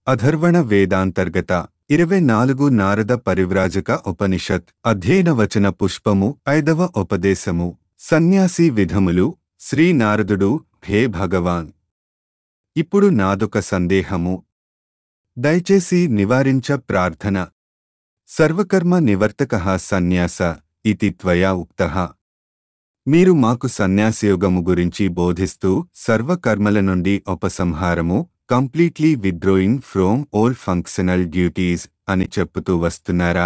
అధర్వణ వేదాంతర్గత ఇరవై నాలుగు నారద పరివ్రాజక ఉపనిషత్ అధ్యయనవచన పుష్పము ఐదవ ఉపదేశము సన్యాసి విధములు శ్రీ నారదుడు హే భగవాన్ ఇప్పుడు నాదొక సందేహము దయచేసి నివారించ ప్రార్థన సర్వకర్మ నివర్తక సన్యాస ఇతి త్వయా ఉక్తః మీరు మాకు సన్యాసయోగము గురించి బోధిస్తూ సర్వకర్మల నుండి ఉపసంహారము completely withdrawing from all functional duties అని చెప్పుతూ వస్తున్నారా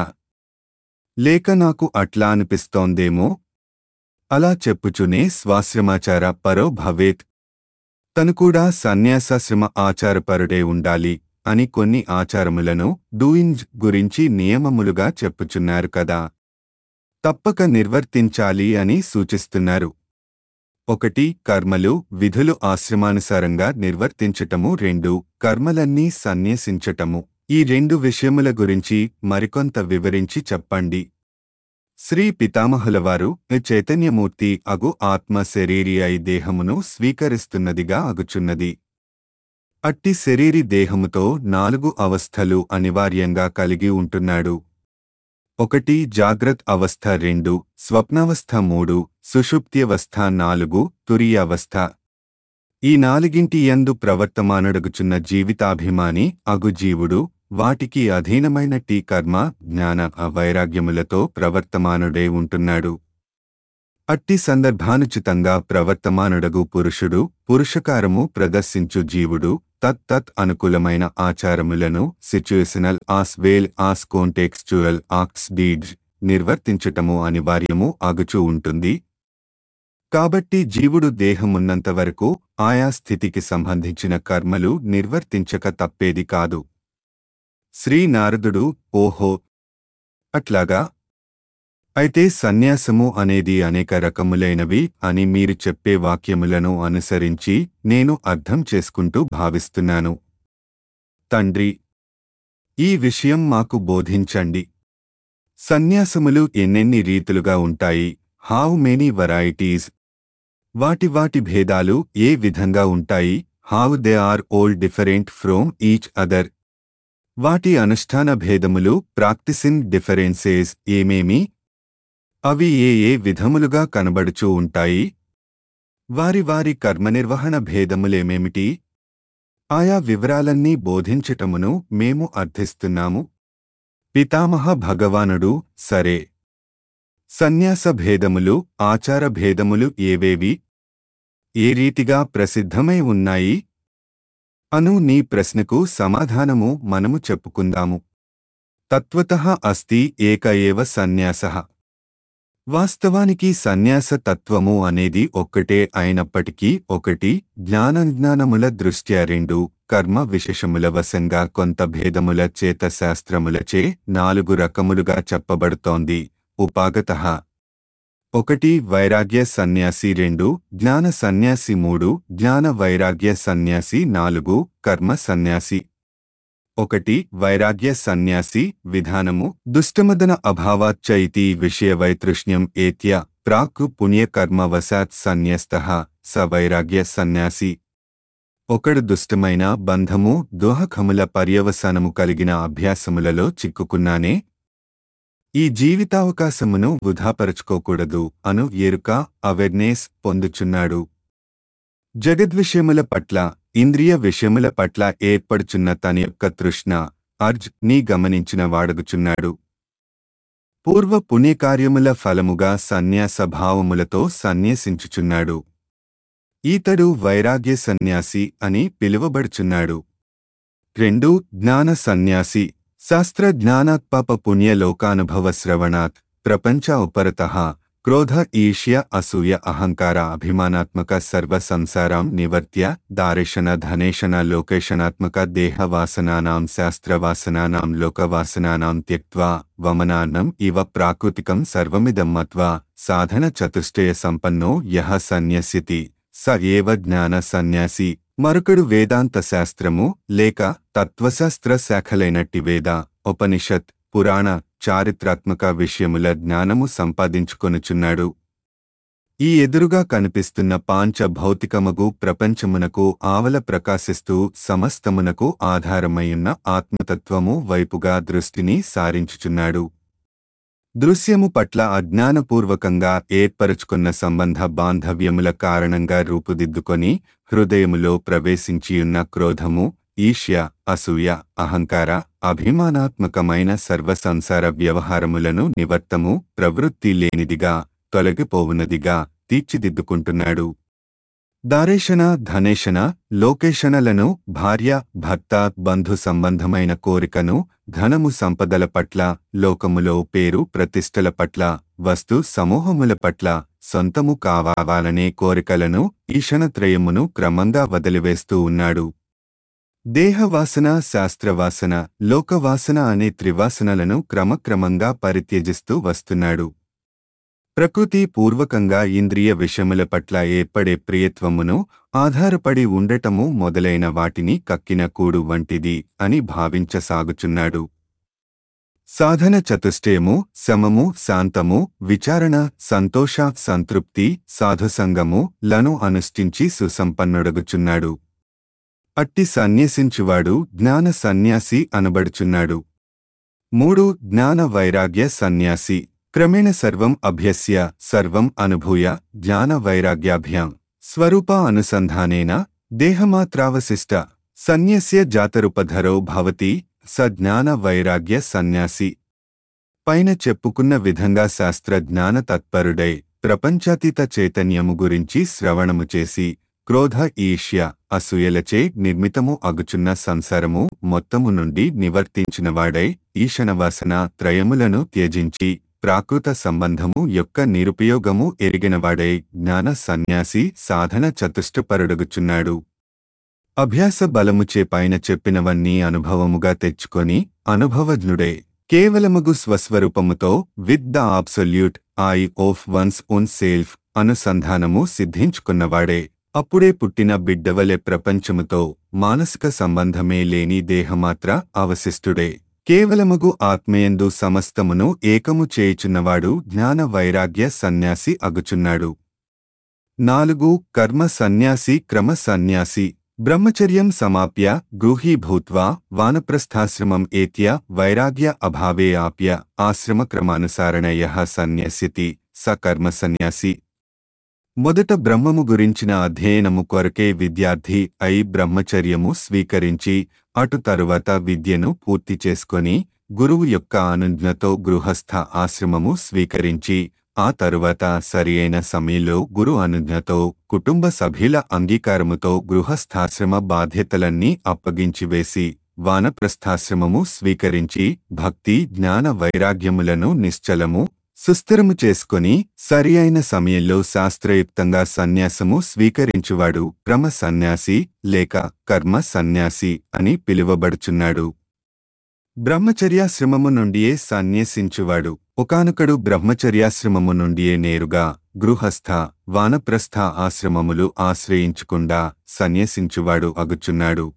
లేక నాకు అట్లా అనిపిస్తోందేమో అలా చెప్పుచునే స్వాశ్రమాచార పరో భవేత్ తను కూడా సన్యాసాశ్రమ ఆచారపరుడే ఉండాలి అని కొన్ని ఆచారములను డూయింగ్ గురించి నియమములుగా చెప్పుచున్నారు కదా తప్పక నిర్వర్తించాలి అని సూచిస్తున్నారు ఒకటి కర్మలు విధులు ఆశ్రమానుసారంగా నిర్వర్తించటము రెండు కర్మలన్నీ సన్యసించటము ఈ రెండు విషయముల గురించి మరికొంత వివరించి చెప్పండి శ్రీ పితామహులవారు చైతన్యమూర్తి అగు ఆత్మ శరీరి అయి దేహమును స్వీకరిస్తున్నదిగా అగుచున్నది అట్టి శరీరి దేహముతో నాలుగు అవస్థలు అనివార్యంగా కలిగి ఉంటున్నాడు ఒకటి జాగ్రత్ అవస్థ రెండు స్వప్నావస్థ మూడు సుషుప్త్యవస్థ నాలుగు తురీయావస్థ ఈ నాలుగింటి యందు ప్రవర్తమానడగుచున్న జీవితాభిమాని అగు జీవుడు వాటికి అధీనమైన టీ కర్మ జ్ఞాన అవైరాగ్యములతో ప్రవర్తమానుడే ఉంటున్నాడు అట్టి సందర్భానుచితంగా ప్రవర్తమానుడగు పురుషుడు పురుషకారము ప్రదర్శించు జీవుడు తత్ తత్ అనుకూలమైన ఆచారములను సిచ్యుయేషనల్ ఆస్ వేల్ ఆస్ కోంటెక్స్చువల్ ఆక్స్ డీడ్జ్ నిర్వర్తించటము అనివార్యము అగుచూ ఉంటుంది కాబట్టి జీవుడు దేహమున్నంత వరకు ఆయా స్థితికి సంబంధించిన కర్మలు నిర్వర్తించక తప్పేది కాదు శ్రీ నారదుడు ఓహో అట్లాగా అయితే సన్యాసము అనేది అనేక రకములైనవి అని మీరు చెప్పే వాక్యములను అనుసరించి నేను అర్థం చేసుకుంటూ భావిస్తున్నాను తండ్రి ఈ విషయం మాకు బోధించండి సన్యాసములు ఎన్నెన్ని రీతులుగా ఉంటాయి హౌ మెనీ వెరైటీస్ వాటి వాటి భేదాలు ఏ విధంగా ఉంటాయి how they are all different from each other వాటి అనుష్ఠాన భేదములు ప్రాక్టిసింగ్ డిఫరెన్సేస్ ఏమేమి అవి ఏ ఏ విధములుగా కనబడుచూ ఉంటాయి వారి వారి కర్మనిర్వహణ భేదములేమేమిటి ఆయా వివరాలన్నీ బోధించటమును మేము అర్థిస్తున్నాము పితామహ భగవానుడు సరే సన్యాస భేదములు ఆచార భేదములు ఏవేవి ఏ రీతిగా ప్రసిద్ధమై ఉన్నాయి అను నీ ప్రశ్నకు సమాధానము మనము చెప్పుకుందాము తత్వతః అస్తి ఏక ఏవ సన్యాసః వాస్తవానికి సన్యాస తత్వము అనేది ఒక్కటే అయినప్పటికీ ఒకటి జ్ఞానజ్ఞానముల దృష్ట్యా రెండు కర్మ విశేషముల వశంగా కొంత భేదముల చేత శాస్త్రములచే నాలుగు రకములుగా చెప్పబడుతోంది ఉపాగత ఒకటి వైరాగ్య సన్యాసి రెండు జ్ఞాన సన్యాసి మూడు జ్ఞాన వైరాగ్య సన్యాసి నాలుగు కర్మ సన్యాసి ఒకటి వైరాగ్య సన్యాసి విధానము దుష్టమదన అభావాచ్చ ఇతి విషయ వైతృష్ణ్యం ఏత్య ప్రాక్ పుణ్యకర్మవశాత్ సన్యస్త స వైరాగ్య సన్యాసి ఒకడు దుష్టమైన బంధము దోహకముల పర్యవసానము కలిగిన అభ్యాసములలో చిక్కుకున్నానే ఈ జీవితావకాశమును వృధాపరచుకోకూడదు అను ఎరుక అవేర్నెస్ పొందుచున్నాడు జగద్విషయముల పట్ల ఇంద్రియ విషయముల పట్ల ఏర్పడుచున్న తన యొక్క తృష్ణ అర్జ్ నీ గమనించిన వాడగుచున్నాడు పూర్వ పుణ్యకార్యముల ఫలముగా సన్యాస భావములతో సన్యసించుచున్నాడు ఈతడు వైరాగ్య సన్యాసి అని పిలువబడుచున్నాడు రెండు జ్ఞాన సన్యాసి శాస్త్ర జ్ఞానాత్పాప పుణ్యలోకానుభవ శ్రవణాత్ ప్రపంచ ఉపరత క్రోధ ఈష్య అసూయ అహంకార అభిమానాత్మక సర్వ సంసారాం నివర్త్య దారేషణ ధనేషణ లోకేషణాత్మక దేహవాసనానాం శాస్త్రవాసనానాం లోకవాసనానాం త్యక్త్వా వమనాన్నం ఇవ ప్రాకృతికం సర్వమిదం మత్వా సాధన చతుష్టయ సంపన్నో యహ సన్యస్యతి స ఏవ జ్ఞాన సన్యాసి మరొకడు వేదాంత శాస్త్రము లేక తత్వశాస్త్ర శాఖలైనట్టి వేద ఉపనిషత్ పురాణ చారిత్రాత్మక విషయముల జ్ఞానము సంపాదించుకొనుచున్నాడు ఈ ఎదురుగా కనిపిస్తున్న పాంచ భౌతికమగు ప్రపంచమునకు ఆవల ప్రకాశిస్తూ సమస్తమునకు ఆధారమయ్యున్న ఆత్మతత్వము వైపుగా దృష్టిని సారించుచున్నాడు దృశ్యము పట్ల అజ్ఞానపూర్వకంగా ఏర్పరుచుకున్న సంబంధ బాంధవ్యముల కారణంగా రూపుదిద్దుకొని హృదయములో ప్రవేశించియున్న క్రోధము ఈష్య అసూయ అహంకార అభిమానాత్మకమైన సర్వ సంసార వ్యవహారములను నివర్తము ప్రవృత్తి లేనిదిగా తొలగిపోవునదిగా తీర్చిదిద్దుకుంటున్నాడు దారేషణ ధనేషణ లోకేషణలను భార్య భర్త బంధు సంబంధమైన కోరికను ధనము సంపదల పట్ల లోకములో పేరు ప్రతిష్టల పట్ల వస్తు సమూహముల పట్ల సొంతము కావాలనే కోరికలను ఈషణత్రయమును క్రమంగా వదిలివేస్తూ ఉన్నాడు దేహవాసన శాస్త్రవాసన లోకవాసన అనే త్రివాసనలను క్రమక్రమంగా పరిత్యజిస్తూ వస్తున్నాడు ప్రకృతి పూర్వకంగా ఇంద్రియ విషయముల పట్ల ఏర్పడే ప్రియత్వమును ఆధారపడి ఉండటము మొదలైన వాటిని కక్కిన కూడు వంటిది అని భావించసాగుచున్నాడు సాధన చతుష్టయము సమము శాంతము విచారణ సంతోష సంతృప్తి సాధుసంగము లను అనుష్ఠించి సుసంపన్నుడగుచున్నాడు అట్టి సన్యసించువాడు జ్ఞాన సన్యాసి అనబడుచున్నాడు మూడు జ్ఞాన వైరాగ్య సన్యాసి క్రమేణ సర్వం అభ్యస్య సర్వం అనుభూయ జ్ఞాన వైరాగ్యాభ్యాం స్వరూప అనుసంధానేన దేహమాత్రావశిష్ట సన్యస్య జాతరుపధరో భవతి స జ్ఞాన వైరాగ్య సన్యాసి పైన చెప్పుకున్న విధంగా శాస్త్ర జ్ఞాన తత్పరుడై ప్రపంచాతీత చైతన్యము గురించి శ్రవణము చేసి క్రోధ ఈష్య అసూయలచే నిర్మితము అగుచున్న సంసారము మొత్తము నుండి నివర్తించినవాడై ఈశనవాసన త్రయములను త్యజించి ప్రాకృత సంబంధము యొక్క నిరుపయోగము ఎరిగినవాడై జ్ఞాన సన్యాసి సాధన చతుష్టపరుడుగుచున్నాడు అభ్యాస బలముచే పైన చెప్పినవన్నీ అనుభవముగా తెచ్చుకొని అనుభవజ్ఞుడే కేవలముగు స్వస్వరూపముతో with the absolute I of one's own self అనుసంధానము సిద్ధించుకున్నవాడే అప్పుడే పుట్టిన బిడ్డవలె ప్రపంచముతో మానసిక సంబంధమే లేని దేహమాత్ర అవశిష్టుడే కేవలముగు ఆత్మయందు సమస్తమును ఏకము చేయుచున్నవాడు జ్ఞాన వైరాగ్య సన్యాసి అగుచున్నాడు నాలుగు కర్మ సన్యాసి క్రమ సన్యాసి బ్రహ్మచర్యం సమాప్య గృహీభూత్వా వానప్రస్థాశ్రమం ఏత్య వైరాగ్య అభావే ఆప్య ఆశ్రమక్రమానుసారణయ సన్యస్యతి స కర్మ సన్యాసి మొదట బ్రహ్మము గురించిన అధ్యయనము కొరకే విద్యార్థి అయి బ్రహ్మచర్యము స్వీకరించి అటు తరువాత విద్యను పూర్తి చేసుకొని గురువు యొక్క అనుజ్ఞతో గృహస్థ ఆశ్రమము స్వీకరించి ఆ తరువాత సరియైన సమయంలో గురు అనుజ్ఞతో కుటుంబ సభ్యుల అంగీకారముతో గృహస్థాశ్రమ బాధ్యతలన్నీ అప్పగించివేసి వానప్రస్థాశ్రమము స్వీకరించి భక్తి జ్ఞాన వైరాగ్యములను నిశ్చలము సుస్థిరము చేసుకొని సరి అయిన సమయంలో శాస్త్రయుక్తంగా సన్యాసము స్వీకరించువాడు క్రమ సన్యాసి లేక కర్మ సన్యాసి అని పిలువబడుచున్నాడు బ్రహ్మచర్యాశ్రమము నుండియే సన్యసించువాడు ఒకానొకడు బ్రహ్మచర్యాశ్రమము నుండియే నేరుగా గృహస్థ వానప్రస్థ ఆశ్రమములు ఆశ్రయించకుండా సన్యసించువాడు అగుచున్నాడు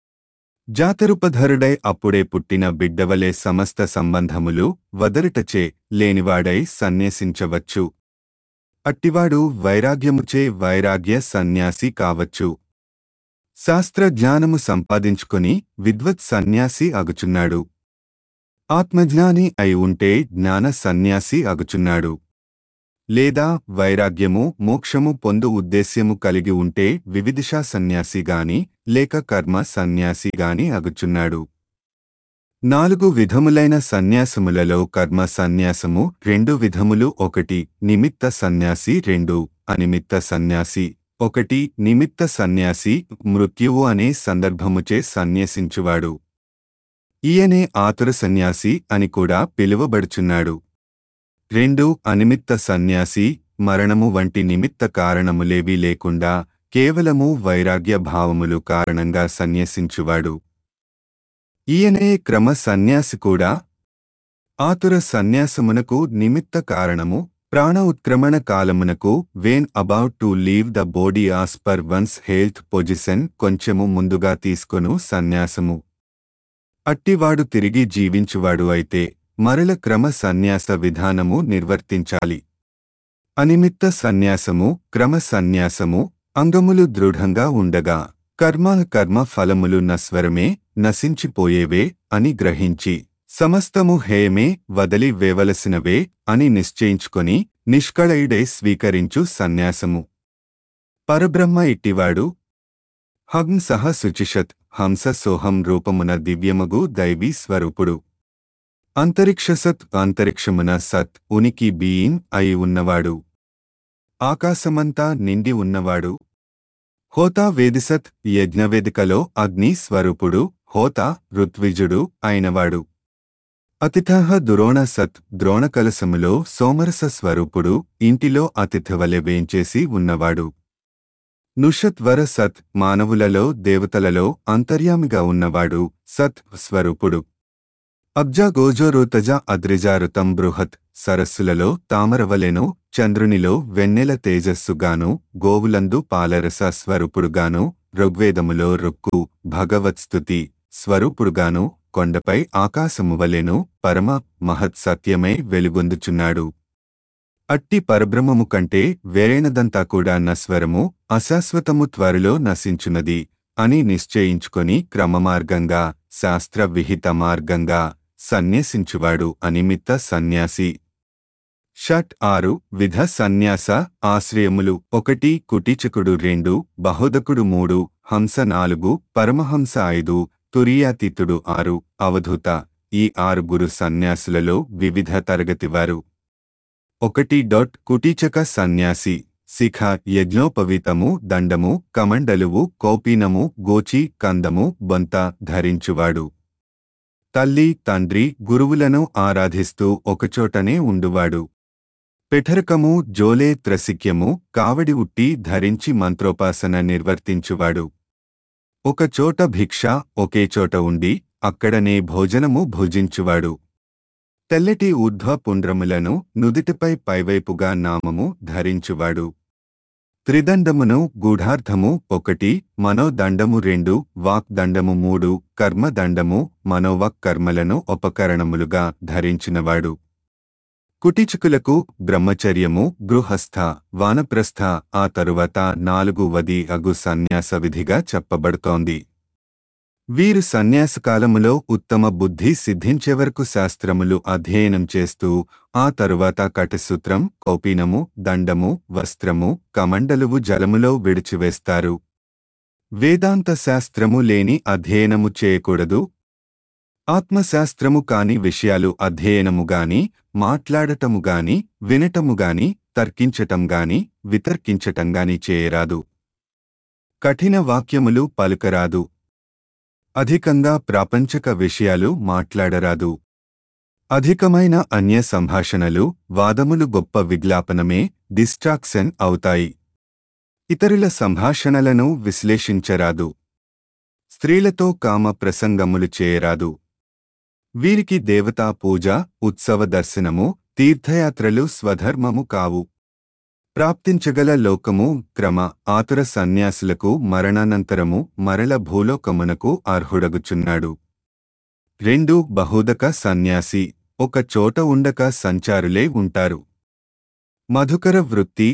జాతరుపధరుడై అప్పుడే పుట్టిన బిడ్డవలే సమస్త సంబంధములు వదరుటచే లేనివాడై సన్యసించవచ్చు అట్టివాడు వైరాగ్యముచే వైరాగ్య సన్యాసి కావచ్చు శాస్త్ర జ్ఞానము సంపాదించుకొని విద్వత్ సన్యాసి అగుచున్నాడు ఆత్మజ్ఞాని అయి ఉంటే జ్ఞాన సన్యాసి అగుచున్నాడు లేదా వైరాగ్యము మోక్షము పొందు ఉద్దేశ్యము కలిగి ఉంటే వివిధిషా సన్యాసి గాని లేక కర్మ సన్యాసి గాని అగుచున్నాడు నాలుగు విధములైన సన్యాసములలో కర్మ సన్యాసము రెండు విధములు ఒకటి నిమిత్త సన్యాసి రెండు అనిమిత్త సన్యాసి ఒకటి నిమిత్త సన్యాసి మృత్యువు అనే సందర్భముచే సన్యసించువాడు ఈయనే ఆతుర సన్యాసి అని కూడా పిలువబడుచున్నాడు రెండు అనిమిత్త సన్యాసి మరణము వంటి నిమిత్త కారణములేవీ లేకుండా కేవలము వైరాగ్య భావములు కారణంగా సన్యసించువాడు ఈయనే క్రమ సన్యాసి కూడా ఆతుర సన్యాసమునకు నిమిత్త కారణము ప్రాణ ఉత్క్రమణ కాలమునకు when about to leave the body as per one's health position కొంచెము ముందుగా తీసుకొను సన్యాసము అట్టివాడు తిరిగి జీవించువాడు అయితే మరల క్రమ సన్యాస విధానము నిర్వర్తించాలి అనిమిత్త సన్యాసము క్రమ సన్యాసము అంగములు దృఢంగా ఉండగా కర్మ కర్మ ఫలములు నస్వరమే నశించిపోయేవే అని గ్రహించి సమస్తము హేయమే వదలి వేవలసినవే అని నిశ్చయించుకొని నిష్కళయుడై స్వీకరించు సన్యాసము పరబ్రహ్మ ఇట్టివాడు హంసః శుచిషత్ హంస సోహం రూపమున దివ్యమగు దైవీ స్వరూపుడు అంతరిక్షసత్ అంతరిక్షమున సత్ ఉనికి బీయింగ్ అయి ఉన్నవాడు ఆకాశమంతా నిండి ఉన్నవాడు హోతా వేదిసత్ యజ్ఞవేదికలో అగ్ని స్వరూపుడు హోత ఋత్విజుడు అయినవాడు అతిథః దురోణ సత్ ద్రోణకలసములో సోమరస స్వరూపుడు ఇంటిలో అతిథివలె వేంచేసి ఉన్నవాడు నుషత్వర సత్ మానవులలో దేవతలలో అంతర్యామిగా ఉన్నవాడు సత్ స్వరూపుడు అబ్జా గోజోరోతజ అద్రిజారుతం బృహత్ సరస్సులలో తామరవలెను చంద్రునిలో వెన్నెల తేజస్సుగాను గోవులందు పాలరస స్వరూపుడుగాను ఋగ్వేదములో రుక్కు భగవత్స్తుతి స్వరూపుడుగాను కొండపై ఆకాశము వలెను పరమ మహత్ సత్యమై వెలుగొందుచున్నాడు అట్టి పరబ్రహ్మము కంటే వేరైనదంతా కూడా నస్వరము అశాశ్వతము త్వరలో నశించున్నది అని నిశ్చయించుకొని క్రమమార్గంగా శాస్త్ర విహిత మార్గంగా సన్యసించువాడు అనిమిత్త సన్యాసి షట్ ఆరు విధ సన్యాస ఆశ్రయములు ఒకటి కుటీచకుడు రెండు బహుదకుడు మూడు హంస నాలుగు పరమహంస ఐదు తురియాతీతుడు ఆరు అవధూత ఈ ఆరుగురు సన్యాసులలో వివిధ తరగతివారు ఒకటి డొట్ కుటీచక సన్యాసి శిఖ యజ్ఞోపవీతము దండము కమండలువు కౌపీనము గోచి కందము బొంత ధరించువాడు తల్లి తండ్రి గురువులను ఆరాధిస్తూ ఒకచోటనే ఉండువాడు పెఠరకము జోలే త్రసిక్యము కావడి ఉట్టి ధరించి మంత్రోపాసన నిర్వర్తించువాడు ఒకచోట భిక్ష ఒకే చోట ఉండి అక్కడనే భోజనము భుజించువాడు తెల్లటి ఊర్ధ్వ పుండ్రములను నుదిటిపై పైవైపుగా నామము ధరించువాడు త్రిదండమును గూఢార్థము ఒకటి మనోదండము రెండు వాక్దండము మూడు కర్మదండము మనోవక్ కర్మలను ఉపకరణములుగా ధరించినవాడు కుటిచుకులకు బ్రహ్మచర్యము గృహస్థ వానప్రస్థ ఆ తరువాత నాలుగు వది అగు సన్యాస విధిగా చెప్పబడుతోంది వీరు సన్యాసకాలములో ఉత్తమ బుద్ధి సిద్ధించే వరకు శాస్త్రములు అధ్యయనం చేస్తూ ఆ తరువాత కటసూత్రం కౌపీనము దండము వస్త్రము కమండలువు జలములో విడిచివేస్తారు వేదాంత శాస్త్రము లేని అధ్యయనము చేయకూడదు ఆత్మశాస్త్రము కాని విషయాలు అధ్యయనము గాని మాట్లాడటము గాని వినటము గాని తర్కించటం గాని వితర్కించటం గాని చేయరాదు కఠిన వాక్యములు పలుకరాదు అధికంగా ప్రాపంచక విషయాలు మాట్లాడరాదు అధికమైన అన్య సంభాషణలు వాదములు గొప్ప విజ్ఞాపనమే డిస్ట్రాక్షన్ అవుతాయి ఇతరుల సంభాషణలను విశ్లేషించరాదు స్త్రీలతో కామ ప్రసంగములు చేయరాదు వీరికి దేవతా పూజ ఉత్సవ దర్శనము తీర్థయాత్రలు స్వధర్మము కావు ప్రాప్తించగల లోకము క్రమ ఆతుర సన్యాసులకు మరణానంతరము మరల భూలోకమునకు అర్హుడగుచున్నాడు రెండు బహుదక సన్యాసి ఒక చోట ఉండక సంచారులే ఉంటారు మధుకర వృత్తి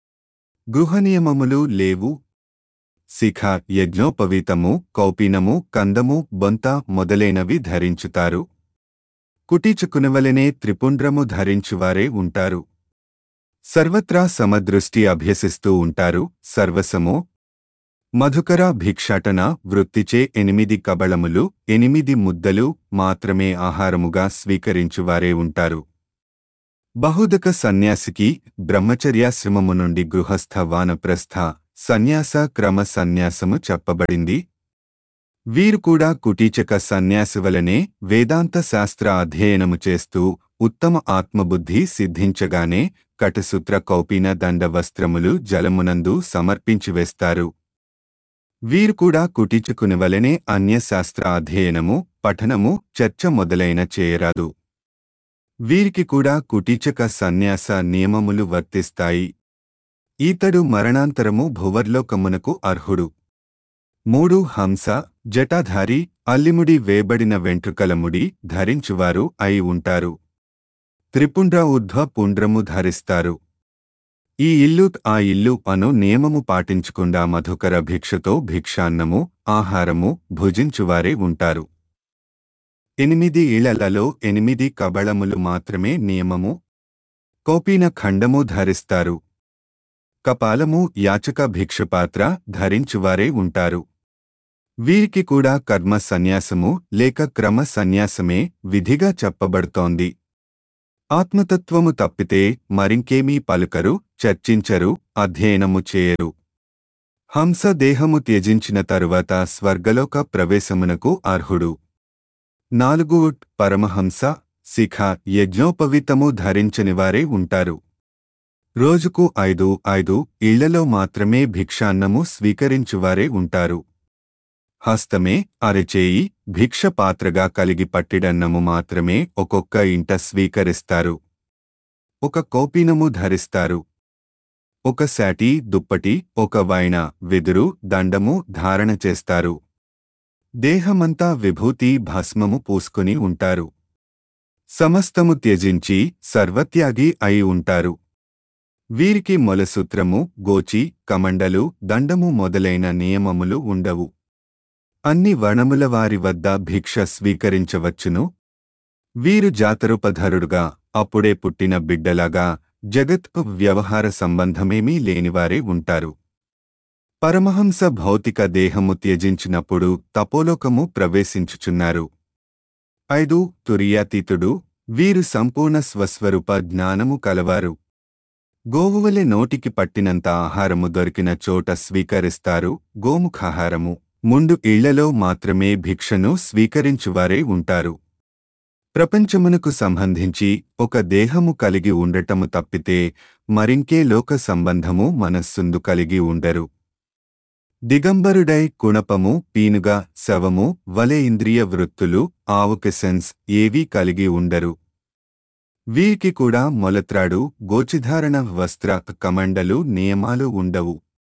గృహనియమములు లేవు శిఖ యజ్ఞోపవీతము కౌపీనము కందము బొంత మొదలైనవి ధరించుతారు కుటీచుకునవలనే త్రిపుండ్రము ధరించువారే ఉంటారు సర్వత్రా సమదృష్టి అభ్యసిస్తూ ఉంటారు సర్వసము మధుకర భిక్షాటన వృత్తిచే ఎనిమిది కబళములు ఎనిమిది ముద్దలు మాత్రమే ఆహారముగా స్వీకరించువారే ఉంటారు బహుదక సన్యాసికి బ్రహ్మచర్యాశ్రమము నుండి గృహస్థ వానప్రస్థ సన్యాస క్రమ సన్యాసము చెప్పబడింది వీరు కూడా కుటీచక సన్యాసి వలనే వేదాంత శాస్త్ర అధ్యయనము చేస్తూ ఉత్తమ ఆత్మబుద్ధి సిద్ధించగానే కటసూత్ర కౌపీన దండ వస్త్రములు జలమునందు సమర్పించివేస్తారు వీరు కూడా కుటీచుకుని వలనే అన్యశాస్త్ర అధ్యయనము పఠనము చర్చ మొదలైన చేయరాదు వీరికి కూడా కుటీచక సన్యాస నియమములు వర్తిస్తాయి ఈతడు మరణాంతరము భువర్లోకమునకు అర్హుడు మూడు హంస జటాధారి అల్లిముడి వేబడిన వెంట్రుకలముడి ధరించువారు అయి ఉంటారు త్రిపుండ్ర ఊర్ధ్వ పుండ్రము ధరిస్తారు ఈ ఇల్లు ఆ ఇల్లు అను నియమము పాటించకుండా మధుకర భిక్షతో భిక్షాన్నము ఆహారము భుజించువారే ఉంటారు ఎనిమిది ఇళ్లలలో ఎనిమిది కబళములు మాత్రమే నియమము కోపీన ఖండము ధరిస్తారు కపాలము యాచక భిక్షపాత్ర ధరించువారే ఉంటారు వీరికి కూడా కర్మ సన్యాసము లేక క్రమ సన్యాసమే విధిగా చెప్పబడుతోంది ఆత్మతత్వము తప్పితే మరింకేమీ పలుకరు చర్చించరు అధ్యయనము చేయరు హంస దేహము త్యజించిన తరువాత స్వర్గలోక ప్రవేశమునకు అర్హుడు నాలుగు పరమహంస శిఖ యజ్ఞోపవితము ధరించనివారే ఉంటారు రోజుకు ఐదు ఐదు ఇళ్లలో మాత్రమే భిక్షాన్నము స్వీకరించువారే ఉంటారు హస్తమే అరచేయి భిక్ష పాత్రగా కలిగి పట్టిడన్నము మాత్రమే ఒక్కొక్క ఇంట స్వీకరిస్తారు ఒక కోపీనము ధరిస్తారు ఒక శాటి దుప్పటి ఒక వైణ వెదురు దండము ధారణ చేస్తారు దేహమంతా విభూతి భస్మము పూసుకుని ఉంటారు సమస్తము త్యజించి సర్వత్యాగి అయి ఉంటారు వీరికి మొలసూత్రము గోచి కమండలు దండము మొదలైన నియమములు ఉండవు అన్ని వనముల వారి వద్ద భిక్ష స్వీకరించవచ్చును వీరు జాతరుపధరుడుగా అప్పుడే పుట్టిన బిడ్డలాగా జగత్ వ్యవహార సంబంధమేమీ లేనివారే ఉంటారు పరమహంస భౌతిక దేహము త్యజించినప్పుడు తపోలోకము ప్రవేశించుచున్నారు ఐదు తురియాతీతుడు వీరు సంపూర్ణ స్వస్వరూప జ్ఞానము కలవారు గోవువలె నోటికి పట్టినంత ఆహారము దొరికిన చోట స్వీకరిస్తారు గోముఖాహారము ముందు ఇళ్లలో మాత్రమే భిక్షను స్వీకరించువారే ఉంటారు ప్రపంచమునకు సంబంధించి ఒక దేహము కలిగి ఉండటము తప్పితే మరింకే లోక సంబంధము మనస్సుందు కలిగి ఉండరు దిగంబరుడై కుణపము పీనుగా శవము వలె ఇంద్రియ వృత్తులు ఆవుకెసెన్స్ ఏవీ కలిగి ఉండరు వీరికి కూడా మొలత్రాడు గోచిధారణ వస్త్ర కమండలు నియమాలు ఉండవు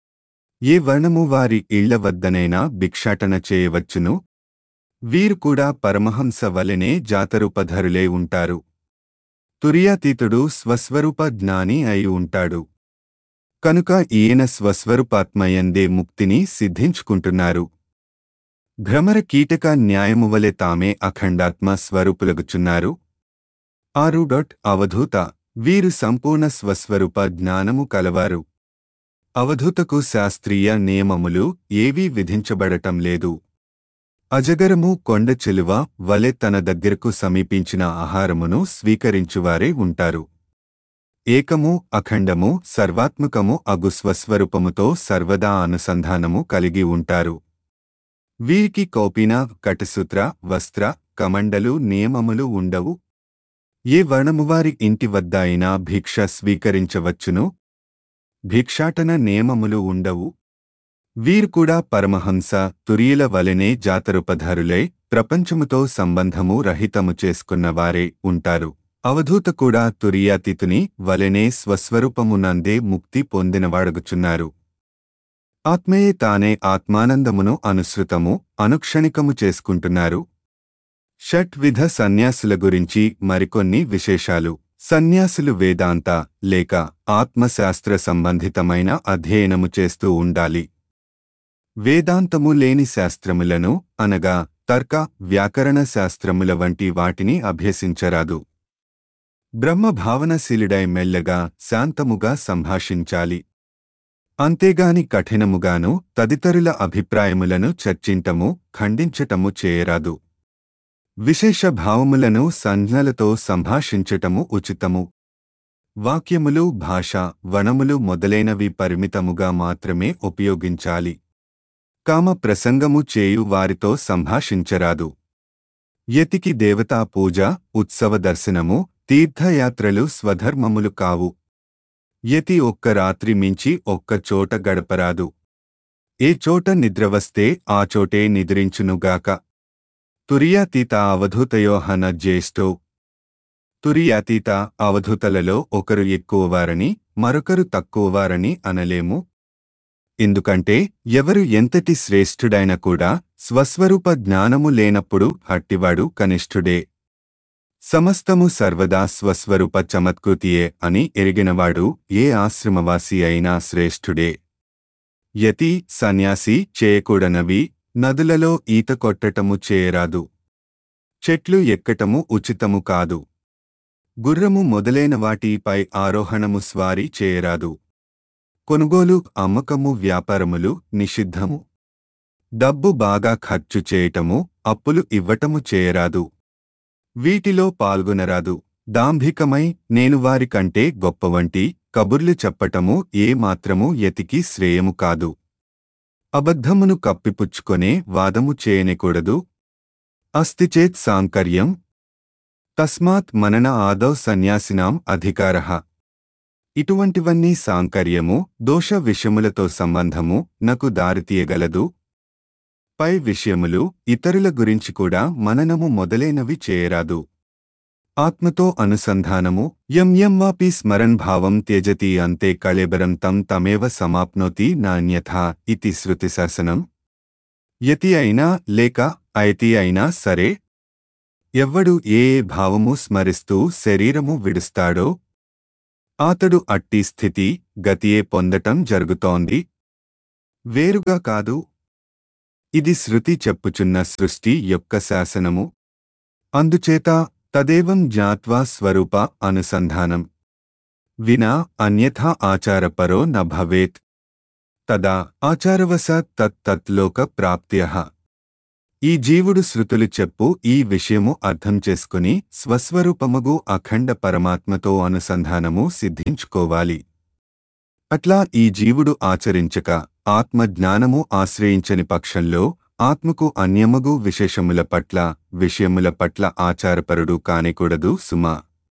ఏ వర్ణము వారి ఇళ్ల వద్దనైనా భిక్షాటన చేయవచ్చును వీరు కూడా పరమహంస వలెనే జాతరూపధరులే ఉంటారు తురియాతీతుడు స్వస్వరూప జ్ఞాని అయి ఉంటాడు కనుక ఈయన స్వస్వరూపాత్మయందే ముక్తిని సిద్ధించుకుంటున్నారు భ్రమర కీటక న్యాయము వలె తామే అఖండాత్మ స్వరూపులగుచున్నారు ఆరు డొట్ అవధూత వీరు సంపూర్ణ స్వస్వరూప జ్ఞానము కలవారు అవధూతకు శాస్త్రీయ నియమములు ఏవీ విధించబడటం లేదు అజగరము కొండ చెలువ వలె తన దగ్గరకు సమీపించిన ఆహారమును స్వీకరించువారే ఉంటారు ఏకము అఖండము సర్వాత్మకము అగు స్వస్వరూపముతో సర్వదా అనుసంధానము కలిగి ఉంటారు వీరికి కౌపిన కటసూత్ర వస్త్ర కమండలు నియమములు ఉండవు ఏ వర్ణమువారి ఇంటి వద్ద అయినా భిక్ష స్వీకరించవచ్చును భిక్షాటన నియమములు ఉండవు వీరు కూడా పరమహంస తురియుల వలెనే జాతరుపధారులై ప్రపంచముతో సంబంధము రహితము చేసుకున్నవారే ఉంటారు అవధూత కూడా తురియాతీతుని వలెనే స్వస్వరూపమునందే ముక్తి పొందినవాడగుచున్నారు ఆత్మయే తానే ఆత్మానందమును అనుసృతము అనుక్షణికము చేసుకుంటున్నారు షట్విధ సన్యాసుల గురించి మరికొన్ని విశేషాలు సన్యాసులు వేదాంత లేక ఆత్మశాస్త్ర సంబంధితమైన అధ్యయనము చేస్తూ ఉండాలి వేదాంతము లేని శాస్త్రములను అనగా తర్క వ్యాకరణ శాస్త్రముల వంటి వాటిని అభ్యసించరాదు బ్రహ్మభావనశీలుడై మెల్లగా శాంతముగా సంభాషించాలి అంతేగాని కఠినముగాను తదితరుల అభిప్రాయములను చర్చింటము ఖండించటము చేయరాదు విశేష భావములను సంజ్ఞలతో సంభాషించటము ఉచితము వాక్యములు భాష వనములు మొదలైనవి పరిమితముగా మాత్రమే ఉపయోగించాలి కామ ప్రసంగము చేయు వారితో సంభాషించరాదు యతికి దేవతా పూజ ఉత్సవ దర్శనము తీర్థయాత్రలు స్వధర్మములు కావు యతి ఒక్క రాత్రి మించి ఒక్క చోట గడపరాదు ఏ చోట నిద్రవస్తే ఆ చోటే నిద్రించునుగాక తురియాతీత అవధూతయోహన జ్యేష్ఠో తురియాతీత అవధూతలలో ఒకరు ఎక్కువవారని మరొకరు తక్కువవారని అనలేము ఎందుకంటే ఎవరు ఎంతటి శ్రేష్ఠుడైన కూడా స్వస్వరూప జ్ఞానము లేనప్పుడు హట్టివాడు కనిష్ఠుడే సమస్తము సర్వదా స్వస్వరూప చమత్కృతియే అని ఎరిగినవాడు ఏ ఆశ్రమవాసి అయినా శ్రేష్ఠుడే యతి సన్యాసి చేయకూడనవి నదులలో ఈత కొట్టటము చేయరాదు చెట్లు ఎక్కటము ఉచితము కాదు గుర్రము మొదలైన వాటిపై ఆరోహణము స్వారీ చేయరాదు కొనుగోలు అమ్మకము వ్యాపారములు నిషిద్ధము డబ్బు బాగా ఖర్చు చేయటము అప్పులు ఇవ్వటము చేయరాదు వీటిలో పాల్గొనరాదు దాంభికమై నేను వారి కంటే గొప్పవంటి కబుర్లు చెప్పటము ఏ మాత్రము యతికి శ్రేయము కాదు అబద్ధమును కప్పిపుచ్చుకొనే వాదము చేయనేకూడదు అస్తిచేత్ సాంకర్యం తస్మాత్ మనన ఆదౌ సన్యాసినాం అధికారః ఇటువంటివన్నీ సాంకర్యము దోష విషయములతో సంబంధము నకు దారితీయగలదు పై విషయములు ఇతరుల గురించి కూడా మననము మొదలైనవి చేయరాదు ఆత్మతో అనుసంధానము యం యం వాపి స్మరన్ భావం త్యజతి అంతే కళేబరం తం తమేవ సమాప్నోతి నాణ్యథా ఇతి శృతిశాసనం యతి అయినా లేక అయతి అయినా సరే ఎవ్వడు ఏ ఏ భావము స్మరిస్తూ శరీరము విడుస్తాడో అతడు అట్టి స్థితి గతియే పొందటం జరుగుతోంది వేరుగా కాదు ఇది శృతి చెప్పుచున్న సృష్టి యొక్క శాసనము అందుచేత తదేవం జ్ఞాత్వా స్వరూప అనుసంధానం వినా అన్యథా ఆచారపరో న భవేత్ తదా ఆచారవశాత్ తత్ తత్లోక ప్రాప్త్యః ఈ జీవుడు శృతులు చెప్పు ఈ విషయము అర్థం చేసుకుని స్వస్వరూపముగు అఖండ పరమాత్మతో అనుసంధానము సిద్ధించుకోవాలి అట్లా ఈ జీవుడు ఆచరించక ఆత్మ జ్ఞానము ఆశ్రయించని పక్షంలో ఆత్మకు అన్యమగు విశేషముల పట్ల విషయముల పట్ల ఆచారపరుడు కానికూడదు సుమా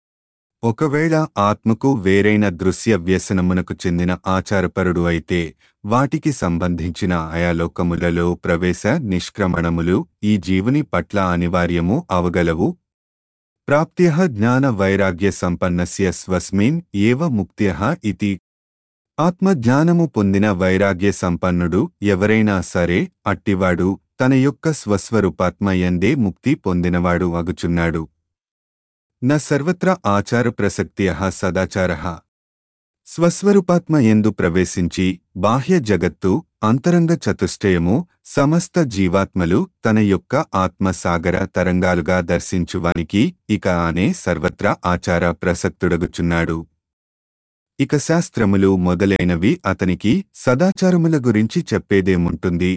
ఒకవేళ ఆత్మకు వేరైన దృశ్య వ్యసనమునకు చెందిన ఆచారపరుడు అయితే వాటికి సంబంధించిన అయాలోకములలో ప్రవేశ నిష్క్రమణములు ఈ జీవుని పట్ల అనివార్యము అవగలవు ప్రాప్త్య జ్ఞాన వైరాగ్య సంపన్నస్య స్వస్మిన్ ఏవ ముక్త్య ఇతి ఆత్మజ్ఞానము పొందిన వైరాగ్య సంపన్నుడు ఎవరైనా సరే అట్టివాడు తన యొక్క స్వస్వరూపాత్మయందే ముక్తి పొందినవాడు అగుచున్నాడు న సర్వత్ర ఆచార ప్రసక్త్య సదాచార స్వస్వరూపాత్మ ఎందు ప్రవేశించి బాహ్య జగత్తు అంతరంగ చతుష్టయము సమస్త జీవాత్మలు తన యొక్క ఆత్మసాగర తరంగాలుగా దర్శించువానికి ఇక అనే సర్వత్రా ఆచార ప్రసక్తుడగుచున్నాడు ఇక శాస్త్రములు మొదలైనవి అతనికి సదాచారముల గురించి చెప్పేదేముంటుంది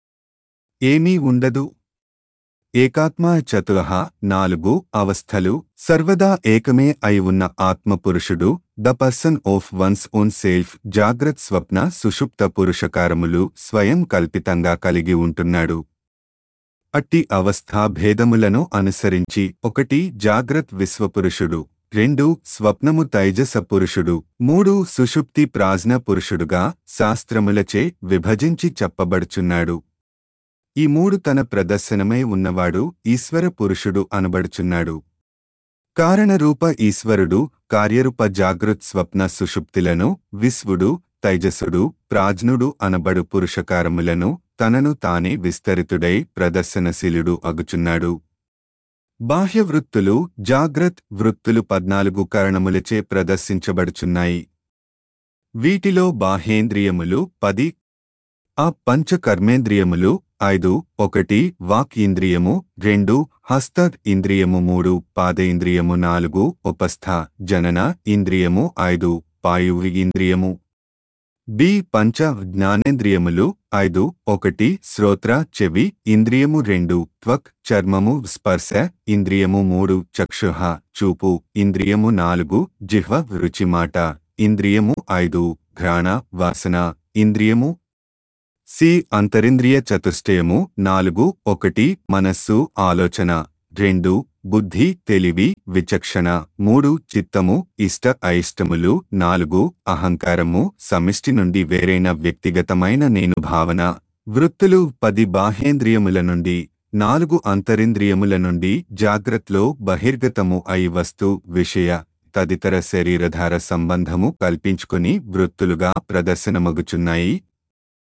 ఏమీ ఉండదు ఏకాత్మ చతురహ నాలుగు అవస్థలు సర్వదా ఏకమే అయి ఉన్న ఆత్మపురుషుడు the person of one's own self జాగ్రత్ స్వప్న సుషుప్త పురుషకారములు స్వయం కల్పితంగా కలిగి ఉంటున్నాడు అట్టి అవస్థా భేదములను అనుసరించి ఒకటి జాగ్రత్ విశ్వపురుషుడు రెండు స్వప్నము తైజస పురుషుడు మూడు సుషుప్తి ప్రాజ్ఞ పురుషుడుగా శాస్త్రములచే విభజించి చెప్పబడుచున్నాడు ఈ మూడు తన ప్రదర్శనమై ఉన్నవాడు ఈశ్వర పురుషుడు అనబడుచున్నాడు కారణరూప ఈశ్వరుడు కార్యరూప జాగృత్ స్వప్న సుషుప్తిలను విశ్వుడు తైజసుడు ప్రాజ్ఞుడు అనబడు పురుషకారములను తనను తానే విస్తరితుడై ప్రదర్శనశీలుడు అగుచున్నాడు బాహ్య వృత్తులు జాగ్రత్ వృత్తులు పద్నాలుగు కారణములచే ప్రదర్శించబడుచున్నాయి వీటిలో బాహ్యేంద్రియములు పది ఆ పంచ కర్మేంద్రియములు ఐదు ఒకటి వాక్ ఇంద్రియము రెండు హస్త ఇంద్రియము మూడు పాదేంద్రియము నాలుగు ఉపస్థ జనన ఇంద్రియము ఐదు పాయువు ఇంద్రియము బి పంచ జ్ఞానేంద్రియములు ఐదు ఒకటి శ్రోత్ర చెవి ఇంద్రియము రెండు త్వక్ చర్మము స్పర్శ ఇంద్రియము మూడు చక్షుః చూపు ఇంద్రియము నాలుగు జిహ్వ రుచిమాట ఇంద్రియము ఐదు ఘ్రాణ వాసన ఇంద్రియము సి అంతరింద్రియ చతుష్టయము నాలుగు ఒకటి మనస్సు ఆలోచన రెండు బుద్ధి తెలివి విచక్షణ మూడు చిత్తము ఇష్ట అయిష్టములు నాలుగు అహంకారము సమిష్టి నుండి వేరైన వ్యక్తిగతమైన నేను భావన వృత్తులు పది బాహ్యేంద్రియముల నుండి నాలుగు అంతరింద్రియముల నుండి జాగ్రత్తలో బహిర్గతము అయి వస్తు విషయ తదితర శరీరధార సంబంధము కల్పించుకుని వృత్తులుగా ప్రదర్శనమగుచున్నాయి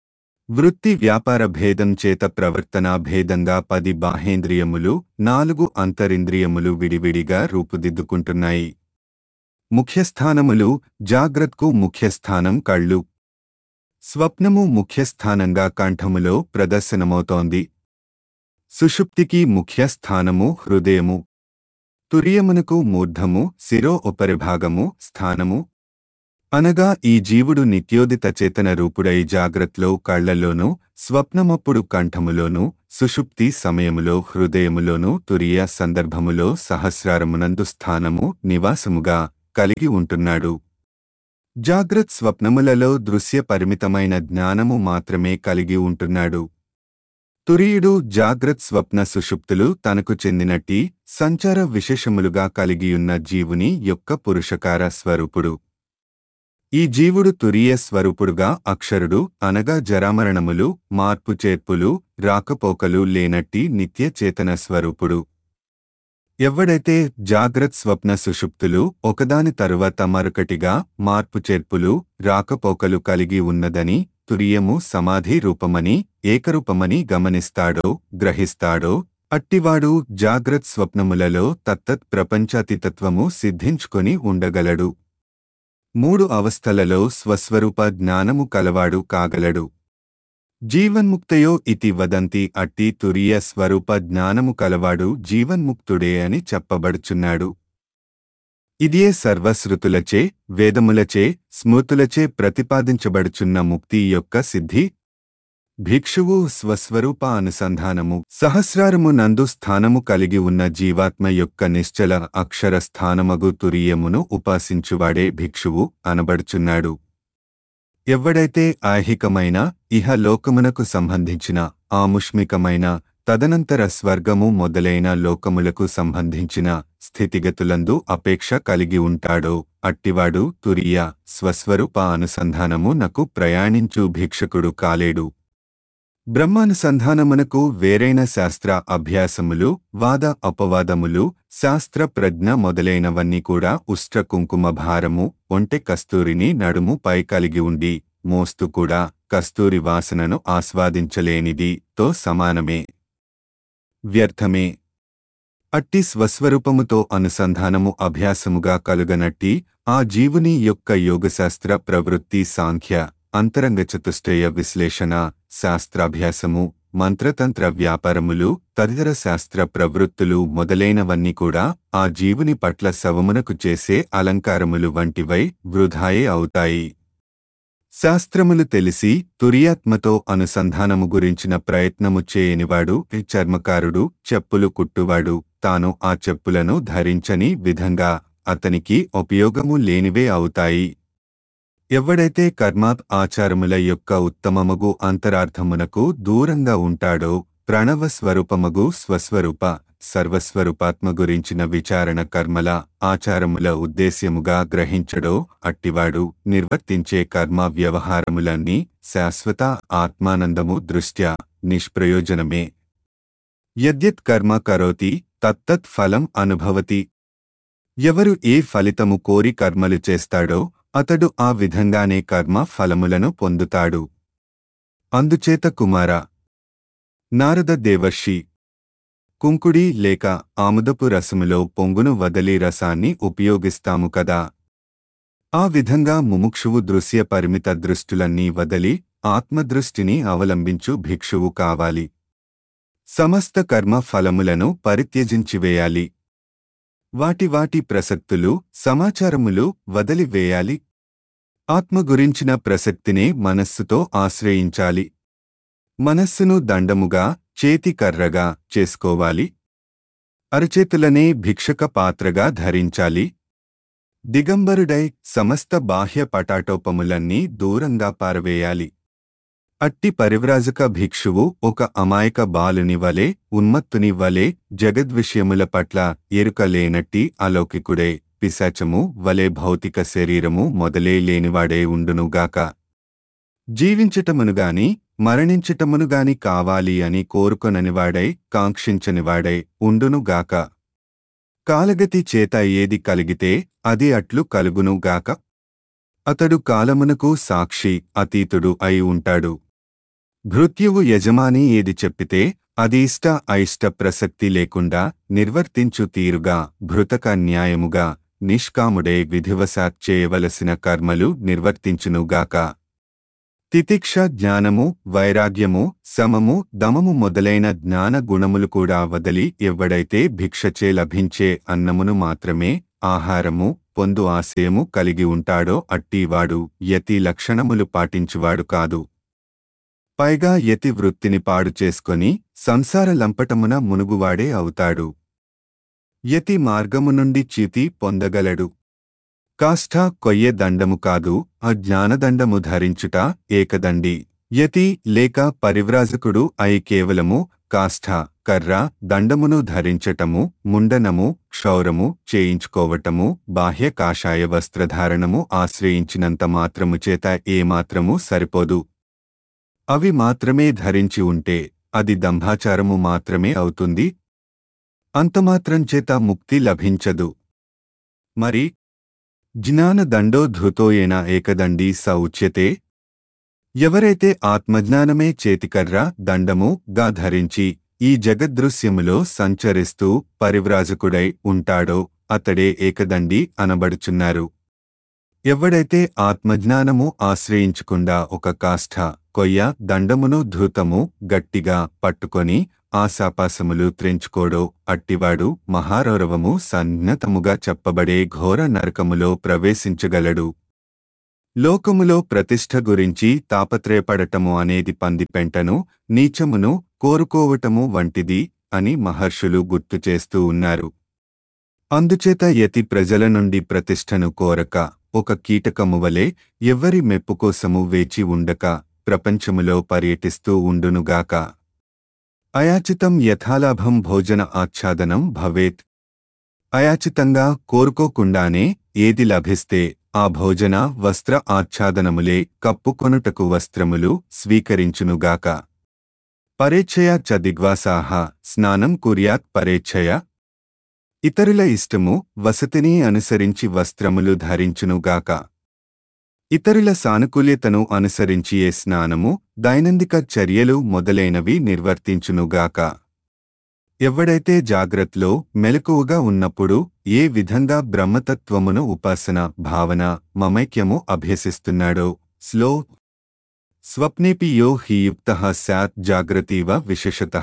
వృత్తి వ్యాపార భేదం చేత ప్రవర్తనా భేదంగా పది బాహేంద్రియములు నాలుగు అంతరింద్రియములు విడివిడిగా రూపుదిద్దుకుంటున్నాయి ముఖ్యస్థానములు జాగ్రత్కు ముఖ్యస్థానం కళ్ళు స్వప్నము ముఖ్యస్థానంగా కంఠములో ప్రదర్శనమవుతోంది సుషుప్తికి ముఖ్యస్థానము హృదయము తురియమునకు మూర్ధము శిరో ఉపరిభాగము స్థానము అనగా ఈ జీవుడు నిత్యోదిత చేతన రూపుడై జాగ్రత్తలో కళ్లలోనూ స్వప్నమప్పుడు కంఠములోనూ సుషుప్తి సమయములో హృదయములోనూ తురియ సందర్భములో సహస్రారమునందు స్థానము నివాసముగా కలిగి ఉంటున్నాడు జాగ్రత్ స్వప్నములలో దృశ్య పరిమితమైన జ్ఞానము మాత్రమే కలిగి ఉంటున్నాడు తురీయుడు జాగ్రత్ స్వప్న సుషుప్తులు తనకు చెందినట్టి సంచార విశేషములుగా కలిగియున్న జీవుని యొక్క పురుషకార స్వరూపుడు ఈ జీవుడు తురియ స్వరూపుడుగా అక్షరుడు అనగా జరామరణములు మార్పు చేర్పులు రాకపోకలు లేనట్టి నిత్య చేతన స్వరూపుడు ఎవడైతే జాగ్రత్ స్వప్న సుషుప్తులు ఒకదాని తరువాత మరొకటిగా మార్పు చేర్పులు రాకపోకలు కలిగి ఉన్నదని తురియము సమాధి రూపమని ఏకరూపమని గమనిస్తాడో గ్రహిస్తాడో అట్టివాడు జాగ్రత్ స్వప్నములలో తత్తత్ ప్రపంచాతితత్వము సిద్ధించుకొని ఉండగలడు మూడు అవస్థలలో స్వస్వరూప జ్ఞానము కలవాడు కాగలడు జీవన్ముక్తయో ఇతి వదంతి అట్టి తురియ స్వరూప జ్ఞానము కలవాడు జీవన్ముక్తుడే అని చెప్పబడుచున్నాడు ఇదియే సర్వశ్రుతులచే వేదములచే స్మృతులచే ప్రతిపాదించబడుచున్న ముక్తి యొక్క సిద్ధి భిక్షువు స్వస్వరూప అనుసంధానము సహస్రారము నందు స్థానము కలిగి ఉన్న జీవాత్మ యొక్క నిశ్చల అక్షర స్థానమగు తురియమును ఉపాసించువాడే భిక్షువు అనబడుచున్నాడు ఎవడైతే ఐహికమైన ఇహ లోకమునకు సంబంధించిన ఆముష్మికమైన తదనంతర స్వర్గము మొదలైన లోకములకు సంబంధించిన స్థితిగతులందు అపేక్ష కలిగి ఉంటాడో అట్టివాడు తురియ స్వస్వరూప అనుసంధానము నకు ప్రయాణించు భిక్షకుడు కాలేడు బ్రహ్మానుసంధానమునకు వేరైన శాస్త్ర అభ్యాసములు వాద అపవాదములు శాస్త్ర ప్రజ్ఞ మొదలైనవన్నీ కూడా ఉష్ట్ర కుంకుమ భారము ఒంటె కస్తూరిని నడుము పై కలిగి ఉండి మోస్తూ కూడా కస్తూరి వాసనను ఆస్వాదించలేనిది తో సమానమే వ్యర్థమే అట్టి స్వస్వరూపముతో అనుసంధానము అభ్యాసముగా కలుగనట్టి ఆ జీవుని యొక్క యోగశాస్త్ర ప్రవృత్తి సాంఖ్య అంతరంగ చతుష్టయ విశ్లేషణ శాస్త్రాభ్యాసము మంత్రతంత్ర వ్యాపారములు తదితర శాస్త్ర ప్రవృత్తులు మొదలైనవన్నీ కూడా ఆ జీవుని పట్ల శవమునకు చేసే అలంకారములు వంటివై వృధాయే అవుతాయి శాస్త్రములు తెలిసి తురియాత్మతో అనుసంధానము గురించిన ప్రయత్నము చేయనివాడు చర్మకారుడు చెప్పులు కుట్టువాడు తాను ఆ చెప్పులను ధరించని విధంగా అతనికి ఉపయోగము లేనివే అవుతాయి ఎవడైతే కర్మాత్ ఆచారముల యొక్క ఉత్తమమగు అంతరార్థమునకు దూరంగా ఉంటాడో ప్రణవ స్వరూపమగు స్వస్వరూప సర్వస్వరూపాత్మ గురించిన విచారణ కర్మల ఆచారముల ఉద్దేశ్యముగా గ్రహించడో అట్టివాడు నిర్వర్తించే కర్మ వ్యవహారములన్నీ శాశ్వత ఆత్మానందము దృష్ట్యా నిష్ప్రయోజనమే యద్యత్ కర్మ కరోతి తత్తత్ ఫలం అనుభవతి ఎవరు ఏ ఫలితము కోరి కర్మలు చేస్తాడో అతడు ఆ విధంగానే కర్మ ఫలములను పొందుతాడు అందుచేత కుమార నారద దేవర్షి కుంకుడి లేక ఆముదపు రసములో పొంగును వదలి రసాన్ని ఉపయోగిస్తాము కదా ఆ విధంగా ముముక్షువు దృశ్య పరిమిత దృష్టులన్నీ వదలి ఆత్మదృష్టిని అవలంబించు భిక్షువు కావాలి సమస్త కర్మ ఫలములను పరిత్యజించివేయాలి వాటి వాటి ప్రసక్తులు సమాచారములు వదిలివేయాలి ఆత్మ గురించిన ప్రసక్తినే మనస్సుతో ఆశ్రయించాలి మనస్సును దండముగా చేతి కర్రగా చేసుకోవాలి అరచేతులనే భిక్షక పాత్రగా ధరించాలి దిగంబరుడై సమస్త బాహ్య పటాటోపములన్నీ దూరంగా పారవేయాలి అట్టి పరివ్రాజక భిక్షువు ఒక అమాయక బాలుని వలె ఉన్మత్తుని వలె జగద్విషయముల పట్ల ఎరుక లేనట్టి అలౌకికుడే పిశాచము వలె భౌతిక శరీరము మొదలే లేనివాడే ఉండునుగాక జీవించటమునుగాని మరణించటమునుగాని కావాలి అని కోరుకొననివాడై కాంక్షించనివాడై ఉండునుగాక కాలగతి చేత ఏది కలిగితే అది అట్లు కలుగునుగాక అతడు కాలమునకు సాక్షి అతీతుడు అయి ఉంటాడు భృత్యువు యజమాని ఏది చెప్పితే అది ఇష్ట అయిష్ట ప్రసక్తి లేకుండా నిర్వర్తించు తీరుగా భృతక న్యాయముగా నిష్కాముడే విధివశాత్ చేయవలసిన కర్మలు నిర్వర్తించునుగాక తితిక్ష జ్ఞానము వైరాగ్యము సమము దమము మొదలైన జ్ఞాన గుణములు కూడా వదలి ఎవ్వడైతే భిక్షచే లభించే అన్నమును మాత్రమే ఆహారము పొందు ఆశయము కలిగి ఉంటాడో అట్టివాడు యతి లక్షణములు పాటించువాడు కాదు పైగా యతి వృత్తిని పాడు చేసుకొని సంసార లంపటమున మునుగువాడే అవుతాడు యతి మార్గము నుండి చితి పొందగలడు కాష్ఠ కొయ్యే దండము కాదు ఆ జ్ఞానదండము ధరించుట ఏకదండి యతి లేక పరివ్రాజకుడు అయి కేవలము కాష్ఠ కర్ర దండమును ధరించటము ముండనము క్షౌరము చేయించుకోవటము బాహ్య కాషాయ వస్త్రధారణము ఆశ్రయించినంత మాత్రము చేత ఏమాత్రము సరిపోదు అవి మాత్రమే ధరించి ఉంటే అది దంభాచారము మాత్రమే అవుతుంది అంతమాత్రం చేత ముక్తి లభించదు మరి జ్ఞానదండోద్ధృతోయేన ఏకదండీ స ఉచ్యతే ఎవరైతే ఆత్మజ్ఞానమే చేతికర్ర దండము గా ధరించి ఈ జగదృశ్యములో సంచరిస్తూ పరివ్రాజకుడై ఉంటాడో అతడే ఏకదండి అనబడుచున్నారు ఎవడైతే ఆత్మజ్ఞానము ఆశ్రయించకుండా ఒక కాష్ఠ కొయ్య దండమును ధృతము గట్టిగా పట్టుకొని ఆశాపాసములు త్రెంచుకోడో అట్టివాడు మహారౌరవము సన్నతముగా చెప్పబడే ఘోర నరకములో ప్రవేశించగలడు లోకములో ప్రతిష్ఠ గురించి తాపత్రయపడటము అనేది పందిపెంటను నీచమును కోరుకోవటము వంటిది అని మహర్షులు గుర్తుచేస్తూ ఉన్నారు అందుచేత యతి ప్రజల నుండి ప్రతిష్టను కోరక ఒక కీటకము వలె ఎవ్వరి మెప్పుకోసము వేచి ఉండక ప్రపంచములో పర్యటిస్తూ ఉండునుగాక అయాచితం యథాలాభం భోజన ఆచ్ఛాదనం భవేత్ అయాచితంగా కోరుకోకుండానే ఏది లభిస్తే ఆ భోజన వస్త్ర ఆచ్ఛాదనములే కప్పుకొనుటకు వస్త్రములు స్వీకరించునుగాక పరేచ్ఛయ చ దిగ్వాసాహ స్నానం కుర్యాత్ పరేచ్ఛయ ఇతరుల ఇష్టము వసతిని అనుసరించి వస్త్రములు ధరించునుగాక ఇతరుల సానుకూల్యతను అనుసరించి ఏ స్నానము దైనందిక చర్యలు మొదలైనవి నిర్వర్తించునుగాక ఎవడైతే జాగ్రత్తలో మెలకువగా ఉన్నప్పుడు ఏ విధంగా బ్రహ్మతత్వమును ఉపాసన భావన మమైక్యము అభ్యసిస్తున్నాడో స్లో స్వప్నేపి యో హి యుక్త స్యాత్ జాగ్రతీవ విశేషత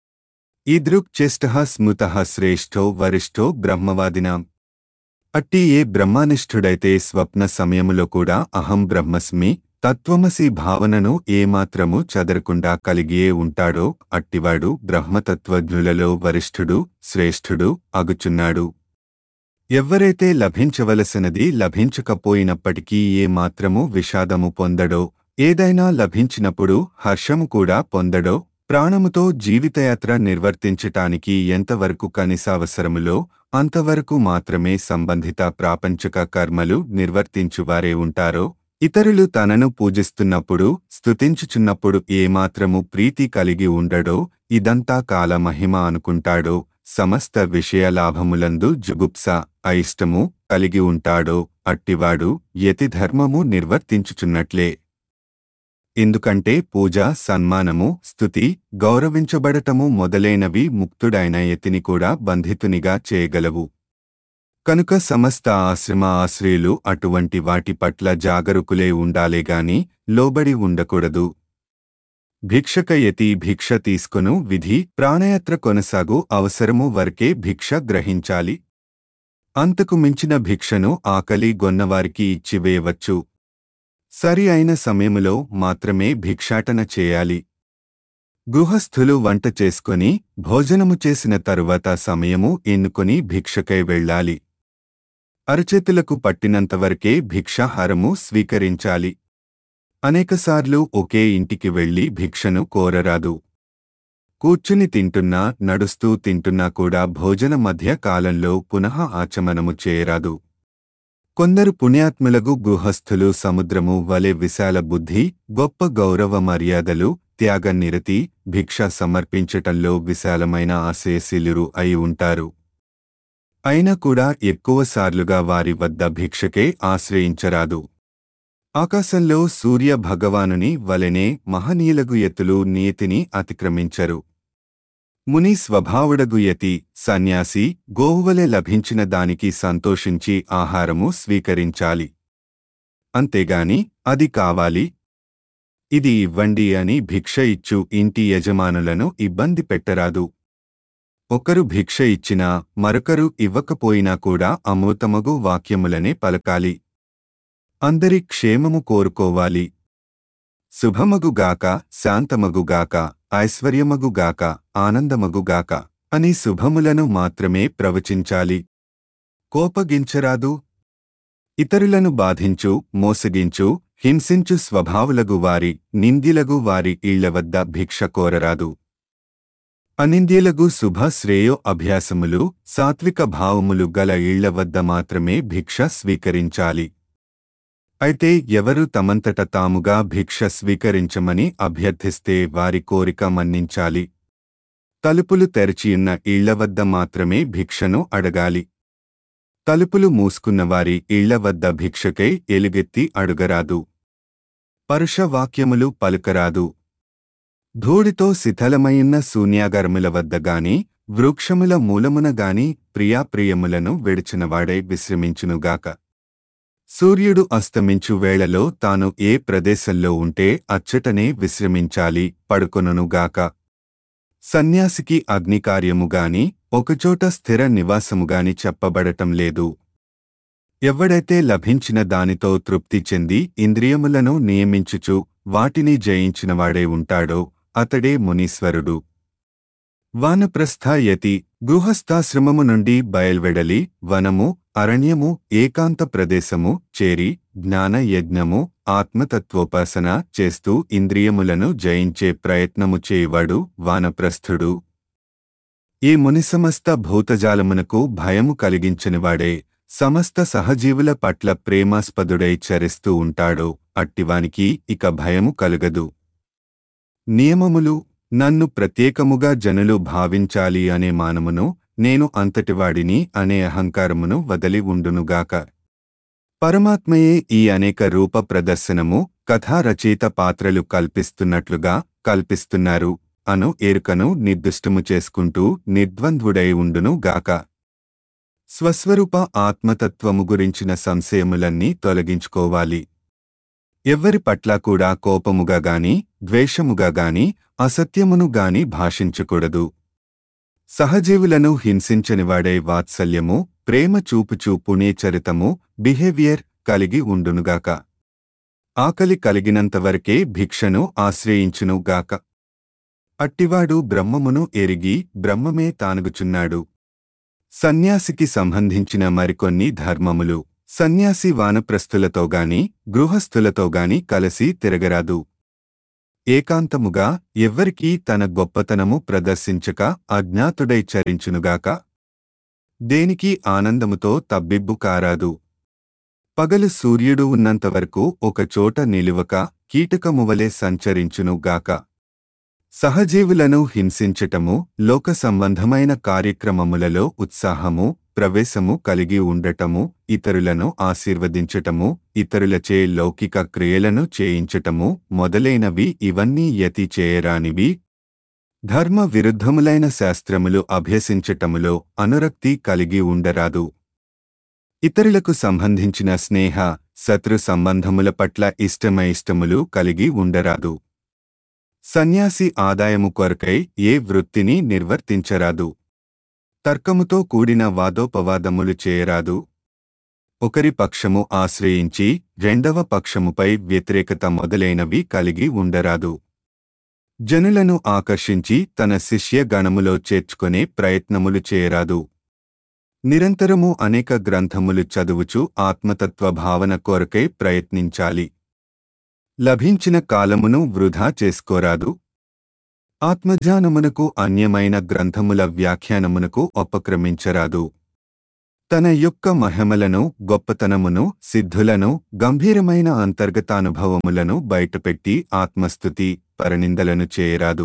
ఈదృక్చేష్ట స్మృత శ్రేష్ఠో వరిష్ఠో బ్రహ్మవాదినాం అట్టి ఏ బ్రహ్మానిష్ఠుడైతే స్వప్న సమయములో కూడా అహం బ్రహ్మస్మి తత్వమసి భావనను ఏమాత్రము చదరకుండా కలిగియే ఉంటాడో అట్టివాడు బ్రహ్మతత్వజ్ఞులలో వరిష్ఠుడు శ్రేష్ఠుడు అగుచున్నాడు ఎవ్వరైతే లభించవలసినది లభించకపోయినప్పటికీ ఏ మాత్రము విషాదము పొందడో ఏదైనా లభించినప్పుడు హర్షము కూడా పొందడో ప్రాణముతో జీవితయాత్ర నిర్వర్తించటానికి ఎంతవరకు కనీసావసరములో అంతవరకు మాత్రమే సంబంధిత ప్రాపంచక కర్మలు నిర్వర్తించువారే ఉంటారో ఇతరులు తనను పూజిస్తున్నప్పుడు స్తుతించుచున్నప్పుడు ఏమాత్రము ప్రీతి కలిగి ఉండడో ఇదంతా కాలమహిమ అనుకుంటాడో సమస్త విషయ లాభములందు జుగుప్స అయిష్టము కలిగి ఉంటాడో అట్టివాడు యతిధర్మము నిర్వర్తించుచున్నట్లే ఎందుకంటే పూజ సన్మానము స్తుతి గౌరవించబడటము మొదలైనవి ముక్తుడైన యతిని కూడా బంధితునిగా చేయగలవు కనుక సమస్త ఆశ్రమ ఆశ్రయులు అటువంటి వాటి పట్ల జాగరుకులే ఉండాలేగాని లోబడి ఉండకూడదు భిక్షక యతి భిక్ష తీసుకును విధి ప్రాణయాత్ర కొనసాగు అవసరము వరకే భిక్ష గ్రహించాలి అంతకు మించిన భిక్షను ఆకలి గొన్నవారికి ఇచ్చివేయవచ్చు సరి అయిన సమయములో మాత్రమే భిక్షాటన చేయాలి గృహస్థులు వంట చేసుకొని భోజనము చేసిన తరువాత సమయము ఎన్నుకొని భిక్షకై వెళ్ళాలి అరచేతులకు పట్టినంతవరకే భిక్షాహారము స్వీకరించాలి అనేకసార్లు ఒకే ఇంటికి వెళ్లి భిక్షను కోరరాదు కూర్చుని తింటున్నా నడుస్తూ తింటున్నా కూడా భోజన మధ్య కాలంలో పునః ఆచమనము చేయరాదు కొందరు పుణ్యాత్ములకు గృహస్థులు సముద్రము వలె విశాల బుద్ధి గొప్ప గౌరవ మర్యాదలు త్యాగ నిరతి భిక్ష సమర్పించటంలో విశాలమైన ఆశయశీలురు అయి ఉంటారు అయినా కూడా ఎక్కువసార్లుగా వారి వద్ద భిక్షకే ఆశ్రయించరాదు ఆకాశంలో సూర్య భగవానుని వలెనే మహనీయులగు ఎత్తులు నీతిని అతిక్రమించరు ముని స్వభావుడగు యతి సన్యాసి గోవువలె లభించిన దానికి సంతోషించి ఆహారము స్వీకరించాలి అంతేగాని అది కావాలి ఇది ఇవ్వండి అని భిక్ష ఇచ్చు ఇంటి యజమానులను ఇబ్బంది పెట్టరాదు ఒకరు భిక్ష ఇచ్చినా మరొకరు ఇవ్వకపోయినా కూడా అమృతమగు వాక్యములనే పలకాలి అందరి క్షేమము కోరుకోవాలి శుభమగుగాక శాంతమగుగాక ఐశ్వర్యమగుగాక ఆనందమగుగాక అని శుభములను మాత్రమే ప్రవచించాలి కోపగించరాదు ఇతరులను బాధించు మోసగించు హింసించు స్వభావులగు వారి నింద్యులగు వారి ఇళ్ల వద్ద భిక్ష కోరరాదు అనింద్యులగు శుభ శ్రేయో అభ్యాసములు సాత్విక భావములు గల ఇళ్ల వద్ద మాత్రమే భిక్ష స్వీకరించాలి అయితే ఎవరు తమంతట తాముగా భిక్ష స్వీకరించమని అభ్యర్థిస్తే వారి కోరిక మన్నించాలి తలుపులు తెరచియున్న ఇళ్ల వద్ద మాత్రమే భిక్షను అడగాలి తలుపులు మూసుకున్నవారి ఇళ్ల వద్ద భిక్షకై ఎలుగెత్తి అడుగరాదు పరుషవాక్యములు పలుకరాదు ధూళితో శిథలమైయున్న శూన్యాగరముల వద్ద గాని వృక్షముల మూలమున గాని ప్రియాప్రియములను విడిచినవాడై విశ్రమించునుగాక సూర్యుడు అస్తమించు వేళలో తాను ఏ ప్రదేశంలో ఉంటే అచ్చటనే విశ్రమించాలి పడుకొనుగాక సన్యాసికి అగ్నికార్యముగాని ఒకచోట స్థిర నివాసముగాని చెప్పబడటం లేదు ఎవడైతే లభించిన దానితో తృప్తి చెంది ఇంద్రియములను నియమించుచు వాటిని జయించినవాడే ఉంటాడో అతడే మునీశ్వరుడు వానప్రస్థ యతి గృహస్థాశ్రమము నుండి బయల్వెడలి వనము అరణ్యము ఏకాంత ప్రదేశము చేరి జ్ఞాన యజ్ఞము ఆత్మతత్వోపాసన చేస్తూ ఇంద్రియములను జయించే ప్రయత్నము చేయవాడు వానప్రస్థుడు ఈ మునిసమస్త భూతజాలమునకు భయము కలిగించనివాడే సమస్త సహజీవుల పట్ల ప్రేమాస్పదుడై చరిస్తూ ఉంటాడో అట్టివానికి ఇక భయము కలుగదు నియమములు నన్ను ప్రత్యేకముగా జనులు భావించాలి అనే మానమును నేను అంతటివాడిని అనే అహంకారమును వదలి ఉండునుగాక పరమాత్మయే ఈ అనేక రూప ప్రదర్శనము కథా రచయిత పాత్రలు కల్పిస్తున్నట్లుగా కల్పిస్తున్నారు అను ఎరుకను నిర్దిష్టము చేసుకుంటూ నిర్ద్వంద్వుడై ఉండును గాక స్వస్వరూప ఆత్మతత్వము గురించిన సంశయములన్నీ తొలగించుకోవాలి ఎవ్వరి పట్ల కూడా కోపముగా గాని ద్వేషముగా గాని అసత్యమును గాని భాషించకూడదు సహజీవులను హింసించనివాడే వాత్సల్యము ప్రేమ చూపుచూ పుణ్యచరితము బిహేవియర్ కలిగి ఉండునుగాక ఆకలి కలిగినంతవరకే భిక్షను ఆశ్రయించునుగాక అట్టివాడు బ్రహ్మమును ఎరిగి బ్రహ్మమే తానుగుచున్నాడు సన్యాసికి సంబంధించిన మరికొన్ని ధర్మములు సన్యాసి వానప్రస్థులతోగాని గృహస్థులతోగాని కలసి తిరగరాదు ఏకాంతముగా ఎవ్వరికీ తన గొప్పతనము ప్రదర్శించక అజ్ఞాతుడై చరించునుగాక దేనికి ఆనందముతో తబ్బిబ్బు కారాదు పగలు సూర్యుడు ఉన్నంతవరకు ఒకచోట నిలువక కీటకమువలే సంచరించునుగాక సహజీవులను హింసించటము లోక సంబంధమైన కార్యక్రమములలో ఉత్సాహము ప్రవేశము కలిగి ఉండటము ఇతరులను ఆశీర్వదించటము ఇతరులచే లౌకిక క్రియలను చేయించటము మొదలైనవి ఇవన్నీ యతి చేయరానివి ధర్మ విరుద్ధములైన శాస్త్రములు అభ్యసించటములో అనురక్తి కలిగి ఉండరాదు ఇతరులకు సంబంధించిన స్నేహ శత్రు సంబంధముల పట్ల ఇష్టమైష్టములు కలిగి ఉండరాదు సన్యాసి ఆదాయము కొరకై ఏ వృత్తిని నిర్వర్తించరాదు తర్కముతో కూడిన వాదోపవాదములు చేయరాదు ఒకరి పక్షము ఆశ్రయించి రెండవ పక్షముపై వ్యతిరేకత మొదలైనవి కలిగి ఉండరాదు జనులను ఆకర్షించి తన శిష్య గణములో చేర్చుకొనే ప్రయత్నములు చేయరాదు నిరంతరము అనేక గ్రంథములు చదువుచు ఆత్మతత్వ భావన కొరకై ప్రయత్నించాలి లభించిన కాలమును వృధా చేసుకోరాదు ఆత్మజ్ఞానమునకు అన్యమైన గ్రంథముల వ్యాఖ్యానమునకు ఉపక్రమించరాదు తన యొక్క మహిమలను గొప్పతనమును సిద్ధులను గంభీరమైన అంతర్గతానుభవములను బయటపెట్టి ఆత్మస్థుతి పరనిందలను చేయరాదు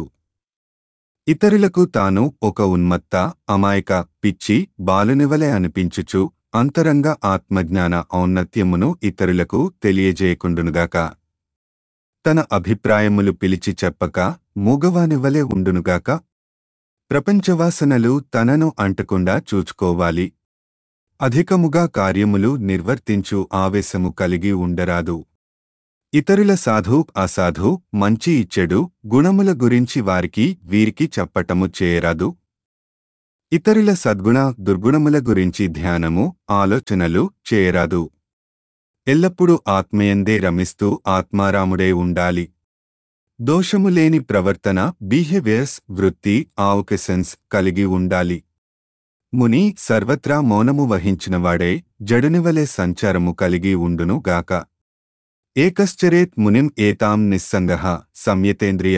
ఇతరులకు తాను ఒక ఉన్మత్త అమాయక పిచ్చి బాలునివలే అనిపించుచు అంతరంగ ఆత్మజ్ఞాన ఔన్నత్యమును ఇతరులకు తెలియజేయకుండునుగాక తన అభిప్రాయములు పిలిచి చెప్పక మూగవానివలే ఉండునుగాక ప్రపంచవాసనలు తనను అంటకుండా చూచుకోవాలి అధికముగా కార్యములు నిర్వర్తించు ఆవేశము కలిగి ఉండరాదు ఇతరుల సాధు అసాధు మంచి ఇచ్చెడు గుణముల గురించి వారికి వీరికి చెప్పటము చేయరాదు ఇతరుల సద్గుణ దుర్గుణముల గురించి ధ్యానము ఆలోచనలు చేయరాదు ఎల్లప్పుడూ ఆత్మయందే రమిస్తూ ఆత్మారాముడే ఉండాలి దోషము లేని ప్రవర్తన బిహేవియర్స్ వృత్తి ఆవకసెన్స్ కలిగి ఉండాలి ముని సర్వత్రా మౌనము వహించినవాడే జడునివలే సంచారము కలిగి ఉండును గాక ఏకశ్చరేత్ మునిం ఏతాం నిస్సంగః సంయతేంద్రియ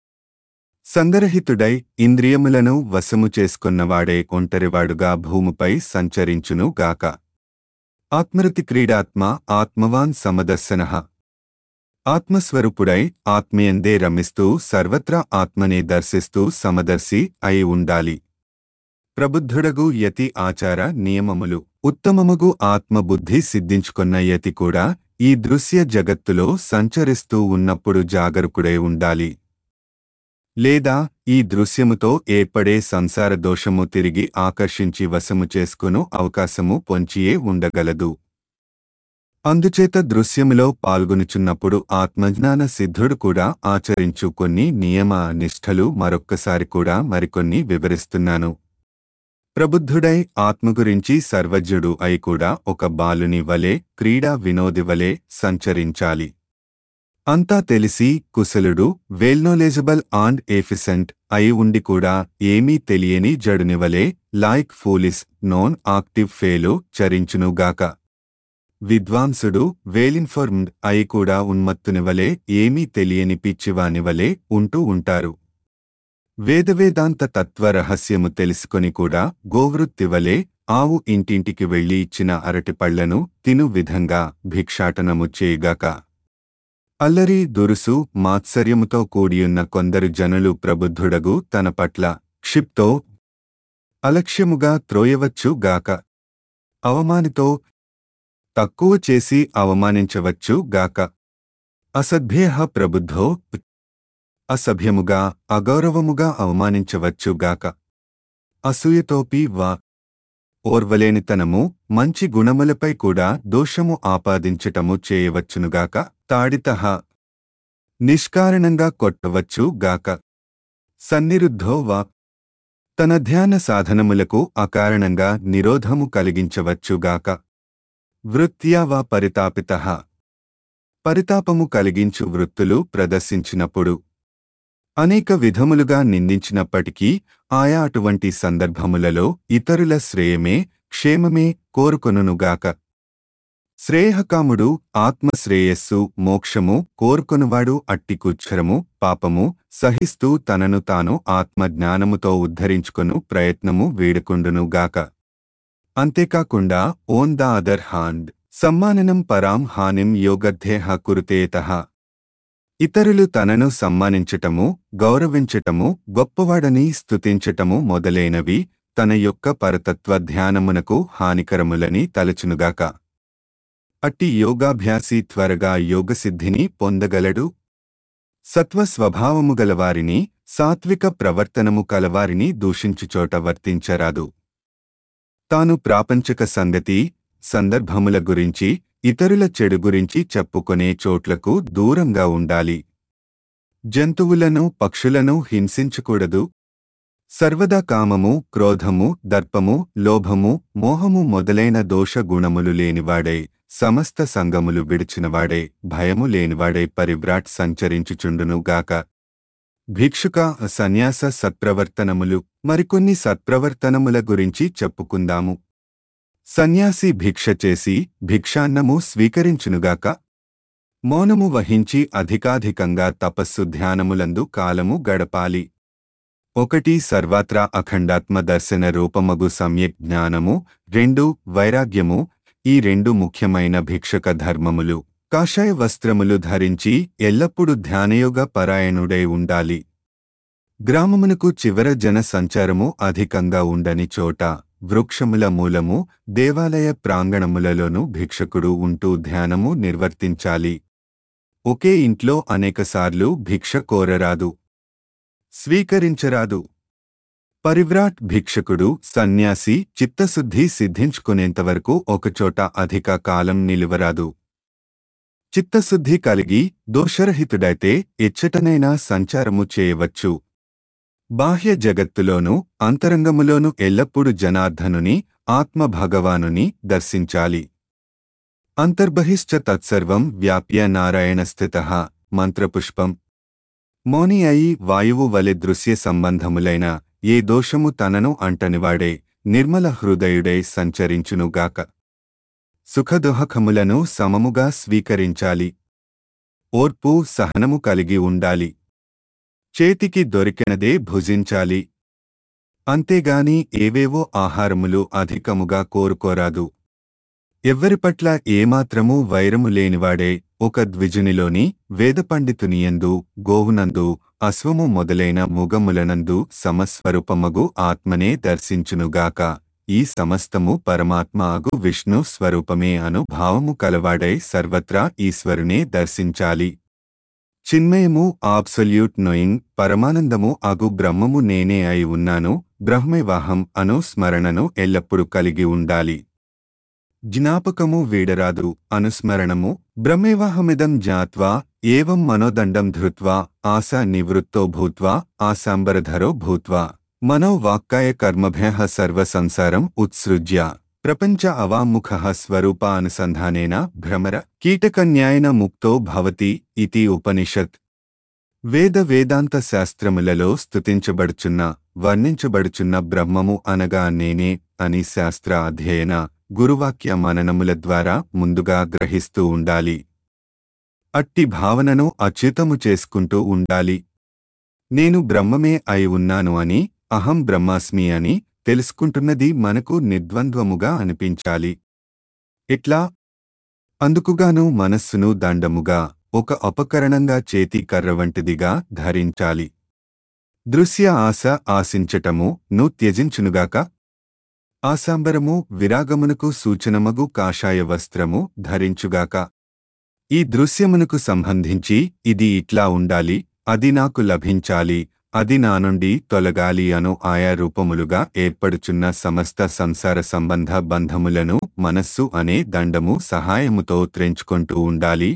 సంగరహితుడై ఇంద్రియములను వశము చేసుకున్నవాడే ఒంటరివాడుగా భూమిపై సంచరించును గాక ఆత్మరతి క్రీడాత్మ ఆత్మవాన్ సమదర్శన ఆత్మస్వరూపుడై ఆత్మయందే రమిస్తూ సర్వత్రా ఆత్మనే దర్శిస్తూ సమదర్శి అయి ఉండాలి ప్రబుద్ధుడగు యతి ఆచార నియమములు ఉత్తమముగు ఆత్మబుద్ధి సిద్ధించుకున్న యతి కూడా ఈ దృశ్య జగత్తులో సంచరిస్తూ ఉన్నప్పుడు జాగరూకుడై ఉండాలి లేదా ఈ దృశ్యముతో ఏర్పడే సంసార దోషము తిరిగి ఆకర్షించి వశము చేసుకును అవకాశము పొంచియే ఉండగలదు అందుచేత దృశ్యములో పాల్గొనుచున్నప్పుడు ఆత్మజ్ఞాన సిద్ధుడు కూడా ఆచరించు కొన్ని నియమ నిష్ఠలు మరొక్కసారి కూడా మరికొన్ని వివరిస్తున్నాను ప్రబుద్ధుడై ఆత్మ గురించి సర్వజ్ఞుడు అయి కూడా ఒక బాలుని వలె క్రీడా వినోది వలె సంచరించాలి అంతా తెలిసి కుశలుడు వెల్నోలేజబుల్ అండ్ ఎఫిసెంట్ అయి ఉండి కూడా ఏమీ తెలియని జడునివలే like foolish non active fellow చరించునుగాక విద్వాంసుడు వేలిన్ఫర్మ్డ్ అయి కూడా ఉన్మత్తునివలే ఏమీ తెలియని పిచ్చివానివలే ఉంటూ ఉంటారు వేదవేదాంత తత్వ రహస్యము తెలుసుకొని కూడా గోవృత్తివలే ఆవు ఇంటింటికి వెళ్లి ఇచ్చిన అరటిపళ్లను తిను విధంగా భిక్షాటనము చేయగాక అల్లరి దురుసు మాత్సర్యముతో కూడియున్న కొందరు జనులు ప్రబుద్ధుడగు తన పట్ల క్షిప్తో అలక్ష్యముగా త్రోయవచ్చు గాక అవమానితో తక్కువ చేసి అవమానించవచ్చు గాక అసభ్య ప్రబుద్ధో అసభ్యముగా అగౌరవముగా అవమానించవచ్చు గాక అసూయతోపి వా ఓర్వలేనితనము మంచి గుణములపై కూడా దోషము ఆపాదించటము చేయవచ్చునుగాక తాడితహ నిష్కారణంగా కొట్టవచ్చు గాక సన్నిరుద్ధో వా తన ధ్యాన సాధనములకు అకారణంగా నిరోధము కలిగించవచ్చుగాక వృత్త్యా వా పరితాపిత పరితాపము కలిగించు వృత్తులు ప్రదర్శించినప్పుడు అనేక విధములుగా నిందించినప్పటికీ ఆయా అటువంటి సందర్భములలో ఇతరుల శ్రేయమే క్షేమమే కోరుకొనుగాక శ్రేయకాముడు ఆత్మశ్రేయస్సు మోక్షము కోరుకొనువాడు అట్టి కుచ్చరము పాపము సహిస్తూ తనను తాను ఆత్మజ్ఞానముతో ఉద్ధరించుకొను ప్రయత్నము వీడుకుండునుగాక అంతేకాకుండా ఓన్ ద అదర్ హాండ్ సమ్మాననం పరాం హానిం యోగధ్యేహ కురుతేతః ఇతరులు తనను సమ్మానించటము గౌరవించటము గొప్పవాడని స్తుతించటము మొదలైనవి తన యొక్క పరతత్వ ధ్యానమునకు హానికరములని తలచునుగాక అట్టి యోగాభ్యాసి త్వరగా యోగసిద్ధిని పొందగలడు సత్వ స్వభావము గలవారిని సాత్విక ప్రవర్తనము కలవారిని దూషించుచోట వర్తించరాదు తాను ప్రాపంచక సంగతి సందర్భముల గురించి ఇతరుల చెడు గురించి చెప్పుకొనే చోట్లకు దూరంగా ఉండాలి జంతువులను పక్షులను హింసించకూడదు సర్వదా కామము క్రోధము దర్పము లోభము మోహము మొదలైన దోష గుణములు లేనివాడై సమస్త సంగములు విడిచినవాడే భయము లేనివాడై పరివ్రాట్ సంచరించుచుండును గాక భిక్షుక సన్యాస సత్ప్రవర్తనములు మరికొన్ని సత్ప్రవర్తనముల గురించి చెప్పుకుందాము సన్యాసి భిక్ష చేసి భిక్షాన్నము స్వీకరించునుగాక మౌనము వహించి అధికాధికంగా తపస్సు ధ్యానములందు కాలము గడపాలి ఒకటి సర్వాత్రా అఖండాత్మ దర్శన రూపమగు సమ్యక్ జ్ఞానము రెండు వైరాగ్యము ఈ రెండు ముఖ్యమైన భిక్షక ధర్మములు కాషాయ వస్త్రములు ధరించి ఎల్లప్పుడూ ధ్యానయోగ పరాయణుడై ఉండాలి గ్రామమునకు చివర జన సంచారము అధికంగా ఉండని చోట వృక్షముల మూలము దేవాలయ ప్రాంగణములలోనూ భిక్షకుడు ఉంటూ ధ్యానము నిర్వర్తించాలి ఒకే ఇంట్లో అనేకసార్లు భిక్ష కోరరాదు స్వీకరించరాదు పరివ్రాట్ భిక్షకుడు సన్యాసి చిత్తశుద్ధి సిద్ధించుకునేంతవరకు ఒకచోట అధిక కాలం నిలువరాదు చిత్తశుద్ధి కలిగి దోషరహితుడైతే ఎచ్చటనైనా సంచారము చేయవచ్చు బాహ్య జగత్తులోనూ అంతరంగములోనూ ఎల్లప్పుడూ జనార్దనుని ఆత్మ భగవానుని దర్శించాలి అంతర్బహిశ్చ తత్సర్వం వ్యాప్య నారాయణస్థిత మంత్రపుష్పం మౌని అయి వాయువు వలె దృశ్య సంబంధములైన ఏ దోషము తనను అంటనివాడే నిర్మల హృదయుడై సంచరించునుగాక సుఖదుహకములను సమముగా స్వీకరించాలి ఓర్పు సహనము కలిగి ఉండాలి చేతికి దొరికినదే భుజించాలి అంతేగాని ఏవేవో ఆహారములు అధికముగా కోరుకోరాదు ఎవ్వరి పట్ల ఏమాత్రమూ వైరము లేనివాడే ఒక ద్విజునిలోని వేదపండితునియందు గోవునందు అశ్వము మొదలైన ముగములనందు సమస్వరూపమగు ఆత్మనే దర్శించునుగాక ఈ సమస్తము పరమాత్మ అగు విష్ణు స్వరూపమే అను భావము కలవాడై సర్వత్రా ఈశ్వరునే దర్శించాలి చిన్మయము ఆబ్సొల్యూట్ నోయింగ్ పరమానందము అగు బ్రహ్మము నేనే అయి ఉన్నాను బ్రహ్మేవాహం అను స్మరణను ఎల్లప్పుడూ కలిగి ఉండాలి జ్ఞాపకము వీడరాదు అనుస్మరణము బ్రహ్మేవాహమిదం జ్ఞాత్వా ఏవం మనోదండం ధృత్వా ఆశా నివృత్తో భూత్వా ఆశాంబరధరో భూత్వా మనోవాక్కాయ కర్మభ్య సర్వ సంసారం ఉత్సృజ్య ప్రపంచ అవాముఖ స్వరూపానుసంధానేన భ్రమర కీటకన్యాయన ముక్తో భవతి ఇతి ఉపనిషత్ వేద వేదాంత శాస్త్రములలో స్తుతించబడుచున్న వర్ణించబడుచున్న బ్రహ్మము అనగా నేనే అని శాస్త్ర అధ్యయన గురువాక్య మననముల ద్వారా ముందుగా గ్రహిస్తూ ఉండాలి అట్టి భావనను అచ్యుతము చేసుకుంటూ ఉండాలి నేను బ్రహ్మమే అయి ఉన్నాను అని అహం బ్రహ్మాస్మి అని తెలుసుకుంటున్నది మనకు నిర్ద్వంద్వముగా అనిపించాలి ఇట్లా అందుకుగాను మనస్సును దండముగా ఒక ఉపకరణంగా చేతి కర్ర వంటిదిగా ధరించాలి దృశ్య ఆశ ఆశించటము ను త్యజించునుగాక ఆశాంబరము విరాగమునకు సూచనమగు కాషాయ వస్త్రము ధరించుగాక ఈ దృశ్యమునకు సంబంధించి ఇది ఇట్లా ఉండాలి అది నాకు లభించాలి అది నా నుండి తొలగాలి అను ఆయా రూపములుగా ఏర్పడుచున్న సమస్త సంసార సంబంధ బంధములను మనస్సు అనే దండము సహాయముతో త్రెంచుకుంటూ ఉండాలి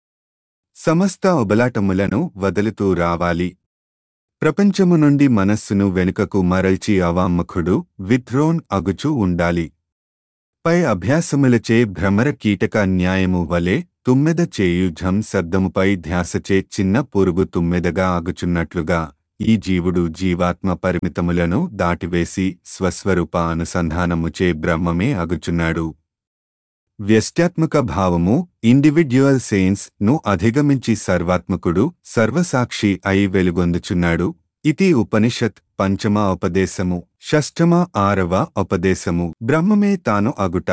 సమస్త ఒబలాటములను వదులుతూ రావాలి ప్రపంచము నుండి మనస్సును వెనుకకు మరల్చి అవామ్మఖుడు విథ్రోన్ అగుచూ ఉండాలి పై అభ్యాసములచే భ్రమర కీటక న్యాయము వలె తుమ్మెద చేయుఝం శబ్దముపై ధ్యాసచే చిన్న పురుగు తుమ్మెదగా ఆగుచున్నట్లుగా ఈ జీవుడు జీవాత్మ పరిమితములను దాటివేసి స్వస్వరూప అనుసంధానముచే బ్రహ్మమే అగుచున్నాడు వ్యష్ట్యాత్మక భావము ఇండివిడ్యువల్ సెయిన్స్ ను అధిగమించి సర్వాత్మకుడు సర్వసాక్షి అయి వెలుగొందుచున్నాడు ఇది ఉపనిషత్ పంచమ ఉపదేశము షష్టమ ఆరవ ఉపదేశము బ్రహ్మమే తాను అగుట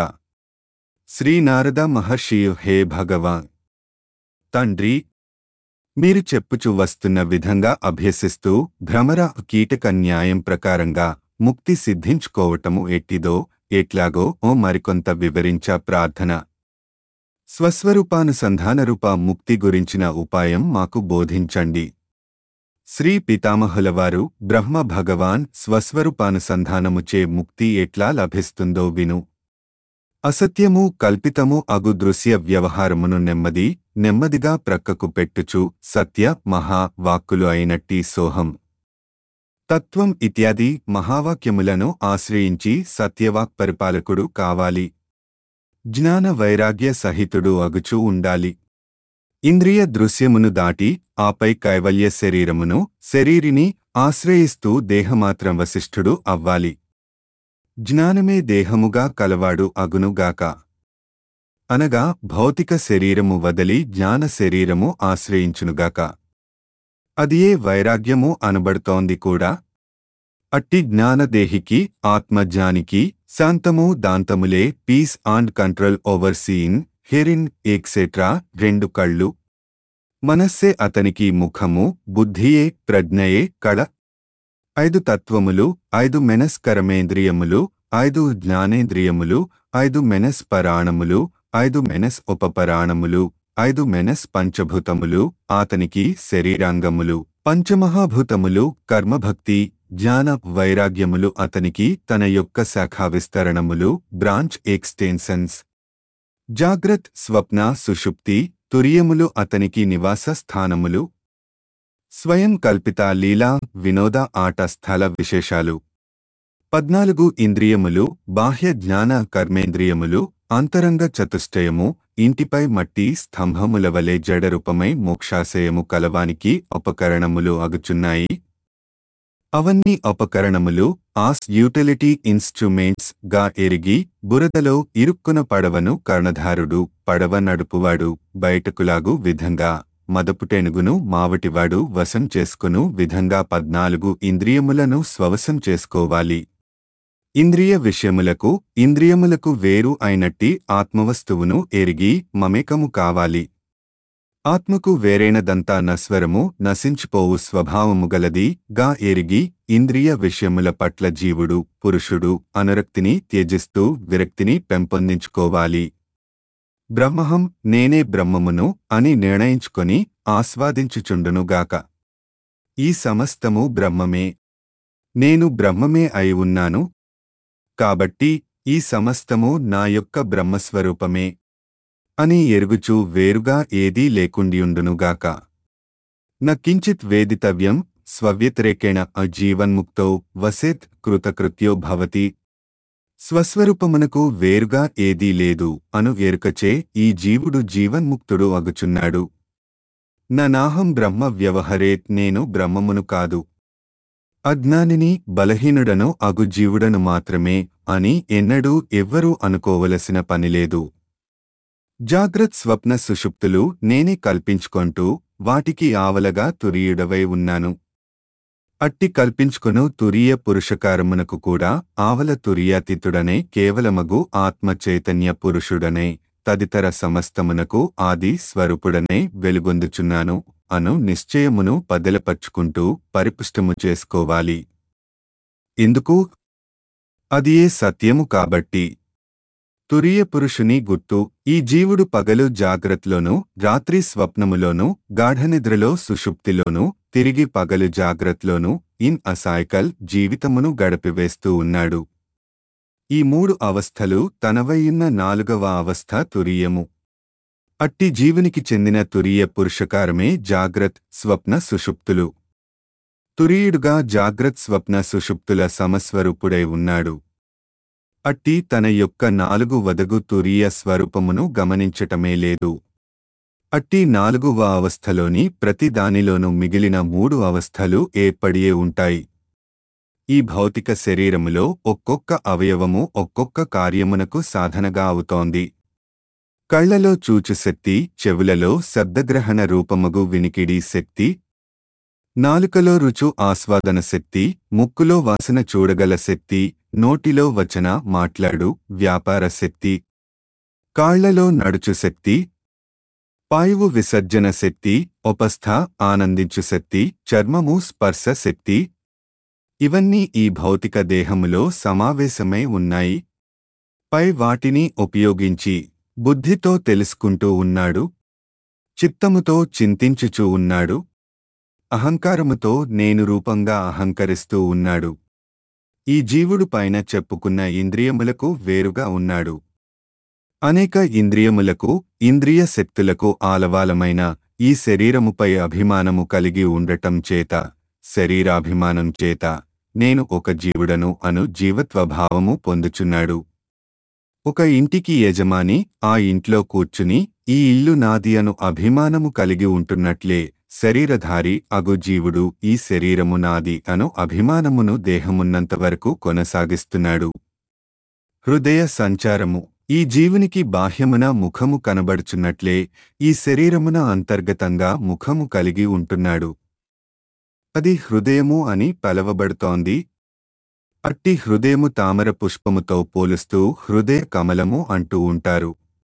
శ్రీనారద మహర్షియు హే భగవాన్ తండ్రి మీరు చెప్పుచు వస్తున్న విధంగా అభ్యసిస్తూ భ్రమర కీటక న్యాయం ప్రకారంగా ముక్తి సిద్ధించుకోవటము ఎట్టిదో ఎట్లాగో ఓ మరికొంత వివరించ ప్రార్థన స్వస్వరూపానుసంధానరూప ముక్తి గురించిన ఉపాయం మాకు బోధించండి శ్రీ పితామహులవారు బ్రహ్మ భగవాన్ స్వస్వరూపానుసంధానముచే ముక్తి ఎట్లా లభిస్తుందో విను అసత్యము కల్పితము అగు దృశ్య వ్యవహారమును నెమ్మది నెమ్మదిగా ప్రక్కకు పెట్టుచు సత్య మహా వాక్కులు అయినట్టి సోహం తత్వం ఇత్యాది మహావాక్యములను ఆశ్రయించి సత్యవాక్ పరిపాలకుడు కావాలి జ్ఞాన వైరాగ్య సహితుడు అగుచూ ఉండాలి ఇంద్రియ దృశ్యమును దాటి ఆపై కైవల్య శరీరమును శరీరిని ఆశ్రయిస్తూ దేహమాత్రం వశిష్ఠుడు అవ్వాలి జ్ఞానమే దేహముగా కలవాడు అగునుగాక అనగా భౌతిక శరీరము వదలి జ్ఞాన శరీరము ఆశ్రయించునుగాక అదియే వైరాగ్యము అనబడుతోంది కూడా అట్టి జ్ఞానదేహికి ఆత్మజ్ఞానికి శాంతము దాంతములే peace and control over seen herein etcetera రెండు కళ్ళు మనస్సే అతనికి ముఖము బుద్ధియే ప్రజ్ఞయే కళ ఐదు తత్వములు ఐదు మెనస్కరమేంద్రియములు ఐదు జ్ఞానేంద్రియములు ఐదు మెనస్ పరాణములు ఐదు మెనస్ ఉపపరాణములు ఐదు మెనస్ పంచభూతములు ఆతనికి శరీరాంగములు పంచమహాభూతములు కర్మభక్తి జ్ఞాన వైరాగ్యములు అతనికి తన యొక్క శాఖా విస్తరణములు బ్రాంచ్ ఎక్స్టెన్షన్స్ జాగ్రత్ స్వప్న సుషుప్తి తురియములు అతనికి నివాస స్థానములు స్వయం కల్పిత లీలా వినోద ఆట స్థల విశేషాలు పద్నాలుగు ఇంద్రియములు బాహ్య జ్ఞాన కర్మేంద్రియములు అంతరంగ చతుష్టయము ఇంటిపై మట్టి స్తంభముల వలె జడరూపమై మోక్షాశయము కలవానికి ఉపకరణములు అగుచున్నాయి అవన్నీ ఉపకరణములు ఆస్ యూటిలిటీ ఇన్స్ట్రుమెంట్స్ గా ఎరిగి బురదలో ఇరుక్కున పడవను కర్ణధారుడు పడవ నడుపువాడు బయటకులాగు విధంగా మదపుటెనుగును మావటివాడు వశం చేసుకును విధంగా పద్నాలుగు ఇంద్రియములను స్వవశం చేసుకోవాలి ఇంద్రియ విషయములకు ఇంద్రియములకు వేరు అయినట్టి ఆత్మవస్తువును ఎరిగి మమేకము కావాలి ఆత్మకు వేరైనదంతా నస్వరము నశించిపోవు స్వభావము గలది గా ఎరిగి ఇంద్రియ విషయముల పట్ల జీవుడు పురుషుడు అనురక్తిని త్యజిస్తూ విరక్తిని పెంపొందించుకోవాలి బ్రహ్మహం నేనే బ్రహ్మమును అని నిర్ణయించుకొని ఆస్వాదించుచుండునుగాక ఈ సమస్తము బ్రహ్మమే నేను బ్రహ్మమే అయి ఉన్నాను కాబట్టి ఈ సమస్తము నా యొక్క బ్రహ్మస్వరూపమే అని ఎరుగుచూ వేరుగా ఏదీ లేకుండియుండునుగాక న కించిత్ వేదితవ్యం స్వవ్యతిరేకేణ అజీవన్ముక్తో వసేత్ కృతకృత్యో భవతి స్వస్వరూపమునకు వేరుగా ఏదీ లేదు అను ఎరుకచే ఈ జీవుడు జీవన్ముక్తుడు అగుచున్నాడు నాహం బ్రహ్మ వ్యవహరేత్ నేను బ్రహ్మమును కాదు అజ్ఞానిని బలహీనుడను అగు జీవుడను మాత్రమే అని ఎన్నడూ ఎవ్వరూ అనుకోవలసిన పనిలేదు జాగ్రత్ స్వప్న సుషుప్తులు నేనే కల్పించుకొంటూ వాటికి ఆవలగా తురియుడవై ఉన్నాను అట్టి కల్పించుకొను తురియ పురుషకారమునకు కూడా ఆవల తురియాతీతుడనే కేవలమగు ఆత్మ చైతన్య పురుషుడనే తదితర సమస్తమునకు ఆది స్వరూపుడనే వెలుగొందుచున్నాను అను నిశ్చయమును పదలపరుచుకుంటూ పరిపుష్టము చేసుకోవాలి ఎందుకు అదియే సత్యము కాబట్టి తురియ పురుషుని గుర్తు ఈ జీవుడు పగలు జాగ్రత్తలోనూ రాత్రి స్వప్నములోనూ గాఢనిద్రలో సుషుప్తిలోనూ తిరిగి పగలు జాగ్రత్తలోనూ ఇన్ అసాయికల్ జీవితమును గడిపివేస్తూ ఉన్నాడు ఈ మూడు అవస్థలు తనవైయున్న నాలుగవ అవస్థ తురియము అట్టి జీవునికి చెందిన తురియ పురుషకారమే జాగ్రత్ స్వప్న సుషుప్తులు తురియుడుగా జాగ్రత్ స్వప్న సుషుప్తుల సమస్వరూపుడై ఉన్నాడు అట్టి తన యొక్క నాలుగు వదగు తురియ స్వరూపమును గమనించటమే లేదు అట్టి నాలుగువ అవస్థలోని ప్రతి దానిలోనూ మిగిలిన మూడు అవస్థలు ఏర్పడియే ఉంటాయి ఈ భౌతిక శరీరములో ఒక్కొక్క అవయవము ఒక్కొక్క కార్యమునకు సాధనగా అవుతోంది కళ్లలో చూచు శక్తి చెవులలో శబ్దగ్రహణ రూపమగు వినికిడి శక్తి నాలుకలో రుచు ఆస్వాదన శక్తి ముక్కులో వాసన చూడగల శక్తి నోటిలో వచన మాట్లాడు వ్యాపార శక్తి కాళ్లలో నడుచు శక్తి పాయువు విసర్జన శక్తి ఉపస్థ ఆనందించు శక్తి చర్మము స్పర్శ శక్తి ఇవన్నీ ఈ భౌతిక దేహములో సమావేశమై ఉన్నాయి పై వాటిని ఉపయోగించి బుద్ధితో తెలుసుకుంటూ ఉన్నాడు చిత్తముతో చింతించుచూ ఉన్నాడు అహంకారముతో నేను రూపంగా అహంకరిస్తూ ఉన్నాడు ఈ జీవుడు పైన చెప్పుకున్న ఇంద్రియములకు వేరుగా ఉన్నాడు అనేక ఇంద్రియములకు ఇంద్రియ శక్తులకు ఆలవాలమైన ఈ శరీరముపై అభిమానము కలిగి ఉండటం చేత శరీరాభిమానం చేత నేను ఒక జీవుడను అను జీవత్వభావము పొందుచున్నాడు ఒక ఇంటికి యజమాని ఆ ఇంట్లో కూర్చుని ఈ ఇల్లు నాది అను అభిమానము కలిగి ఉంటున్నట్లే శరీరధారి అగు జీవుడు ఈ శరీరము నాది అను అభిమానమును దేహమున్నంతవరకు కొనసాగిస్తున్నాడు హృదయ సంచారము ఈ జీవునికి బాహ్యమున ముఖము కనబడుచున్నట్లే ఈ శరీరమున అంతర్గతంగా ముఖము కలిగి ఉంటున్నాడు అది హృదయము అని పలవబడుతోంది అట్టి హృదయము తామర పుష్పముతో పోలుస్తూ హృదయ కమలము అంటూ ఉంటారు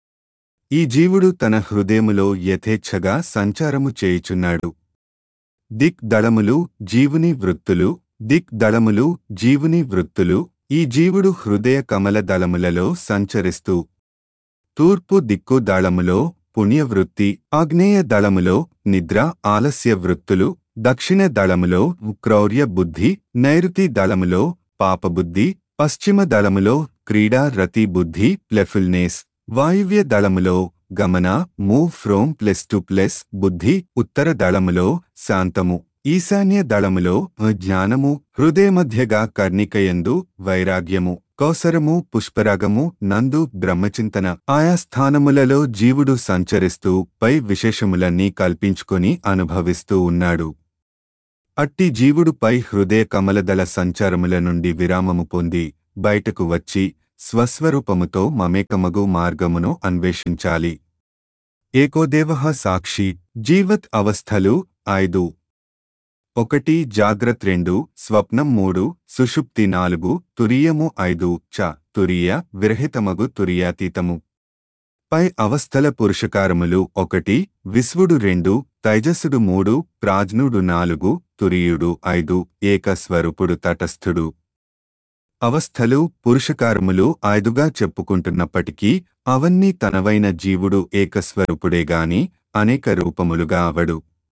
ఈ జీవుడు తన హృదయములో యథేచ్ఛగా సంచారము చేయుచున్నాడు దిక్ దళములు జీవుని వృత్తులు దిక్ దళములు జీవుని వృత్తులు ఈ జీవుడు హృదయ కమల దళములలో సంచరిస్తూ తూర్పు దిక్కు దళములో పుణ్యవృత్తి ఆగ్నేయ దళములో నిద్ర ఆలస్య వృత్తులు దక్షిణ దళములో క్రౌర్య బుద్ధి నైరుతి దళములో పాపబుద్ధి పశ్చిమ దళములో క్రీడా రతి బుద్ధి ప్లెఫుల్నెస్ వాయువ్య దళములో గమన move from plus to plus బుద్ధి ఉత్తర దళములో శాంతము ఈశాన్య దళములో జ్ఞానము హృదయమధ్యగా కర్ణికయందు వైరాగ్యము కౌసరము పుష్పరాగము నందు బ్రహ్మచింతన ఆయా స్థానములలో జీవుడు సంచరిస్తూ పై విశేషములన్నీ కల్పించుకొని అనుభవిస్తూ ఉన్నాడు అట్టి జీవుడు పై హృదయ కమలదళ సంచారముల నుండి విరామము పొంది బయటకు వచ్చి స్వస్వరూపముతో మమేకమగు మార్గమును అన్వేషించాలి ఏకోదేవ సాక్షి జీవత్ అవస్థలు ఐదు ఒకటి జాగ్రత్త రెండు స్వప్నం మూడు సుషుప్తి నాలుగు తురియము ఐదు చ తురియ విరహితమగు తురియాతీతము పై అవస్థల పురుషకారములు ఒకటి విశ్వుడు రెండు తైజస్సుడు మూడు ప్రాజ్ఞుడు నాలుగు తురియుడు ఐదు ఏకస్వరూపుడు తటస్థుడు అవస్థలు పురుషకారములు ఐదుగా చెప్పుకుంటున్నప్పటికీ అవన్నీ తనవైన జీవుడు ఏకస్వరూపుడేగాని అనేక రూపములుగా అవడు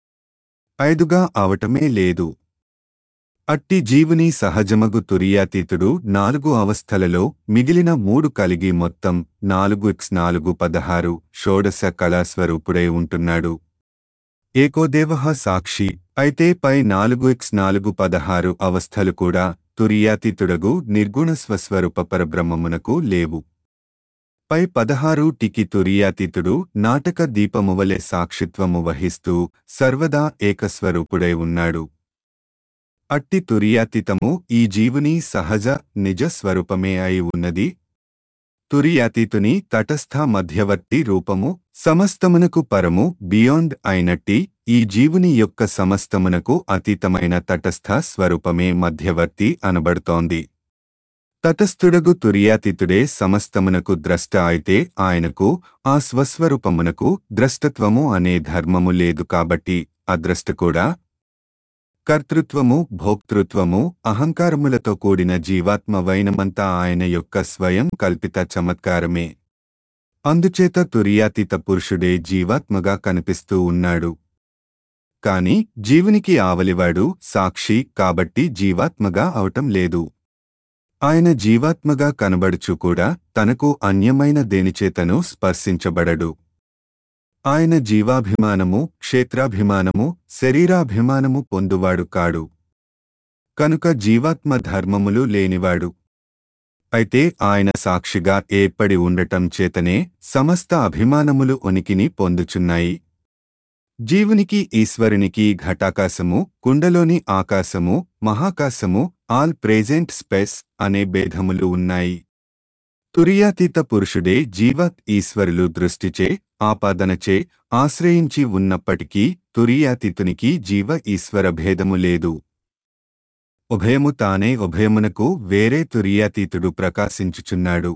ఐదుగా అవటమే లేదు అట్టి జీవుని సహజమగు తురియాతీతుడు నాలుగు అవస్థలలో మిగిలిన మూడు కలిగి మొత్తం నాలుగు ఎక్స్ నాలుగు పదహారు షోడశ కళాస్వరూపుడై ఉంటున్నాడు ఏకోదేవ సాక్షి అయితే పై నాలుగు ఎక్స్ నాలుగు పదహారు అవస్థలు కూడా తురియాతీతుడగు నిర్గుణ స్వస్వరూప పరబ్రహ్మమునకు లేవు పై పదహారు టికి తురియాతీతుడు నాటక దీపమువలె సాక్షిత్వము వహిస్తూ సర్వదా ఏకస్వరూపుడై ఉన్నాడు అట్టి తురియాతీతము ఈ జీవుని సహజ నిజ స్వరూపమే అయి ఉన్నది తురియాతీతుని తటస్థ మధ్యవర్తి రూపము సమస్తమునకు పరము బియాండ్ అయినట్టి ఈ జీవుని యొక్క సమస్తమునకు అతీతమైన తటస్థ స్వరూపమే మధ్యవర్తి అనబడుతోంది తటస్థుడగు తురియాతీతుడే సమస్తమునకు ద్రష్ట అయితే ఆయనకు ఆ స్వస్వరూపమునకు ద్రష్టత్వము అనే ధర్మము లేదు కాబట్టి అద్రష్ట కూడా కర్తృత్వము భోక్తృత్వము అహంకారములతో కూడిన జీవాత్మ వైనమంతా ఆయన యొక్క స్వయం కల్పిత చమత్కారమే అందుచేత తురియాతీత పురుషుడే జీవాత్మగా కనిపిస్తూ ఉన్నాడు కాని జీవునికి ఆవలివాడు సాక్షి కాబట్టి జీవాత్మగా అవటం లేదు ఆయన జీవాత్మగా కనబడుచు కూడా తనకు అన్యమైన దేనిచేతను స్పర్శించబడడు ఆయన జీవాభిమానము క్షేత్రాభిమానము శరీరాభిమానము పొందువాడు కాడు కనుక జీవాత్మ ధర్మములు లేనివాడు అయితే ఆయన సాక్షిగా ఏర్పడి ఉండటం చేతనే సమస్త అభిమానములు ఉనికిని పొందుచున్నాయి జీవునికి ఈశ్వరునికి ఘటాకాశము కుండలోని ఆకాశము మహాకాశము ఆల్ ప్రెజెంట్ స్పేస్ అనే భేదములు ఉన్నాయి తురియాతీత పురుషుడే జీవత్ ఈశ్వరులు దృష్టిచే ఆపాదనచే ఆశ్రయించి ఉన్నప్పటికీ తురియాతీతునికి జీవ ఈశ్వర భేదము లేదు ఉభయము తానే ఉభయమునకు వేరే తురియాతీతుడు ప్రకాశించుచున్నాడు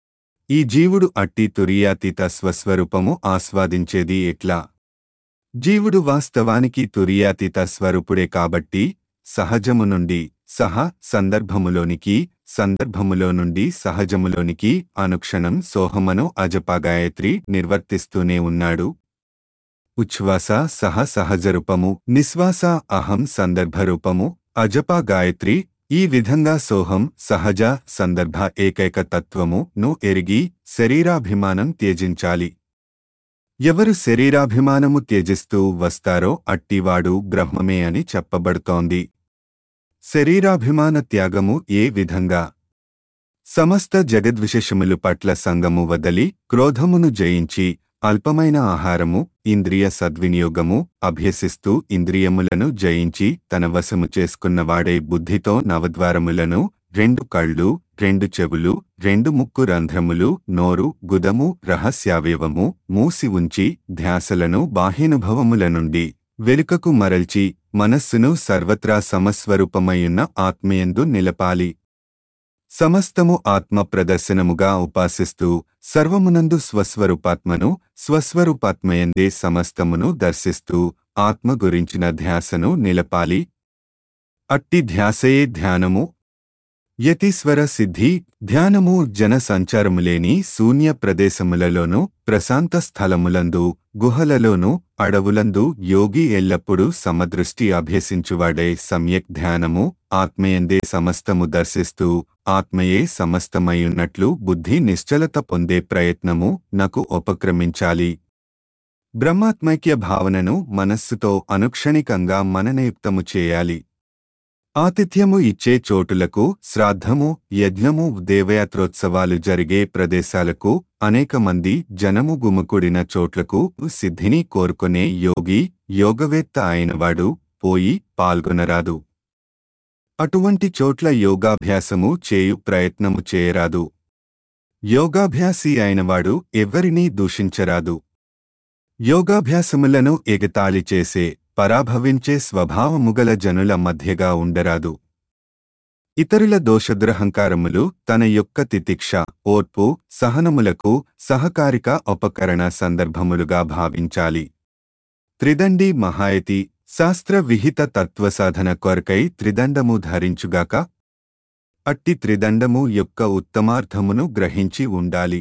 ఈ జీవుడు అట్టి తురియాతీత స్వస్వరూపము ఆస్వాదించేది ఎట్లా జీవుడు వాస్తవానికి తురియాతీత స్వరూపుడే కాబట్టి సహజము నుండి సహ సందర్భములోనికి సందర్భములో నుండి సహజములోనికి అనుక్షణం సోహమను అజపగాయత్రి నిర్వర్తిస్తూనే ఉన్నాడు ఉచ్ఛ్వాస సహ సహజరూపము నిశ్వాస అహం సందర్భరూపము అజపా గాయత్రి ఈ విధంగా సోహం సహజ సందర్భ ఏకైక తత్వము ను ఎరిగి శరీరాభిమానం త్యజించాలి ఎవరు శరీరాభిమానము త్యజిస్తూ వస్తారో అట్టివాడు బ్రహ్మమే అని చెప్పబడుతోంది శరీరాభిమాన త్యాగము ఏ విధంగా సమస్త జగద్విశేషములు పట్ల సంగము వదలి క్రోధమును జయించి అల్పమైన ఆహారము ఇంద్రియ సద్వినియోగము అభ్యసిస్తూ ఇంద్రియములను జయించి తన వశము చేసుకున్నవాడే బుద్ధితో నవద్వారములను రెండు కళ్ళు రెండు చెవులు రెండు ముక్కు రంధ్రములు నోరు గుదము రహస్యావయవము మూసి ఉంచి ధ్యాసలను బాహ్యనుభవముల నుండి వెనుకకు మరల్చి మనస్సును సర్వత్రా సమస్వరూపమయున్న ఆత్మయందు నిలపాలి సమస్తము ఆత్మ ప్రదర్శనముగా ఉపాసిస్తూ సర్వమునందు స్వస్వరూపాత్మను స్వస్వరూపాత్మయందే సమస్తమును దర్శిస్తూ ఆత్మ గురించిన ధ్యాసను నిలపాలి అట్టి ధ్యాసయే ధ్యానము యతీశ్వర సిద్ధి ధ్యానము జన సంచారములేని శూన్య ప్రదేశములలోనూ ప్రశాంత స్థలములందు గుహలలోనూ అడవులందు యోగి ఎల్లప్పుడూ సమదృష్టి అభ్యసించువాడే సమ్యక్ ధ్యానము ఆత్మయందే సమస్తము దర్శిస్తూ ఆత్మయే సమస్తమయున్నట్లు బుద్ధి నిశ్చలత పొందే ప్రయత్నము నాకు ఉపక్రమించాలి బ్రహ్మాత్మైక్య భావనను మనస్సుతో అనుక్షణికంగా మననయుక్తము చేయాలి ఆతిథ్యము ఇచ్చే చోటులకు శ్రాద్ధము యజ్ఞము దేవయాత్రోత్సవాలు జరిగే ప్రదేశాలకు అనేక మంది జనము గుమికూడిన చోట్లకు సిద్ధిని కోరుకునే యోగి యోగవేత్త అయినవాడు పోయి పాల్గొనరాదు అటువంటి చోట్ల యోగాభ్యాసము చేయు ప్రయత్నము చేయరాదు యోగాభ్యాసి అయినవాడు ఎవ్వరినీ దూషించరాదు యోగాభ్యాసములను ఎగతాళి చేసే పరాభవించే స్వభావముగల జనుల మధ్యగా ఉండరాదు ఇతరుల దోషద్రహంకారములు తన యొక్క తితిక్ష ఓర్పు సహనములకు సహకారిక ఉపకరణ సందర్భములుగా భావించాలి త్రిదండి మహాయతి శాస్త్ర విహిత తత్వసాధన కొరకై త్రిదండము ధరించుగాక అట్టి త్రిదండము యొక్క ఉత్తమార్థమును గ్రహించి ఉండాలి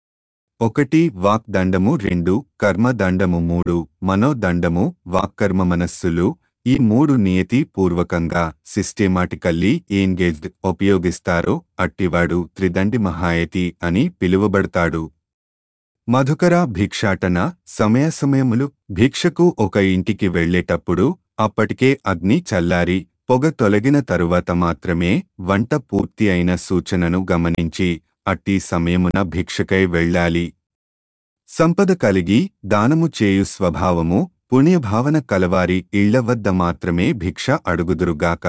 ఒకటి వాక్దండము రెండు కర్మదండము మూడు మనోదండము వాక్కర్మ మనస్సులు ఈ మూడు నియతి పూర్వకంగా సిస్టేమాటికల్లీ ఎంగేజ్డ్ ఉపయోగిస్తారో అట్టివాడు త్రిదండి మహాయతి అని పిలువబడతాడు మధుకర భిక్షాటన సమయ సమయములు భిక్షకు ఒక ఇంటికి వెళ్ళేటప్పుడు అప్పటికే అగ్ని చల్లారి పొగ తొలగిన తరువాత మాత్రమే వంట పూర్తి అయిన సూచనను గమనించి అట్టి సమయమున భిక్షకై వెళ్ళాలి సంపద కలిగి దానము చేయు స్వభావము పుణ్యభావన కలవారి ఇళ్ల వద్ద మాత్రమే భిక్ష అడుగుదురుగాక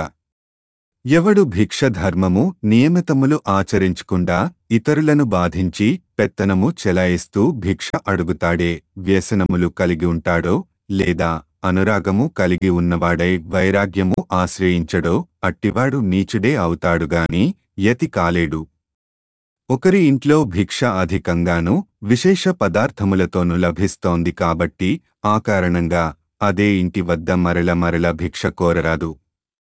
ఎవడు భిక్ష ధర్మము నియమితములు ఆచరించకుండా ఇతరులను బాధించి పెత్తనము చెలాయిస్తూ భిక్ష అడుగుతాడే వ్యసనములు కలిగి ఉంటాడో లేదా అనురాగము కలిగి ఉన్నవాడై వైరాగ్యము ఆశ్రయించడో అట్టివాడు నీచుడే అవుతాడుగాని యతి కాలేడు ఒకరి ఇంట్లో భిక్ష అధికంగాను విశేష పదార్థములతోనూ లభిస్తోంది కాబట్టి ఆ కారణంగా అదే ఇంటి వద్ద మరల మరల భిక్ష కోరరాదు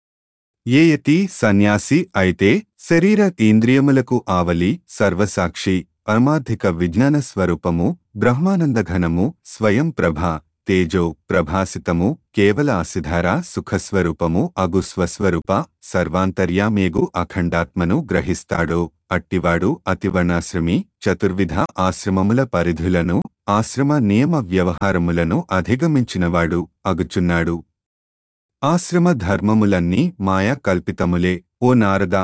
ఏ యతి సన్యాసి అయితే శరీర ఇంద్రియములకు ఆవలి సర్వసాక్షి పరమార్థిక విజ్ఞాన స్వరూపము బ్రహ్మానందఘనము స్వయం ప్రభ తేజో ప్రభాసితము కేవల అసిధార సుఖస్వరూపము అగు స్వస్వరూప సర్వాంతర్యామేగు అఖండాత్మను గ్రహిస్తాడో అట్టివాడు అతివర్ణాశ్రమి చతుర్విధ ఆశ్రమముల పరిధులను ఆశ్రమ నియమ వ్యవహారములను అధిగమించినవాడు అగుచున్నాడు ఆశ్రమ ధర్మములన్నీ మాయా కల్పితములే ఓ నారద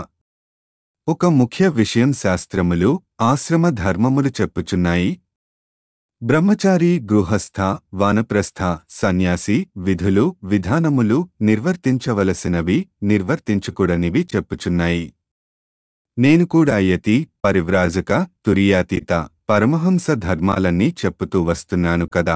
ఒక ముఖ్య విషయం శాస్త్రములు ఆశ్రమ ధర్మములు చెప్పుచున్నాయి బ్రహ్మచారి గృహస్థ వానప్రస్థ సన్యాసి విధులు విధానములు నిర్వర్తించవలసినవి నిర్వర్తించకూడనివి చెప్పుచున్నాయి నేను కూడా యతి పరివ్రాజక తురియాతీత పరమహంస ధర్మాలన్నీ చెప్పుతూ వస్తున్నాను కదా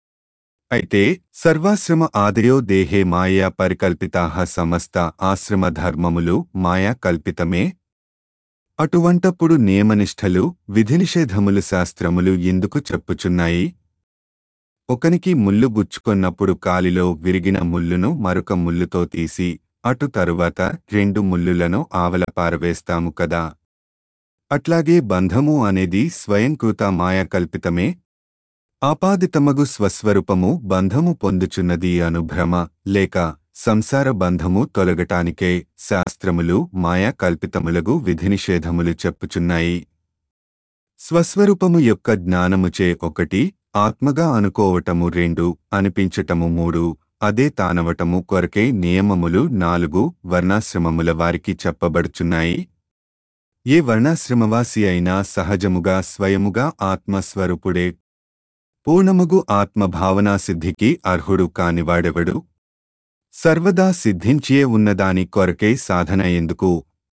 అయితే సర్వాశ్రమ ఆదయో దేహే మాయా పరికల్పితాహ సమస్త ఆశ్రమ ధర్మములు మాయా కల్పితమే అటువంటప్పుడు నియమనిష్టలు విధినిషేధములు శాస్త్రములు ఎందుకు చెప్పుచున్నాయి ఒకనికి ముల్లు గుచ్చుకొన్నప్పుడు కాలిలో విరిగిన ముల్లును మరొక ముల్లుతో తీసి అటు తరువాత రెండు ముల్లులను ఆవల పారవేస్తాము కదా అట్లాగే బంధము అనేది స్వయంకృత మాయ కల్పితమే ఆపాదితమగు స్వస్వరూపము బంధము పొందుచున్నది అనుభ్రమ లేక సంసార బంధము తొలగటానికే శాస్త్రములు మాయా కల్పితములగు విధినిషేధములు చెప్పుచున్నాయి స్వస్వరూపము యొక్క జ్ఞానముచే ఒకటి ఆత్మగా అనుకోవటము రెండు అనిపించటము మూడు అదే తానవటము కొరకే నియమములు నాలుగు వర్ణాశ్రమముల వారికి చెప్పబడుచున్నాయి ఏ వర్ణాశ్రమవాసి అయినా సహజముగా స్వయముగా ఆత్మస్వరూపుడే పూర్ణముగు ఆత్మభావనా సిద్ధికి అర్హుడు కానివాడెవడు సర్వదా సిద్ధించియే ఉన్నదాని కొరకై సాధన ఎందుకు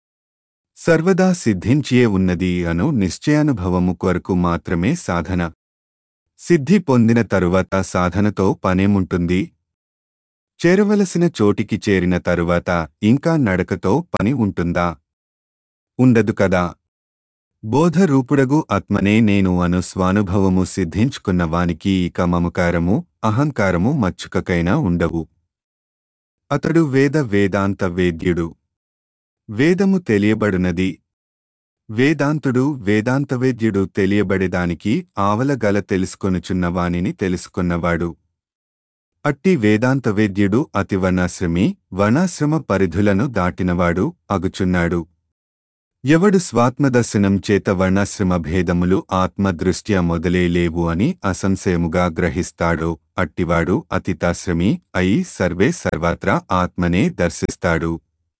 సర్వదా సిద్ధించియే ఉన్నది అను నిశ్చయానుభవము కొరకు మాత్రమే సాధన సిద్ధి పొందిన తరువాత సాధనతో పనేముంటుంది చేరవలసిన చోటికి చేరిన తరువాత ఇంకా నడకతో పని ఉంటుందా ఉండదు కదా బోధరూపుడగు ఆత్మనే నేను అను స్వానుభవము సిద్ధించుకున్న వానికి ఇక మమకారము అహంకారము మచ్చుకకైనా ఉండవు అతడు వేద వేదాంత వేద్యుడు వేదము తెలియబడునది వేదాంతుడు వేదాంతవేద్యుడు తెలియబడేదానికి ఆవలగల తెలుసుకొనుచున్న వానిని తెలుసుకున్నవాడు అట్టి వేదాంతవేద్యుడు అతి వర్ణాశ్రమి వర్ణాశ్రమ పరిధులను దాటినవాడు అగుచున్నాడు ఎవడు స్వాత్మదర్శనం చేత వర్ణాశ్రమ భేదములు ఆత్మదృష్ట్యా మొదలే లేవు అని అసంశయముగా గ్రహిస్తాడో అట్టివాడు అతితాశ్రమి అయి సర్వే సర్వత్రా ఆత్మనే దర్శిస్తాడు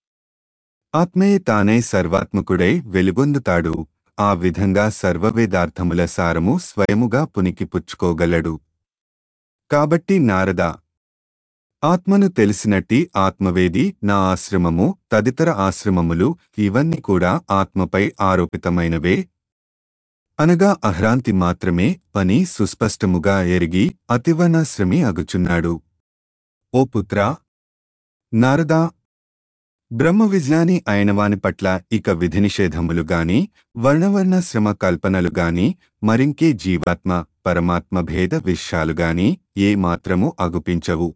ఆత్మయే తానే సర్వాత్మకుడై వెలుగొందుతాడు ఆ విధంగా సర్వవేదార్థముల సారము స్వయముగా పునికిపుచ్చుకోగలడు కాబట్టి నారద ఆత్మను తెలిసినట్టి ఆత్మవేది నా ఆశ్రమము తదితర ఆశ్రమములు ఇవన్నీ కూడా ఆత్మపై ఆరోపితమైనవే అనగా అహ్రాంతి మాత్రమే పని సుస్పష్టముగా ఎరిగి అతివనాశ్రమి అగుచున్నాడు ఓ పుత్రా నారదా బ్రహ్మ విజ్ఞాని అయినవాని పట్ల ఇక విధి నిషేధములు గాని వర్ణవర్ణ శ్రమ కల్పనలు గాని మరింకే జీవాత్మ పరమాత్మ భేద విషయాలు గాని ఏ మాత్రము అగుపించవు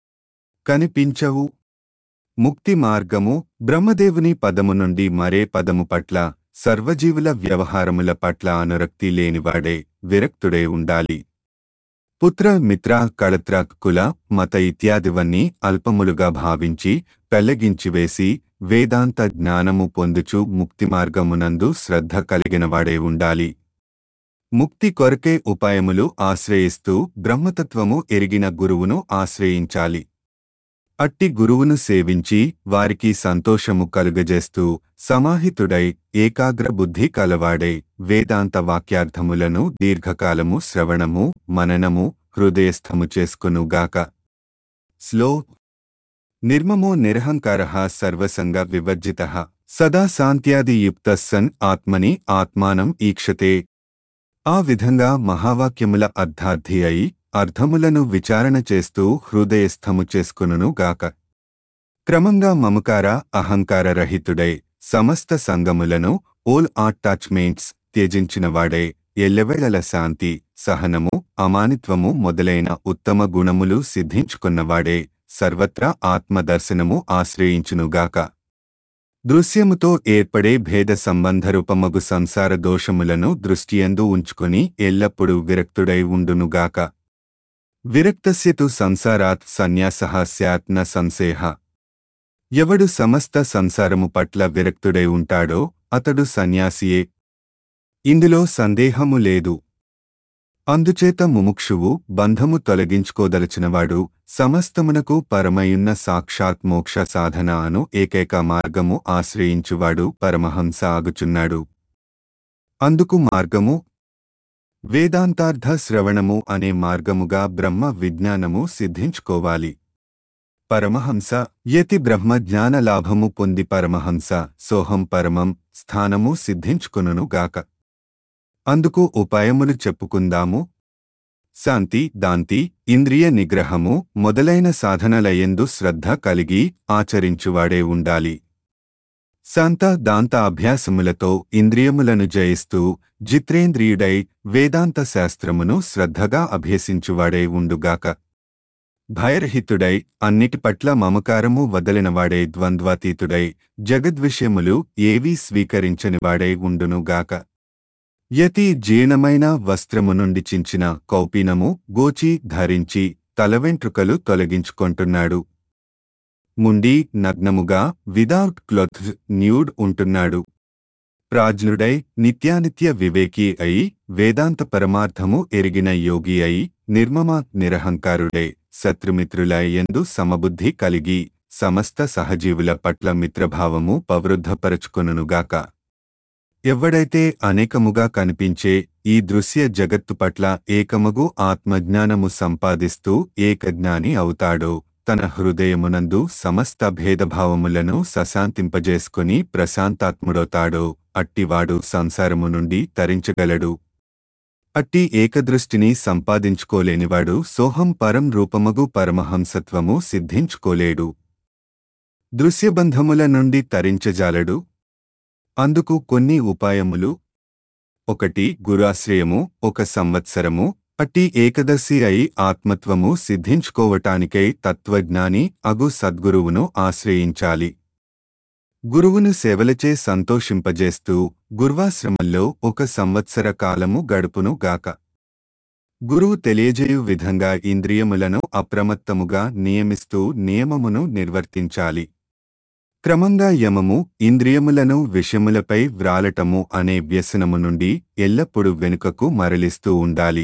కనిపించవు ముక్తి మార్గము బ్రహ్మదేవుని పదము నుండి మరే పదము పట్ల సర్వజీవుల వ్యవహారముల పట్ల అనురక్తి లేనివాడే విరక్తుడే ఉండాలి పుత్ర మిత్ర కళత్ర కుల మత ఇత్యాదివన్నీ అల్పములుగా భావించి పెళ్లగించివేసి వేదాంత జ్ఞానము పొందుచు ముక్తి మార్గమునందు శ్రద్ధ కలిగినవాడే ఉండాలి ముక్తి కొరకే ఉపాయములు ఆశ్రయిస్తూ బ్రహ్మతత్వము ఎరిగిన గురువును ఆశ్రయించాలి అట్టి గురువును సేవించి వారికి సంతోషము కలుగజేస్తూ సమాహితుడై ఏకాగ్ర బుద్ధి కలవాడై వేదాంత వాక్యార్థములను దీర్ఘకాలము శ్రవణము మననము హృదయస్థము చేసుకునుగాక స్లో నిర్మమో నిరహంకార సర్వసంగ వివర్జిత సదా శాంత్యాదియుక్త సన్ ఆత్మని ఆత్మానం ఈక్షతే ఆ విధంగా మహావాక్యముల అర్థార్థి అయి అర్థములను విచారణ చేస్తూ హృదయస్థము చేసుకునును గాక క్రమంగా మమకార అహంకార రహితుడై సమస్త సంగములను ఓల్ అటాచ్మెంట్స్ త్యజించినవాడై ఎల్లవేళల శాంతి సహనము అమానిత్వము మొదలైన ఉత్తమ గుణములు సిద్ధించుకున్నవాడే సర్వత్రా ఆత్మదర్శనము ఆశ్రయించునుగాక దృశ్యముతో ఏర్పడే భేద సంబంధరూపమగు సంసార దోషములను దృష్టియందు ఉంచుకొని ఎల్లప్పుడూ విరక్తుడై ఉండునుగాక విరక్తస్యతు సంసారాత్ సన్యాసః స్యాత్ న సంశేహ ఎవడు సమస్త సంసారము పట్ల విరక్తుడై ఉంటాడో అతడు సన్యాసియే ఇందులో సందేహము లేదు అందుచేత ముముక్షువు బంధము తొలగించుకోదలచినవాడు సమస్తమునకు పరమయున్న సాక్షాత్ మోక్ష సాధన అను ఏకైక మార్గము ఆశ్రయించువాడు పరమహంస ఆగుచున్నాడు అందుకు మార్గము వేదాంతార్థ శ్రవణము అనే మార్గముగా బ్రహ్మ విజ్ఞానము సిద్ధించుకోవాలి పరమహంస యతి బ్రహ్మ జ్ఞాన లాభము పొంది పరమహంస సోహం పరమం స్థానము సిద్ధించుకొనును గాక అందుకు ఉపాయములు చెప్పుకుందాము శాంతి దాంతి ఇంద్రియ నిగ్రహము మొదలైన సాధనలయందు శ్రద్ధ కలిగి ఆచరించువాడే ఉండాలి శాంత దాంత అభ్యాసములతో ఇంద్రియములను జయిస్తూ జిత్రేంద్రియుడై వేదాంత శాస్త్రమును శ్రద్ధగా అభ్యసించువాడే ఉండుగాక భయరహితుడై అన్నిటి పట్ల మమకారము వదలినవాడే ద్వంద్వాతీతుడై జగద్విషయములు ఏవీ స్వీకరించనివాడై ఉండునుగాక యతి జీర్ణమైన వస్త్రము నుండి చించిన కౌపీనము గోచి ధరించి తలవెంట్రుకలు తొలగించుకొంటున్నాడు ముండి నగ్నముగా విదౌట్ క్లోత్ న్యూడ్ ఉంటున్నాడు ప్రాజ్ఞుడై నిత్యానిత్య వివేకి అయి వేదాంత పరమార్థము ఎరిగిన యోగి అయి నిర్మమ నిరహంకారుడై శత్రుమిత్రుల ఎందు సమబుద్ధి కలిగి సమస్త సహజీవుల పట్ల మిత్రభావము పవృద్ధపరచుకొనుగాక ఎవ్వడైతే అనేకముగా కనిపించే ఈ దృశ్య జగత్తు పట్ల ఏకమగు ఆత్మజ్ఞానము సంపాదిస్తూ ఏకజ్ఞాని అవుతాడో తన హృదయమునందు సమస్త భేదభావములను సశాంతింపజేసుకుని ప్రశాంతాత్ముడవుతాడో అట్టివాడు సంసారము నుండి తరించగలడు అట్టి ఏకదృష్టిని సంపాదించుకోలేనివాడు సోహం పరం రూపమగు పరమహంసత్వము సిద్ధించుకోలేడు దృశ్యబంధముల నుండి తరించజాలడు అందుకు కొన్ని ఉపాయములు ఒకటి గురాశ్రయము ఒక సంవత్సరము అట్టి ఏకదశి అయి ఆత్మత్వము సిద్ధించుకోవటానికై తత్వజ్ఞాని అగు సద్గురువును ఆశ్రయించాలి గురువును సేవలచే సంతోషింపజేస్తూ గుర్వాశ్రమంలో ఒక సంవత్సర కాలము గడుపును గాక గురువు తెలియజేయు విధంగా ఇంద్రియములను అప్రమత్తముగా నియమిస్తూ నియమమును నిర్వర్తించాలి క్రమంగా యమము ఇంద్రియములను విషయములపై వ్రాలటము అనే వ్యసనము నుండి ఎల్లప్పుడూ వెనుకకు మరలిస్తూ ఉండాలి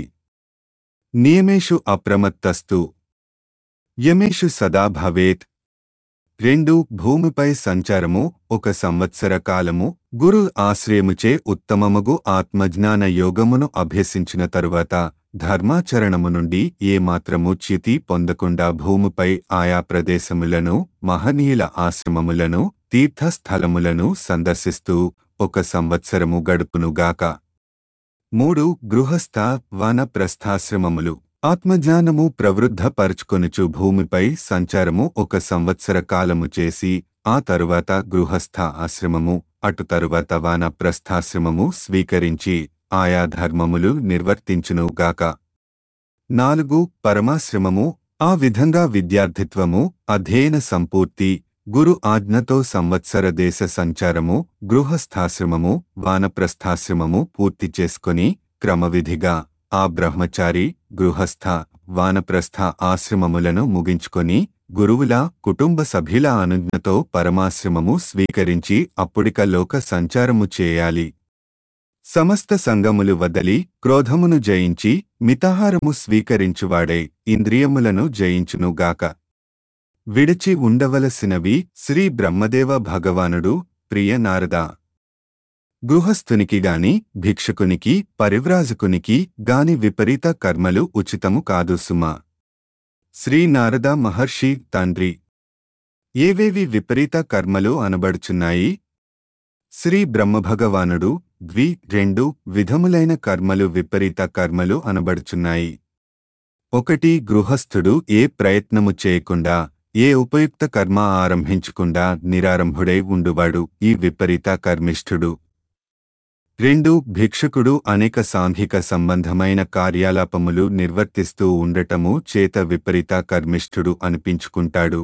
నియమేషు అప్రమత్తస్తు యమేషు సదా భవేత్ రెండు భూమిపై సంచారము ఒక సంవత్సర కాలము గురు ఆశ్రయముచే ఉత్తమముగు ఆత్మజ్ఞాన యోగమును అభ్యసించిన తరువాత ధర్మాచరణము నుండి ఏమాత్రము చ్యుతి పొందకుండా భూమిపై ఆయా ప్రదేశములను మహనీయుల ఆశ్రమములను తీర్థస్థలములను సందర్శిస్తూ ఒక సంవత్సరము గడుపునుగాక మూడు గృహస్థ వనప్రస్థాశ్రమములు ఆత్మజ్ఞానము ప్రవృద్ధపరుచుకొనుచు భూమిపై సంచారము ఒక సంవత్సర కాలము చేసి ఆ తరువాత గృహస్థ ఆశ్రమము అటు తరువాత వానప్రస్థాశ్రమము స్వీకరించి ఆయా ధర్మములు నిర్వర్తించునుగాక నాలుగు పరమాశ్రమము ఆ విధంగా విద్యార్థిత్వము అధ్యయన సంపూర్తి గురు ఆజ్ఞతో సంవత్సర దేశ సంచారము గృహస్థాశ్రమము వానప్రస్థాశ్రమము పూర్తి చేసుకొని క్రమవిధిగా ఆ బ్రహ్మచారి గృహస్థ వానప్రస్థ ఆశ్రమములను ముగించుకొని గురువుల కుటుంబ సభ్యుల అనుజ్ఞతో పరమాశ్రమము స్వీకరించి అప్పుడిక లోక సంచారము చేయాలి సమస్త సంగములు వదలి క్రోధమును జయించి మితాహారము స్వీకరించువాడై ఇంద్రియములను జయించునుగాక విడిచి ఉండవలసినవి శ్రీ బ్రహ్మదేవ భగవానుడు ప్రియ నారద గృహస్థునికి గాని భిక్షకునికి పరివ్రాజకునికి గాని విపరీత కర్మలు ఉచితము కాదు సుమా శ్రీ నారద మహర్షి తండ్రి ఏవేవి విపరీత కర్మలు అనబడుచున్నాయి శ్రీ బ్రహ్మభగవానుడు ద్వి రెండు విధములైన కర్మలు విపరీత కర్మలు అనబడుచున్నాయి ఒకటి గృహస్థుడు ఏ ప్రయత్నము చేయకుండా ఏ ఉపయుక్త కర్మ ఆరంభించకుండా నిరారంభుడై ఉండువాడు ఈ విపరీత కర్మిష్ఠుడు రెండు భిక్షకుడు అనేక సాంఘిక సంబంధమైన కార్యాలాపములు నిర్వర్తిస్తూ ఉండటము చేత విపరీత కర్మిష్ఠుడు అనిపించుకుంటాడు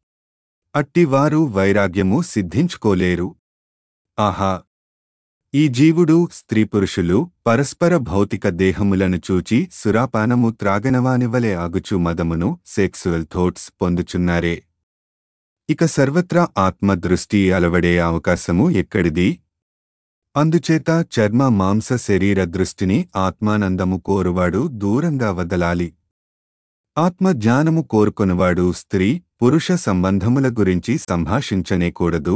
అట్టివారు వైరాగ్యము సిద్ధించుకోలేరు ఆహా ఈ జీవుడు స్త్రీ పురుషులు పరస్పర భౌతిక దేహములను చూచి సురాపానము త్రాగనవానివలే ఆగుచు మదమును సెక్సువల్ థోట్స్ పొందుచున్నారే ఇక సర్వత్రా ఆత్మ దృష్టి అలవడే అవకాశము ఎక్కడిది అందుచేత చర్మ మాంస శరీర దృష్టిని ఆత్మానందము కోరువాడు దూరంగా వదలాలి ఆత్మ జ్ఞానము కోరుకొనువాడు స్త్రీ పురుష సంబంధముల గురించి సంభాషించనేకూడదు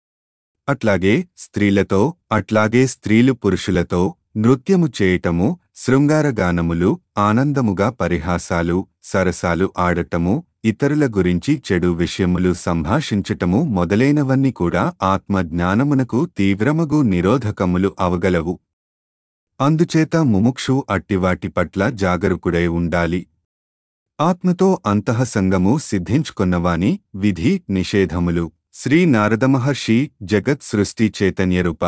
అట్లాగే స్త్రీలతో అట్లాగే స్త్రీలు పురుషులతో నృత్యము చేయటము శృంగారగానములు ఆనందముగా పరిహాసాలు సరసాలు ఆడటము ఇతరుల గురించి చెడు విషయములు సంభాషించటము మొదలైనవన్నీ కూడా ఆత్మ జ్ఞానమునకు తీవ్రమగు నిరోధకములు అవగలవు అందుచేత ముముక్షు అట్టివాటి పట్ల జాగరూకుడై ఉండాలి ఆత్మతో అంతఃసంగము సిద్ధించుకున్నవాని విధి నిషేధములు శ్రీ నారద మహర్షి జగత్ సృష్టి చైతన్యరూప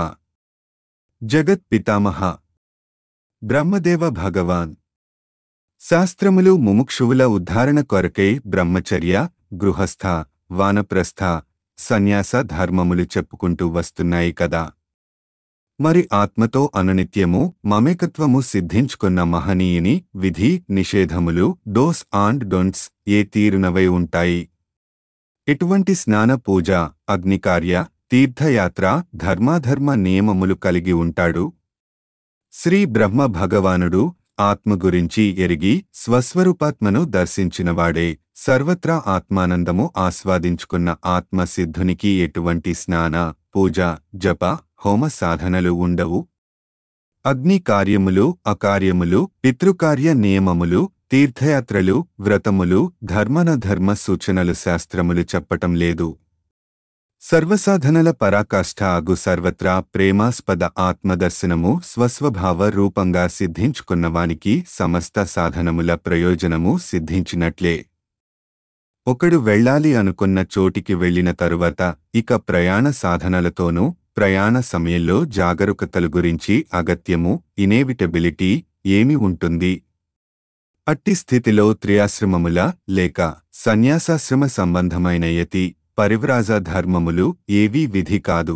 జగత్ పితామహ బ్రహ్మదేవ భగవాన్ శాస్త్రములు ముముక్షువుల ఉద్ధారణ కొరకై బ్రహ్మచర్య గృహస్థ వానప్రస్థ సన్యాస ధర్మములు చెప్పుకుంటూ వస్తున్నాయి కదా మరి ఆత్మతో అనునిత్యము మమేకత్వము సిద్ధించుకున్న మహనీయుని విధి నిషేధములు డోస్ ఆండ్ డొంట్స్ ఏ తీరునవై ఉంటాయి ఎటువంటి స్నాన పూజ అగ్నికార్య తీర్థయాత్ర ధర్మాధర్మ నియమములు కలిగి ఉంటాడు శ్రీ బ్రహ్మ భగవానుడు ఆత్మ గురించి ఎరిగి స్వస్వరూపాత్మను దర్శించినవాడే సర్వత్రా ఆత్మానందము ఆస్వాదించుకున్న ఆత్మసిద్ధునికి ఎటువంటి స్నాన పూజ జప హోమ సాధనలు ఉండవు అగ్ని కార్యములు అకార్యములు పితృకార్య నియమములు తీర్థయాత్రలు వ్రతములు ధర్మనధర్మ సూచనలు శాస్త్రములు చెప్పటం లేదు సర్వసాధనల పరాకాష్ఠ అగు సర్వత్రా ప్రేమాస్పద ఆత్మదర్శనము స్వస్వభావ రూపంగా సిద్ధించుకున్నవానికి సమస్త సాధనముల ప్రయోజనము సిద్ధించినట్లే ఒకడు వెళ్ళాలి అనుకున్న చోటికి వెళ్ళిన తరువాత ఇక ప్రయాణ సాధనలతోనూ ప్రయాణ సమయంలో జాగరూకతలు గురించి అగత్యము ఇనేవిటబిలిటీ ఏమి ఉంటుంది అట్టి స్థితిలో త్రియాశ్రమముల లేక సన్యాసాశ్రమ సంబంధమైన యతి పరివ్రాజ ధర్మములు ఏవీ విధి కాదు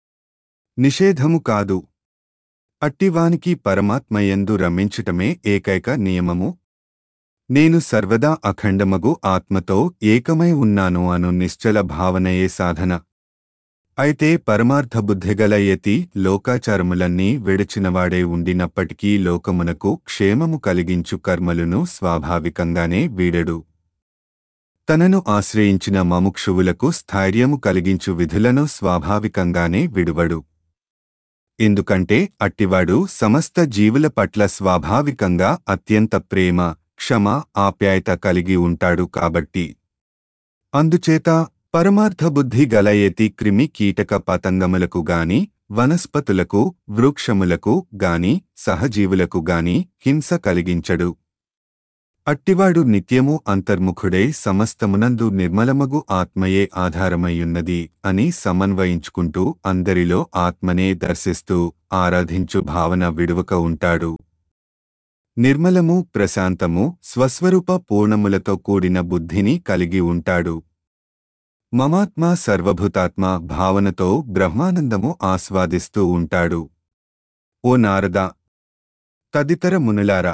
నిషేధము కాదు అట్టివానికి పరమాత్మయందు రమించుటమే ఏకైక నియమము నేను సర్వదా అఖండమగు ఆత్మతో ఏకమై ఉన్నాను అను నిశ్చల భావనయే సాధన అయితే పరమార్థ బుద్ధిగల యతి లోకాచారములన్నీ విడిచినవాడే ఉండినప్పటికీ లోకమునకు క్షేమము కలిగించు కర్మలను స్వాభావికంగానే వీడడు తనను ఆశ్రయించిన మముక్షువులకు స్థైర్యము కలిగించు విధులను స్వాభావికంగానే విడువడు ఎందుకంటే అట్టివాడు సమస్త జీవుల పట్ల స్వాభావికంగా అత్యంత ప్రేమ క్షమ ఆప్యాయత కలిగి ఉంటాడు కాబట్టి అందుచేత పరమార్థ బుద్ధి గలయతి క్రిమి కీటక పతంగములకు గాని వనస్పతులకు వృక్షములకు గాని సహజీవులకు గాని హింస కలిగించడు అట్టివాడు నిత్యము అంతర్ముఖుడై సమస్తమునందు నిర్మలమగు ఆత్మయే ఆధారమయ్యున్నది అని సమన్వయించుకుంటూ అందరిలో ఆత్మనే దర్శిస్తూ ఆరాధించు భావన విడువక ఉంటాడు నిర్మలము ప్రశాంతము స్వస్వరూప పూర్ణములతో కూడిన బుద్ధిని కలిగి ఉంటాడు మమాత్మ సర్వభూతాత్మ భావనతో బ్రహ్మానందము ఆస్వాదిస్తూ ఉంటాడు ఓ నారద తదితర మునులారా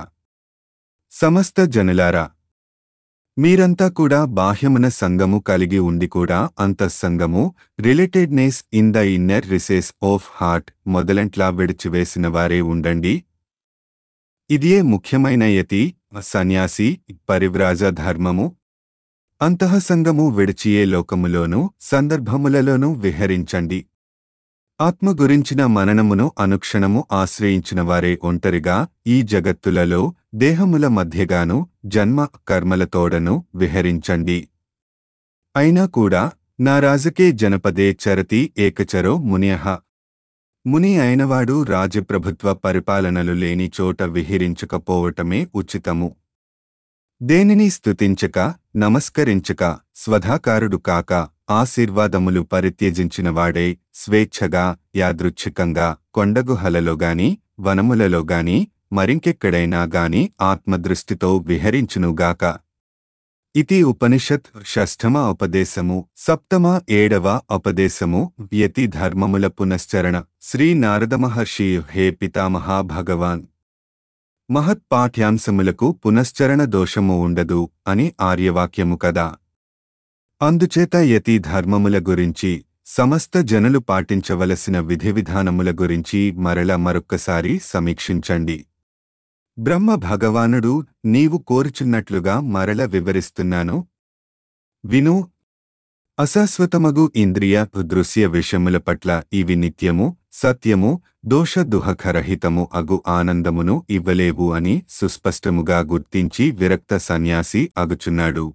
సమస్త జనులారా మీరంతా కూడా బాహ్యమున సంగము కలిగి ఉండి కూడా అంతఃసంగము relatedness in the inner recess of heart మొదలంట్లా విడిచివేసిన వారే ఉండండి ఇదియే ముఖ్యమైన యతి సన్యాసి పరివ్రాజ ధర్మము అంతఃసంగము విడిచియే లోకములోనూ సందర్భములలోనూ విహరించండి ఆత్మ గురించిన మననమును అనుక్షణము ఆశ్రయించిన వారే ఒంటరిగా ఈ జగత్తులలో దేహముల మధ్యగాను జన్మ కర్మలతోడను విహరించండి అయినా కూడా నా రాజకే జనపదే చరతి ఏకచరో మునియః ముని అయినవాడు రాజప్రభుత్వ పరిపాలనలు లేని చోట విహరించకపోవటమే ఉచితము దేనిని స్తుతించక నమస్కరించక స్వధాకారుడు కాక ఆశీర్వాదములు పరిత్యజించినవాడే స్వేచ్ఛగా యాదృచ్ఛికంగా కొండగుహలలో గాని వనములలో గాని మరింకెక్కడైనా గాని ఆత్మదృష్టితో విహరించునుగాక ఇది ఉపనిషత్ షష్ఠమ ఉపదేశము సప్తమ ఏడవ ఉపదేశము వ్యతి ధర్మముల పునశ్చరణ శ్రీ నారద మహర్షి హే పితామహ భగవాన్ మహత్ పాఠ్యాంశములకు పునశ్చరణ దోషము ఉండదు అని ఆర్యవాక్యము కదా అందుచేత యతి ధర్మముల గురించి సమస్త జనులు పాటించవలసిన విధి విధానముల గురించి మరల మరొక్కసారి సమీక్షించండి బ్రహ్మ భగవానుడు నీవు కోరుచున్నట్లుగా మరల వివరిస్తున్నాను విను అశాశ్వతమగు ఇంద్రియ దృశ్య విషయముల పట్ల ఇవి నిత్యము సత్యము దోషదుహకరహితము అగు ఆనందమును ఇవ్వలేవు అని సుస్పష్టముగా గుర్తించి విరక్త సన్యాసి అగుచున్నాడు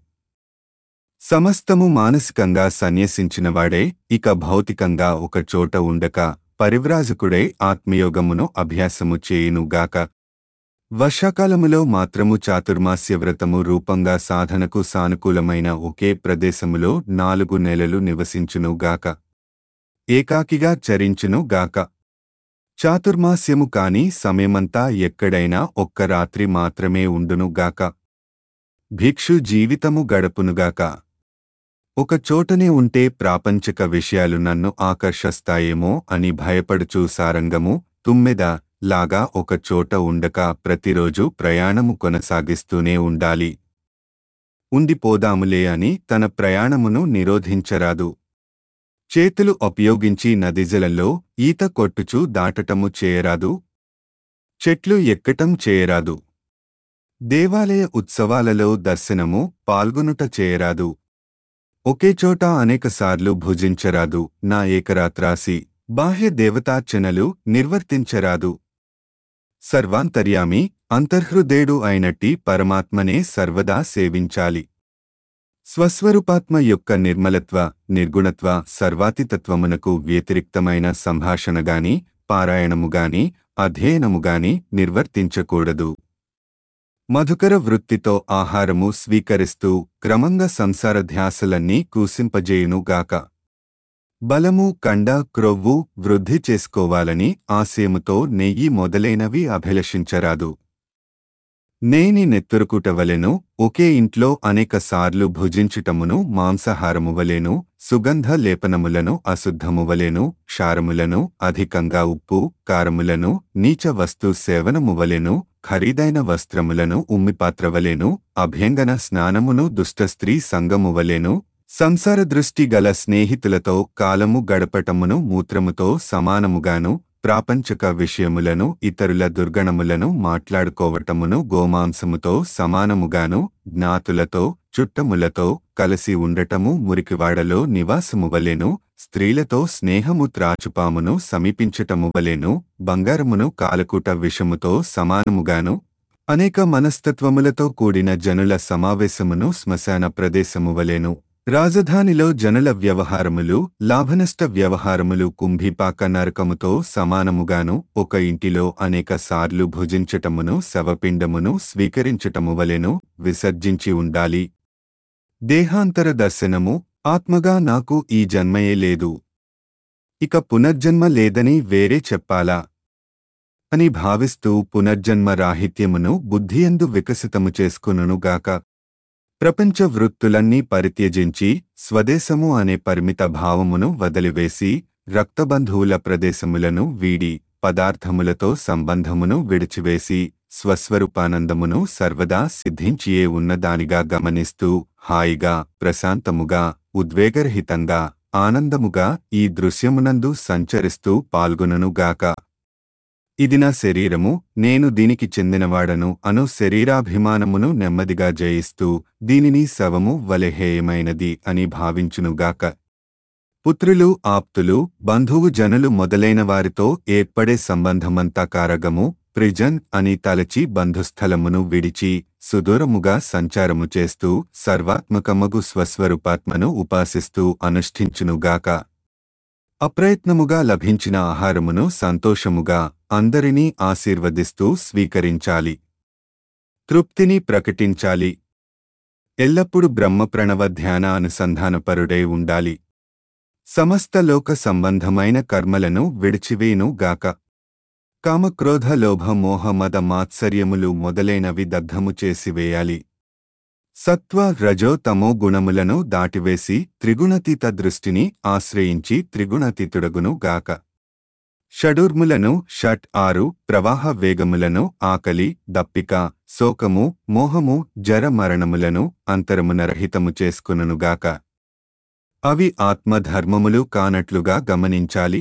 సమస్తము మానసికంగా సన్యసించినవాడే ఇక భౌతికంగా ఒక చోట ఉండక పరివ్రాజకుడై ఆత్మయోగమును అభ్యాసము చేయునుగాక వర్షాకాలములో మాత్రము చాతుర్మాస్య వ్రతము రూపంగా సాధనకు సానుకూలమైన ఒకే ప్రదేశములో నాలుగు నెలలు నివసించునుగాక ఏకాకిగా చరించునుగాక చాతుర్మాస్యము కాని సమయమంతా ఎక్కడైనా ఒక్క రాత్రి మాత్రమే ఉండునుగాక భిక్షు జీవితము గడపునుగాక ఒక చోటనే ఉంటే ప్రాపంచిక విషయాలు నన్ను ఆకర్షస్తాయేమో అని భయపడుచూ సారంగము తుమ్మెద లాగా ఒక చోట ఉండక ప్రతిరోజు ప్రయాణము కొనసాగిస్తూనే ఉండాలి ఉండిపోదాములే అని తన ప్రయాణమును నిరోధించరాదు చేతులు ఉపయోగించి నదిజలంలో ఈత కొట్టుచూ దాటటము చేయరాదు చెట్లు ఎక్కటం చేయరాదు దేవాలయ ఉత్సవాలలో దర్శనము పాల్గొనుట చేయరాదు ఒకే చోట అనేకసార్లు భుజించరాదు నా ఏకరాత్రాసి బాహ్య దేవతార్చనలు నిర్వర్తించరాదు సర్వాంతర్యామి అంతర్హృదేడు అయినట్టి పరమాత్మనే సర్వదా సేవించాలి స్వస్వరూపాత్మ యొక్క నిర్మలత్వ నిర్గుణత్వ సర్వాతితత్వమునకు వ్యతిరిక్తమైన సంభాషణగాని పారాయణముగాని అధ్యయనముగాని నిర్వర్తించకూడదు మధుకర వృత్తితో ఆహారము స్వీకరిస్తూ క్రమంగా సంసార ధ్యాసలన్నీ కూసింపజేయునుగాక బలము కండ క్రొవ్వు వృద్ధి చేసుకోవాలని ఆశయముతో నెయ్యి మొదలైనవి అభిలషించరాదు నేని నెత్తురుకుటవలెను ఒకే ఇంట్లో అనేక సార్లు భుజించుటమును మాంసాహారమువలెను సుగంధ లేపనములను అశుద్ధమువలెను క్షారములను అధికంగా ఉప్పు కారములను నీచ వస్తు సేవనమువలెను ఖరీదైన వస్త్రములను ఉమ్మిపాత్రవలెను అభ్యంగన స్నానమును దుష్ట స్త్రీ సంగమువలెను సంసార దృష్టి గల స్నేహితులతో కాలము గడపటమును మూత్రముతో సమానముగాను ప్రాపంచక విషయములను ఇతరుల దుర్గణములను మాట్లాడుకోవటమును గోమాంసముతో సమానముగాను జ్ఞాతులతో చుట్టములతో కలసి ఉండటము మురికివాడలో నివాసమువలెను స్త్రీలతో స్నేహము త్రాచుపామును సమీపించటమువలెను బంగారమును కాలకూట విషముతో సమానముగాను అనేక మనస్తత్వములతో కూడిన జనుల సమావేశమును శ్మశాన ప్రదేశమువలెను రాజధానిలో జనుల వ్యవహారములు లాభనష్ట వ్యవహారములు కుంభిపాక నరకముతో సమానముగాను ఒక ఇంటిలో అనేక సార్లు భుజించటమును శవపిండమును స్వీకరించటము వలెను విసర్జించి ఉండాలి దేహాంతర దర్శనము ఆత్మగా నాకు ఈ జన్మయే లేదు ఇక పునర్జన్మ లేదని వేరే చెప్పాలా అని భావిస్తూ పునర్జన్మ రాహిత్యమును బుద్ధియందు వికసితము చేసుకునుగాక ప్రపంచ వృత్తులన్నీ పరిత్యజించి స్వదేశము అనే పరిమిత భావమును వదిలివేసి రక్తబంధువుల ప్రదేశములను వీడి పదార్థములతో సంబంధమును విడిచివేసి స్వస్వరూపానందమును సర్వదా సిద్ధించియే ఉన్నదానిగా గమనిస్తూ హాయిగా ప్రశాంతముగా ఉద్వేగరహితంగా ఆనందముగా ఈ దృశ్యమునందు సంచరిస్తూ పాల్గొననుగాక ఇది నా శరీరము నేను దీనికి చెందినవాడను అను శరీరాభిమానమును నెమ్మదిగా జయిస్తూ దీనిని శవము వలెహేయమైనది అని భావించునుగాక పుత్రులు ఆప్తులు బంధువు జనులు మొదలైన వారితో ఏర్పడే సంబంధమంతా కారగము ప్రిజన్ అని తలచి బంధుస్థలమును విడిచి సుదూరముగా సంచారము చేస్తూ సర్వాత్మకమగు స్వస్వరూపాత్మను ఉపాసిస్తూ అనుష్ఠించునుగాక అప్రయత్నముగా లభించిన ఆహారమును సంతోషముగా అందరినీ ఆశీర్వదిస్తూ స్వీకరించాలి తృప్తిని ప్రకటించాలి ఎల్లప్పుడూ బ్రహ్మ ప్రణవ ధ్యాన అనుసంధానపరుడై ఉండాలి సమస్త లోక సంబంధమైన కర్మలను విడిచివేను గాక కామక్రోధ లోభ మోహ మద మాత్సర్యములు మొదలైనవి దగ్ధము చేసివేయాలి సత్వ రజో తమో గుణములను దాటివేసి త్రిగుణతీత దృష్టిని ఆశ్రయించి త్రిగుణతీతుడగును గాక షడూర్ములను షట్ ఆరు ప్రవాహ వేగములను ఆకలి దప్పిక శోకము మోహము జర మరణములను అంతరమున రహితము చేసుకునుగాక అవి ఆత్మధర్మములు కానట్లుగా గమనించాలి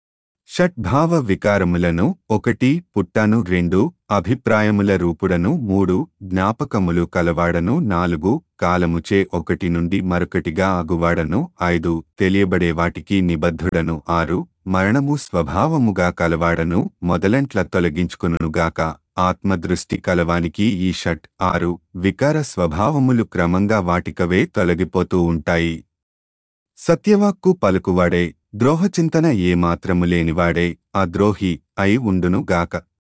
షట్భావ వికారములను ఒకటి పుట్టను రెండు అభిప్రాయముల రూపుడను మూడు జ్ఞాపకములు కలవాడను నాలుగు కాలముచే ఒకటి నుండి మరొకటిగా అగువాడను ఐదు తెలియబడే వాటికి నిబద్ధుడను ఆరు మరణము స్వభావముగా కలవాడను మొదలంట్ల తొలగించుకునుగాక ఆత్మదృష్టి కలవానికి ఈ షట్ ఆరు వికార స్వభావములు క్రమంగా వాటికవే తొలగిపోతూ ఉంటాయి సత్యవాక్కు పలుకువాడే ద్రోహచింతన ఏమాత్రము లేనివాడే ఆ ద్రోహి అయి ఉండును గాక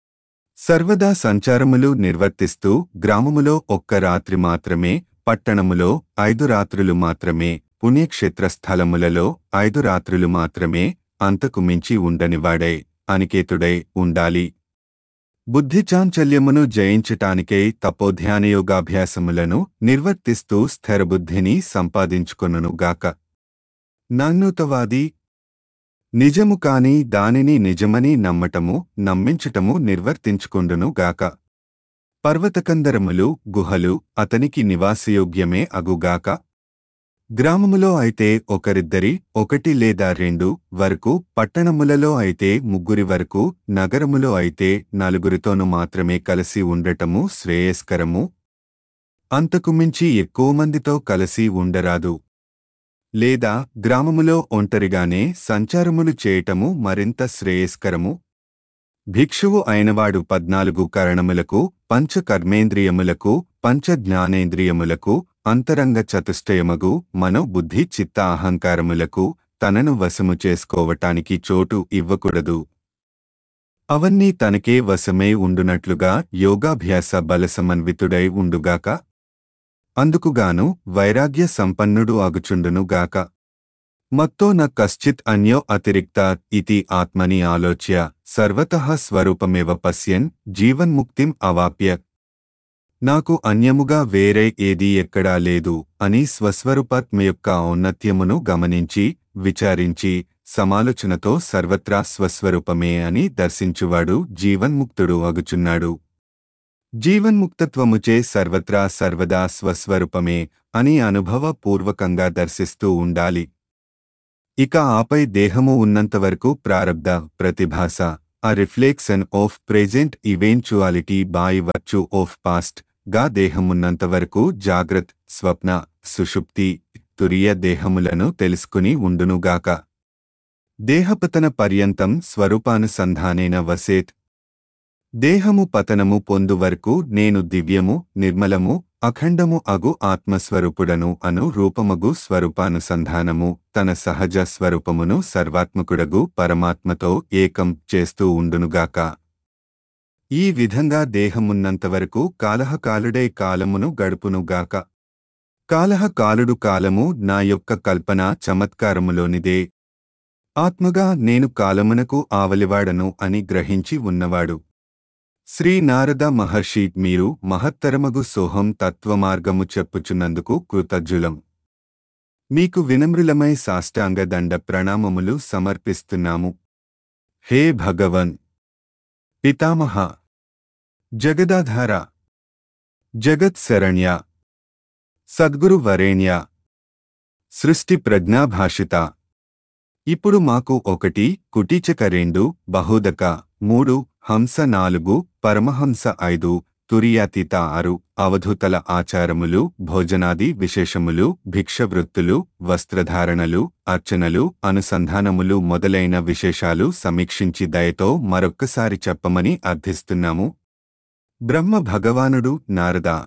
సర్వదా సంచారములు నిర్వర్తిస్తూ గ్రామములో ఒక్క రాత్రి మాత్రమే పట్టణములో ఐదు రాత్రులు మాత్రమే పుణ్యక్షేత్ర స్థలములలో ఐదు రాత్రులు మాత్రమే అంతకు మించి ఉండనివాడే అనికేతుడై ఉండాలి బుద్ధి చాంచల్యమును జయించటానికై తపోధ్యానయోగాభ్యాసములను నిర్వర్తిస్తూ స్థిరబుద్ధిని సంపాదించుకొనుగాక నాన్నూతవాది నిజము కాని దానిని నిజమని నమ్మటము నమ్మించటము నిర్వర్తించుకుండును గాక పర్వతకందరములు గుహలు అతనికి నివాసయోగ్యమే అగుగాక గ్రామములో అయితే ఒకరిద్దరి ఒకటి లేదా రెండు వరకు పట్టణములలో అయితే ముగ్గురి వరకు నగరములో అయితే నలుగురితోనూ మాత్రమే కలిసి ఉండటము శ్రేయస్కరము అంతకు మించి ఎక్కువ మందితో కలిసి ఉండరాదు లేదా గ్రామములో ఒంటరిగానే సంచారములు చేయటము మరింత శ్రేయస్కరము భిక్షువు అయినవాడు పద్నాలుగు కరణములకు పంచకర్మేంద్రియములకు పంచ జ్ఞానేంద్రియములకు అంతరంగ చతుష్టయమగు మనోబుద్ధి చిత్త అహంకారములకు తనను వశము చేసుకోవటానికి చోటు ఇవ్వకూడదు అవన్నీ తనకే వశమై ఉండునట్లుగా యోగాభ్యాస బలసమన్వితుడై ఉండుగాక అందుకుగాను వైరాగ్య సంపన్నుడు అగుచుండునుగాక మత్తో న కశ్చిత్ అన్యో అతిరిక్త ఇతి ఆత్మని ఆలోచ్య సర్వతః స్వరూపమేవ పశ్యన్ జీవన్ముక్తిం అవాప్య నాకు అన్యముగా వేరే ఏదీ ఎక్కడా లేదు అని స్వస్వరూపాత్మ యొక్క ఔన్నత్యమును గమనించి విచారించి సమాలోచనతో సర్వత్రా స్వస్వరూపమే అని దర్శించువాడు జీవన్ముక్తుడు అగుచున్నాడు జీవన్ముక్తత్వముచే సర్వత్రా సర్వదా స్వస్వరూపమే అని అనుభవపూర్వకంగా దర్శిస్తూ ఉండాలి ఇక ఆపై దేహము ఉన్నంతవరకు ప్రారబ్ధ ప్రతిభాస a reflection of present eventuality by virtue of past గా దేహమున్నంతవరకు జాగ్రత్ స్వప్న సుషుప్తి తురియ దేహములను తెలుసుకుని ఉండునుగాక దేహపతన పర్యంతం స్వరూపానుసంధానేన వసేత్ దేహము పతనము పొందు వరకు నేను దివ్యము నిర్మలము అఖండము అగు ఆత్మస్వరూపుడను అను రూపమగు స్వరూపానుసంధానము తన సహజ స్వరూపమును సర్వాత్మకుడగు పరమాత్మతో ఏకం చేస్తూ ఉండునుగాక ఈ విధంగా దేహమున్నంతవరకు కాలహకాలుడే కాలమును గడుపునుగాక కాలహకాలుడు కాలము నా యొక్క కల్పన చమత్కారములోనిదే ఆత్మగా నేను కాలమునకు ఆవలివాడను అని గ్రహించి ఉన్నవాడు శ్రీ నారద మహర్షి మీరు మహత్తరమగు సోహం తత్వమార్గము చెప్పుచున్నందుకు కృతజ్ఞులం మీకు వినమ్రులమై సాష్టాంగ దండ ప్రణామములు సమర్పిస్తున్నాము హే భగవన్ పితామహ జగదాధార జగత్ శరణ్య సద్గురు వరేణ్య సృష్టి ప్రజ్ఞాభాషిత ఇప్పుడు మాకు ఒకటి కుటీచక రెండు బహుదక మూడు హంస నాలుగు పరమహంస ఐదు తురియాతీత ఆరు అవధూతల ఆచారములు భోజనాది విశేషములు భిక్షవృత్తులు వస్త్రధారణలు అర్చనలు అనుసంధానములు మొదలైన విశేషాలు సమీక్షించి దయతో మరొక్కసారి చెప్పమని అర్థిస్తున్నాము బ్రహ్మ భగవానుడు నారదా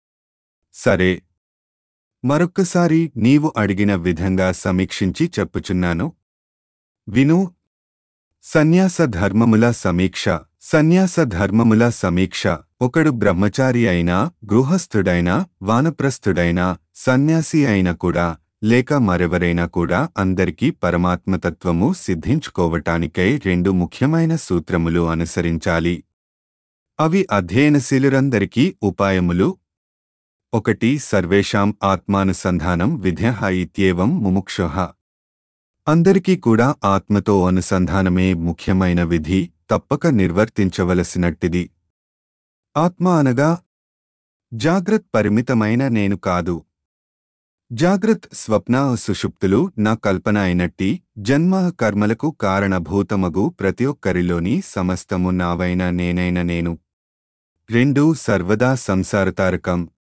సరే మరొక్కసారి నీవు అడిగిన విధంగా సమీక్షించి చెప్పుచున్నాను విను సన్యాస ధర్మముల సమీక్ష సన్యాస ధర్మముల సమీక్ష ఒకడు బ్రహ్మచారి అయినా గృహస్థుడైనా వానప్రస్థుడైనా సన్యాసి అయినా కూడా లేక మరెవరైనా కూడా అందరికీ పరమాత్మతత్వము సిద్ధించుకోవటానికై రెండు ముఖ్యమైన సూత్రములు అనుసరించాలి అవి అధ్యయనశీలురందరికీ ఉపాయములు ఒకటి సర్వేషాం ఆత్మానుసంధానం విధ్య ఇత్యేవం ముముక్షుః అందరికీ కూడా ఆత్మతో అనుసంధానమే ముఖ్యమైన విధి తప్పక నిర్వర్తించవలసినట్టిది ఆత్మ అనగా జాగ్రత్ పరిమితమైన నేను కాదు జాగ్రత్ స్వప్న సుషుప్తులు నా కల్పన అయినట్టి జన్మ కర్మలకు కారణభూతమగు ప్రతి ఒక్కరిలోని సమస్తము నావైన నేనైన నేను రెండు సర్వదా సంసారతారకం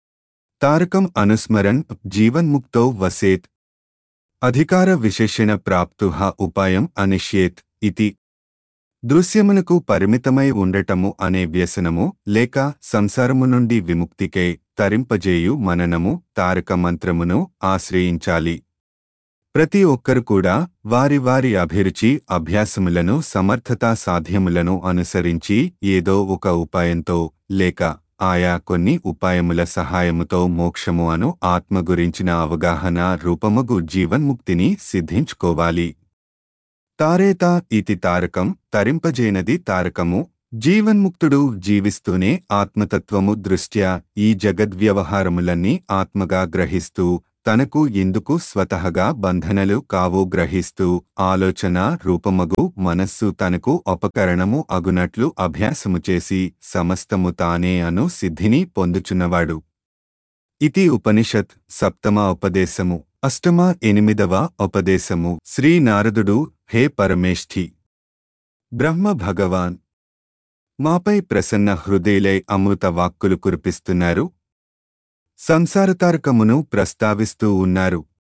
తారకం అనుస్మరన్ జీవన్ముక్తో వసేత్ అధికార విశేషణ ప్రాప్తుహ ఉపాయం అనిష్యేత్ ఇతి దృశ్యమునకు పరిమితమై ఉండటము అనే వ్యసనము లేక సంసారము నుండి విముక్తికై తరింపజేయు మననము తారక మంత్రమును ఆశ్రయించాలి ప్రతి ఒక్కరు కూడా వారి వారి అభిరుచి అభ్యాసములను సమర్థతా సాధ్యములను అనుసరించి ఏదో ఒక ఉపాయంతో లేక ఆయా కొన్ని ఉపాయముల సహాయముతో మోక్షము అను ఆత్మ గురించిన అవగాహన రూపమగు జీవన్ముక్తిని సిద్ధించుకోవాలి తారేత ఇతి తారకం తరింపజేనది తారకము జీవన్ముక్తుడు జీవిస్తూనే ఆత్మతత్వము దృష్ట్యా ఈ జగద్వ్యవహారములన్నీ ఆత్మగా గ్రహిస్తూ తనకు ఎందుకు స్వతహగా బంధనలు కావో గ్రహిస్తూ ఆలోచన రూపమగు మనస్సు తనకు ఉపకరణము అగునట్లు అభ్యాసము చేసి సమస్తము తానే అను సిద్ధిని పొందుచున్నవాడు ఇతి ఉపనిషత్ సప్తమ ఉపదేశము అష్టమ ఎనిమిదవ ఉపదేశము శ్రీ నారదుడు హే పరమేష్ఠి బ్రహ్మ భగవాన్ మాపై ప్రసన్న హృదయులై అమృత వాక్కులు కురిపిస్తున్నారు సంసారతారకమును ప్రస్తావిస్తూ ఉన్నారు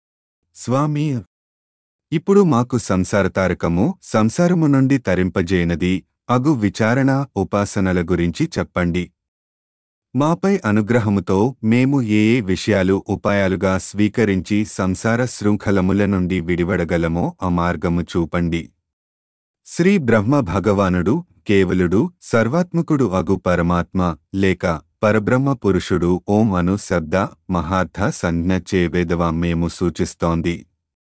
స్వామి ఇప్పుడు మాకు సంసారతారకము సంసారము నుండి తరింపజేయనది అగు విచారణ ఉపాసనల గురించి చెప్పండి మాపై అనుగ్రహముతో మేము ఏ ఏ విషయాలు ఉపాయాలుగా స్వీకరించి సంసార శృంఖలముల నుండి విడివడగలమో ఆ మార్గము చూపండి శ్రీ బ్రహ్మ భగవానుడు కేవలుడు సర్వాత్మకుడు అగు పరమాత్మ లేక పరబ్రహ్మ పురుషుడు ఓం అను శబ్ద మహార్థ సంజ్ఞ చే వేదవామ్యము సూచిస్తోంది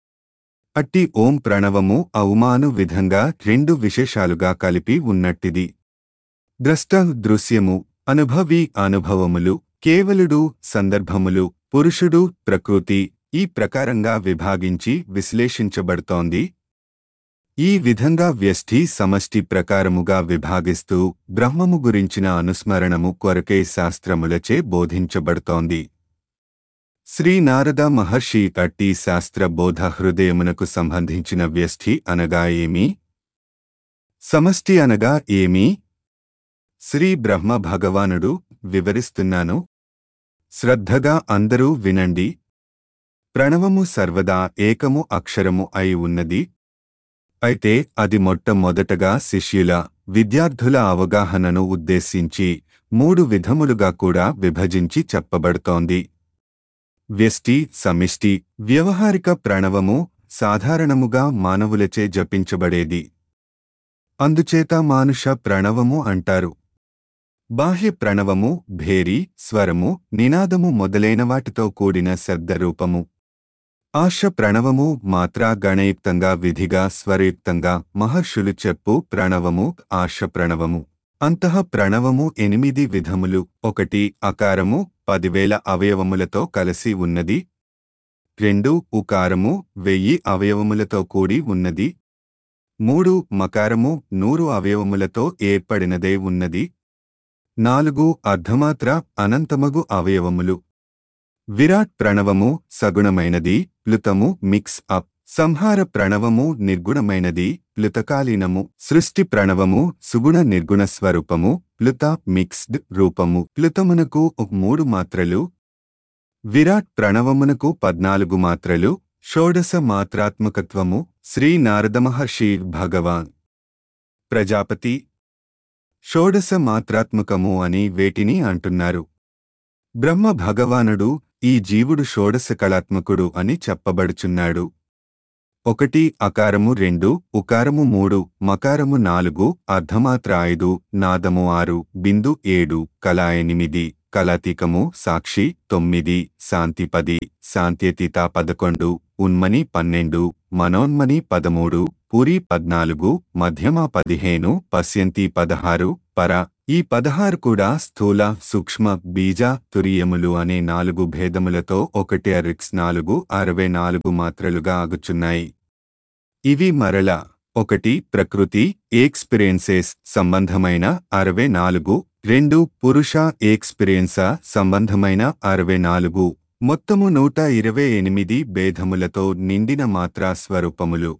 అట్టి ఓం ప్రణవము అవుమాను విధంగా రెండు విశేషాలుగా కలిపి ఉన్నట్టిది ద్రష్ట దృశ్యము అనుభవి అనుభవములు కేవలుడు సందర్భములు పురుషుడు ప్రకృతి ఈ ప్రకారంగా విభాగించి విశ్లేషించబడుతోంది ఈ విధంగా వ్యష్టి సమష్టి ప్రకారముగా విభాగిస్తూ బ్రహ్మము గురించిన అనుస్మరణము కొరకే శాస్త్రములచే బోధించబడుతోంది శ్రీ నారద మహర్షి అట్టి శాస్త్ర బోధ హృదయమునకు సంబంధించిన వ్యష్టి అనగా ఏమి సమష్టి అనగా ఏమి శ్రీ బ్రహ్మ భగవానుడు వివరిస్తున్నాను శ్రద్ధగా అందరూ వినండి ప్రణవము సర్వదా ఏకము అక్షరము అయి ఉన్నది అయితే అది మొట్టమొదటగా శిష్యుల విద్యార్థుల అవగాహనను ఉద్దేశించి మూడు విధములుగా కూడా విభజించి చెప్పబడుతోంది వ్యష్టి సమిష్టి వ్యవహారిక ప్రణవము సాధారణముగా మానవులచే జపించబడేది అందుచేత మానుష ప్రణవము అంటారు బాహ్య ప్రణవము భేరి స్వరము నినాదము మొదలైన వాటితో కూడిన శబ్దరూపము ఆశ ప్రణవము మాత్రా గణయుక్తంగా విధిగా స్వరయుక్తంగా మహర్షులు చెప్పు ప్రణవము ఆశ ప్రణవము అంతః ప్రణవము ఎనిమిది విధములు ఒకటి అకారము పదివేల అవయవములతో కలిసి ఉన్నది రెండు ఉకారము వెయ్యి అవయవములతో కూడి ఉన్నది మూడు మకారము నూరు అవయవములతో ఏర్పడినదే ఉన్నది నాలుగు అర్ధమాత్ర అనంతమగు అవయవములు విరాట్ ప్రణవము సగుణమైనది ప్లుతము మిక్స్ అప్ సంహార ప్రణవము నిర్గుణమైనది ప్లుతకాలీనము సృష్టి ప్రణవము సుగుణ నిర్గుణ స్వరూపము ప్లుత మిక్స్డ్ రూపము ప్లుతమునకు ఒక మూడు మాత్రలు విరాట్ ప్రణవమునకు పద్నాలుగు మాత్రలు షోడశ మాత్రాత్మకత్వము శ్రీ నారద మహర్షి భగవాన్ ప్రజాపతి షోడశ మాత్రాత్మకము అని వేటిని అంటున్నారు బ్రహ్మ భగవానుడు ఈ జీవుడు షోడశ కళాత్మకుడు అని చెప్పబడుచున్నాడు ఒకటి అకారము రెండు ఉకారము మూడు మకారము నాలుగు అర్ధమాత్ర ఐదు నాదము ఆరు బిందు ఏడు కళ ఎనిమిది కళాతీకము సాక్షి తొమ్మిది శాంతి పది శాంత్యతీత పదకొండు ఉన్మని పన్నెండు మనోన్మని పదమూడు పూరి పద్నాలుగు మధ్యమ పదిహేను పశ్యంతి పదహారు పర ఈ పదహారు కూడా స్థూల సూక్ష్మ బీజ తురియములు అనే నాలుగు భేదములతో ఒకటి అరిక్స్ నాలుగు అరవై నాలుగు మాత్రలుగా ఆగుచున్నాయి ఇవి మరల ఒకటి ప్రకృతి ఎక్స్పీరియన్సెస్ సంబంధమైన అరవై నాలుగు రెండు పురుష ఎక్స్పీరియన్సా సంబంధమైన అరవై నాలుగు మొత్తము నూట ఇరవై ఎనిమిది భేదములతో నిండిన మాత్రా స్వరూపములు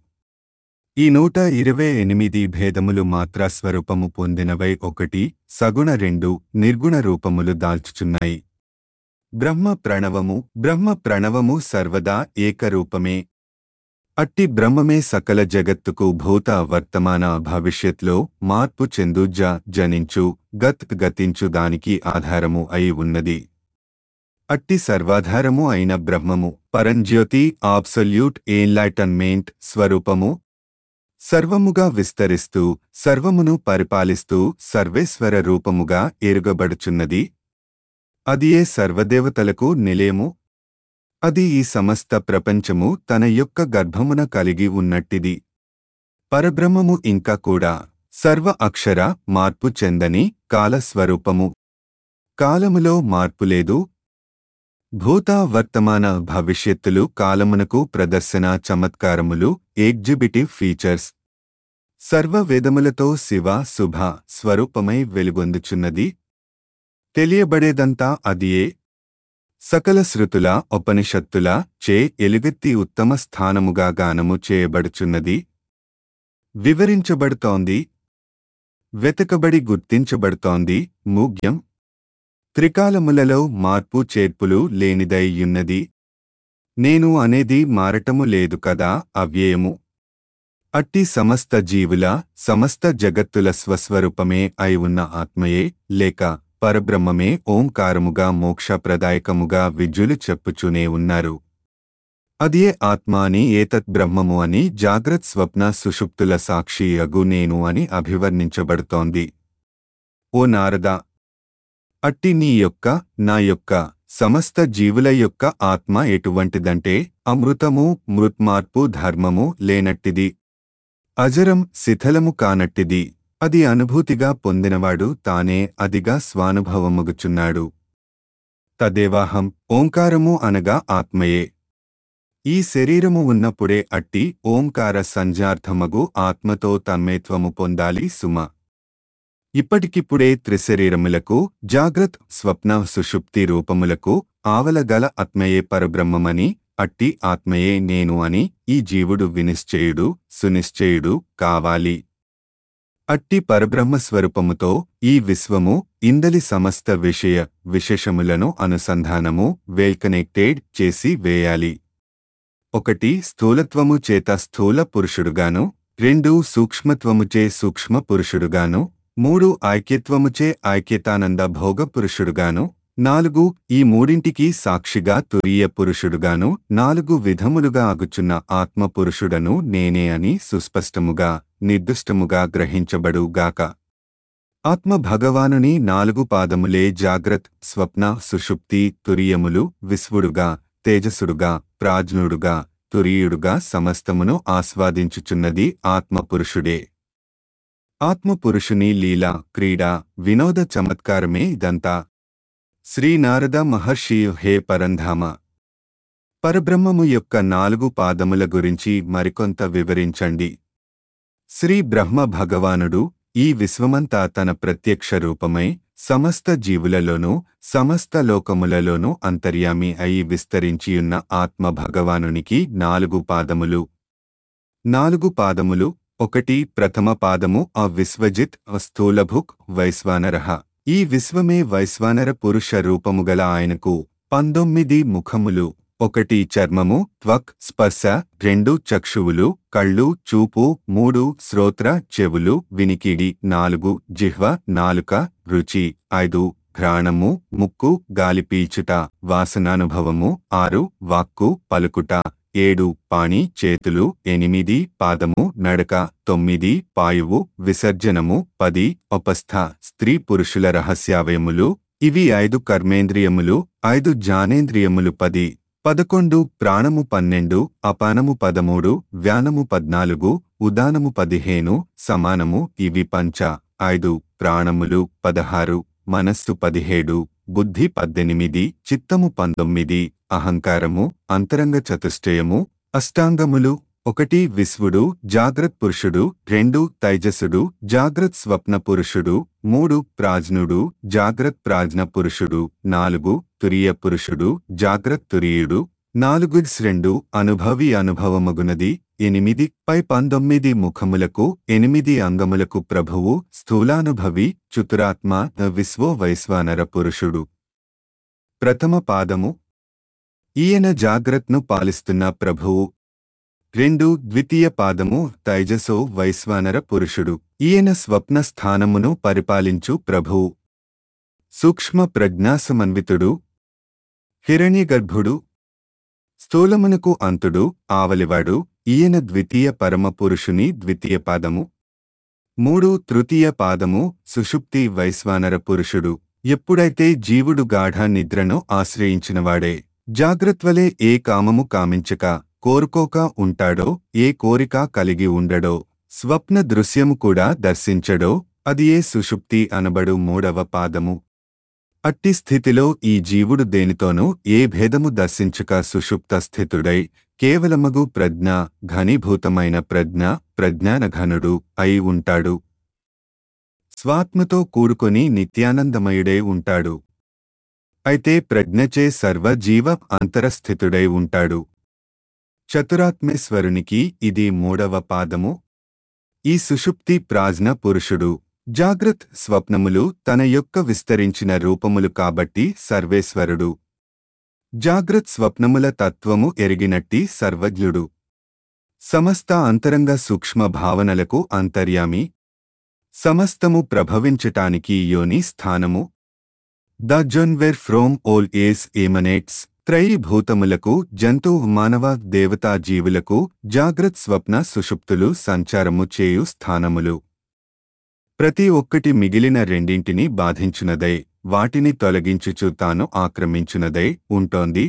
ఈ నూట ఇరవై ఎనిమిది భేదములు మాత్రా స్వరూపము పొందినవై ఒకటి సగుణ రెండు నిర్గుణ రూపములు దాల్చుచున్నాయి బ్రహ్మ ప్రణవము బ్రహ్మ ప్రణవము సర్వదా ఏకరూపమే అట్టి బ్రహ్మమే సకల జగత్తుకు భూత వర్తమాన భవిష్యత్లో మార్పు చెందు జ జనించు గత్ గతించు దానికి ఆధారము అయి ఉన్నది అట్టి సర్వాధారము అయిన బ్రహ్మము పరంజ్యోతి ఆబ్సల్యూట్ ఎన్లైటన్మెంట్ స్వరూపము సర్వముగా విస్తరిస్తూ సర్వమును పరిపాలిస్తూ సర్వేశ్వర రూపముగా ఎరుగబడుచున్నది అదియే సర్వదేవతలకు నిలయము అది ఈ సమస్త ప్రపంచము తన యొక్క గర్భమున కలిగి ఉన్నట్టిది పరబ్రహ్మము ఇంకా కూడా సర్వ అక్షర మార్పు చెందని కాలస్వరూపము కాలములో మార్పు లేదు భూత వర్తమాన భవిష్యత్తులు కాలమునకు ప్రదర్శన చమత్కారములు ఎగ్జిబిటివ్ ఫీచర్స్ సర్వ వేదములతో శివ శుభ స్వరూపమై వెలుగొందుచున్నది తెలియబడేదంతా అదియే సకల శృతుల ఉపనిషత్తుల చే ఎలుగెత్తి ఉత్తమ స్థానముగా గానము చేయబడుచున్నది వివరించబడుతోంది వెతకబడి గుర్తించబడుతోంది మూగ్యం త్రికాలములలో మార్పు చేర్పులు లేనిదైయున్నది నేను అనేది మారటము లేదు కదా అవ్యయము అట్టి సమస్త జీవుల సమస్త జగత్తుల స్వస్వరూపమే అయి ఉన్న ఆత్మయే లేక పరబ్రహ్మమే ఓంకారముగా మోక్షప్రదాయకముగా విద్యులు చెప్పుచూనే ఉన్నారు అదియే ఆత్మ అని ఏతత్ బ్రహ్మము అని జాగ్రత్ స్వప్న సుషుప్తుల సాక్షి అగు నేను అని అభివర్ణించబడుతోంది ఓ నారద అట్టి నీ యొక్క నా యొక్క సమస్త జీవుల యొక్క ఆత్మ ఎటువంటిదంటే అమృతము మృత్మార్పు ధర్మము లేనట్టిది అజరం శిథలము కానట్టిది అది అనుభూతిగా పొందినవాడు తానే అదిగా స్వానుభవముగుచున్నాడు తదేవాహం ఓంకారము అనగా ఆత్మయే ఈ శరీరము ఉన్నప్పుడే అట్టి ఓంకార సంజార్థమగు ఆత్మతో తన్మేత్వము పొందాలి సుమ ఇప్పటికిప్పుడే త్రిశరీరములకు జాగ్రత్ స్వప్న సుషుప్తి రూపములకు ఆవలగల ఆత్మయే పరబ్రహ్మమని అట్టి ఆత్మయే నేను అని ఈ జీవుడు వినిశ్చయుడు సునిశ్చయుడు కావాలి అట్టి పరబ్రహ్మ స్వరూపముతో ఈ విశ్వము ఇందలి సమస్త విషయ విశేషములను అనుసంధానము వెల్కనెక్టెడ్ చేసి వేయాలి ఒకటి స్థూలత్వము చేత స్థూల పురుషుడుగాను రెండు సూక్ష్మత్వముచే సూక్ష్మ పురుషుడుగాను మూడు ఐక్యత్వముచే ఐక్యతానంద భోగ పురుషుడుగాను నాలుగు ఈ మూడింటికి సాక్షిగా తురీయ పురుషుడుగాను నాలుగు విధములుగా ఆగుచున్న ఆత్మ పురుషుడను నేనే అని సుస్పష్టముగా నిర్దిష్టముగా గ్రహించబడుగాక ఆత్మ భగవానుని నాలుగు పాదములే జాగ్రత్ స్వప్న సుషుప్తి తురియములు విశ్వుడుగా తేజసుడుగా ప్రాజ్ఞుడుగా తురీయుడుగా సమస్తమును ఆస్వాదించుచున్నది ఆత్మపురుషుడే ఆత్మపురుషుని లీల క్రీడ వినోద చమత్కారమే ఇదంతా శ్రీనారద మహర్షి హే పరంధామ పరబ్రహ్మము యొక్క నాలుగు పాదముల గురించి మరికొంత వివరించండి శ్రీ బ్రహ్మ భగవానుడు ఈ విశ్వమంతా తన ప్రత్యక్ష రూపమై సమస్త జీవులలోనూ సమస్త లోకములలోనూ అంతర్యామి అయి విస్తరించియున్న ఆత్మ భగవానునికి నాలుగు పాదములు నాలుగు పాదములు ఒకటి ప్రథమ పాదము ఆ విశ్వజిత్ స్థూలభుక్ వైశ్వానరః ఈ విశ్వమే వైశ్వానర పురుష రూపముగల ఆయనకు పంతొమ్మిది ముఖములు ఒకటి చర్మము త్వక్ స్పర్శ రెండు చక్షువులు కళ్ళు చూపు మూడు శ్రోత్ర చెవులు వినికిడి నాలుగు జిహ్వ నాలుక రుచి ఐదు ఘ్రాణము ముక్కు గాలి పీల్చుట వాసనానుభవము ఆరు వాక్కు పలుకుట ఏడు పాణి చేతులు ఎనిమిది పాదము నడక తొమ్మిది పాయువు విసర్జనము పది ఉపస్థ స్త్రీ పురుషుల రహస్యావయములు ఇవి ఐదు కర్మేంద్రియములు ఐదు జ్ఞానేంద్రియములు పది పదకొండు ప్రాణము పన్నెండు అపానము పదమూడు వ్యానము పద్నాలుగు ఉదానము పదిహేను సమానము ఇవి పంచ ఐదు ప్రాణములు పదహారు మనస్సు పదిహేడు బుద్ధి పద్దెనిమిది చిత్తము పంతొమ్మిది అహంకారము అంతరంగ చతుష్టయము అష్టాంగములు ఒకటి విశ్వుడు జాగ్రత్ పురుషుడు రెండు తైజసుడు జాగ్రత్ స్వప్న పురుషుడు మూడు ప్రాజ్ఞుడు జాగ్రత్ ప్రాజ్ఞ పురుషుడు నాలుగు తురియ పురుషుడు జాగ్రత్ తురియుడు నాలుగు రెండు అనుభవి అనుభవమగునది ఎనిమిది పై పంతొమ్మిది ముఖములకు ఎనిమిది అంగములకు ప్రభువు స్థూలానుభవి చుతురాత్మ విశ్వో వైశ్వానర పురుషుడు ప్రథమ పాదము ఈయన జాగ్రత్ను పాలిస్తున్న ప్రభువు రెండు ద్వితీయ పాదము తైజసో వైశ్వానర పురుషుడు ఈయన స్వప్న స్థానమును పరిపాలించు ప్రభువు సూక్ష్మ ప్రజ్ఞాసమన్వితుడు హిరణ్యగర్భుడు స్థూలమునకు అంతుడు ఆవలివాడు ఈయన ద్వితీయ పరమ పురుషుని ద్వితీయ పాదము మూడు తృతీయ పాదము సుషుప్తి వైశ్వానర పురుషుడు ఎప్పుడైతే జీవుడు గాఢ నిద్రను ఆశ్రయించినవాడే జాగ్రత్వలే ఏ కామము కామించక కోరుకోక ఉంటాడో ఏ కోరిక కలిగి ఉండడో స్వప్న దృశ్యము కూడా దర్శించడో అది ఏ సుషుప్తి అనబడు మూడవ పాదము అట్టి స్థితిలో ఈ జీవుడు దేనితోనూ ఏ భేదము దర్శించక సుషుప్త స్థితుడై కేవలమగు ప్రజ్ఞ ఘనీభూతమైన ప్రజ్ఞ ప్రజ్ఞానఘనుడు అయి ఉంటాడు స్వాత్మతో కూడుకొని నిత్యానందమయుడై ఉంటాడు అయితే ప్రజ్ఞచే సర్వజీవ అంతరస్థితుడై ఉంటాడు చతురాత్మేశ్వరునికి ఇది మూడవ పాదము ఈ సుషుప్తి ప్రాజ్ఞ పురుషుడు జాగ్రత్ స్వప్నములు తన యొక్క విస్తరించిన రూపములు కాబట్టి సర్వేశ్వరుడు జాగ్రత్ స్వప్నముల తత్వము ఎరిగినట్టి సర్వజ్ఞుడు సమస్త అంతరంగ సూక్ష్మ భావనలకు అంతర్యామి సమస్తము ప్రభవించటానికి యోని స్థానము ద జొన్వెర్ ఫ్రోమ్ ఓల్ ఏస్ ఏమనేట్స్ త్రైభూతములకు జంతు మానవ దేవతా జీవులకు జాగ్రత్ స్వప్న సుషుప్తులు సంచారము చేయు స్థానములు ప్రతి ఒక్కటి మిగిలిన రెండింటిని బాధించునదై వాటిని తొలగించుచు తాను ఆక్రమించునదై ఉంటోంది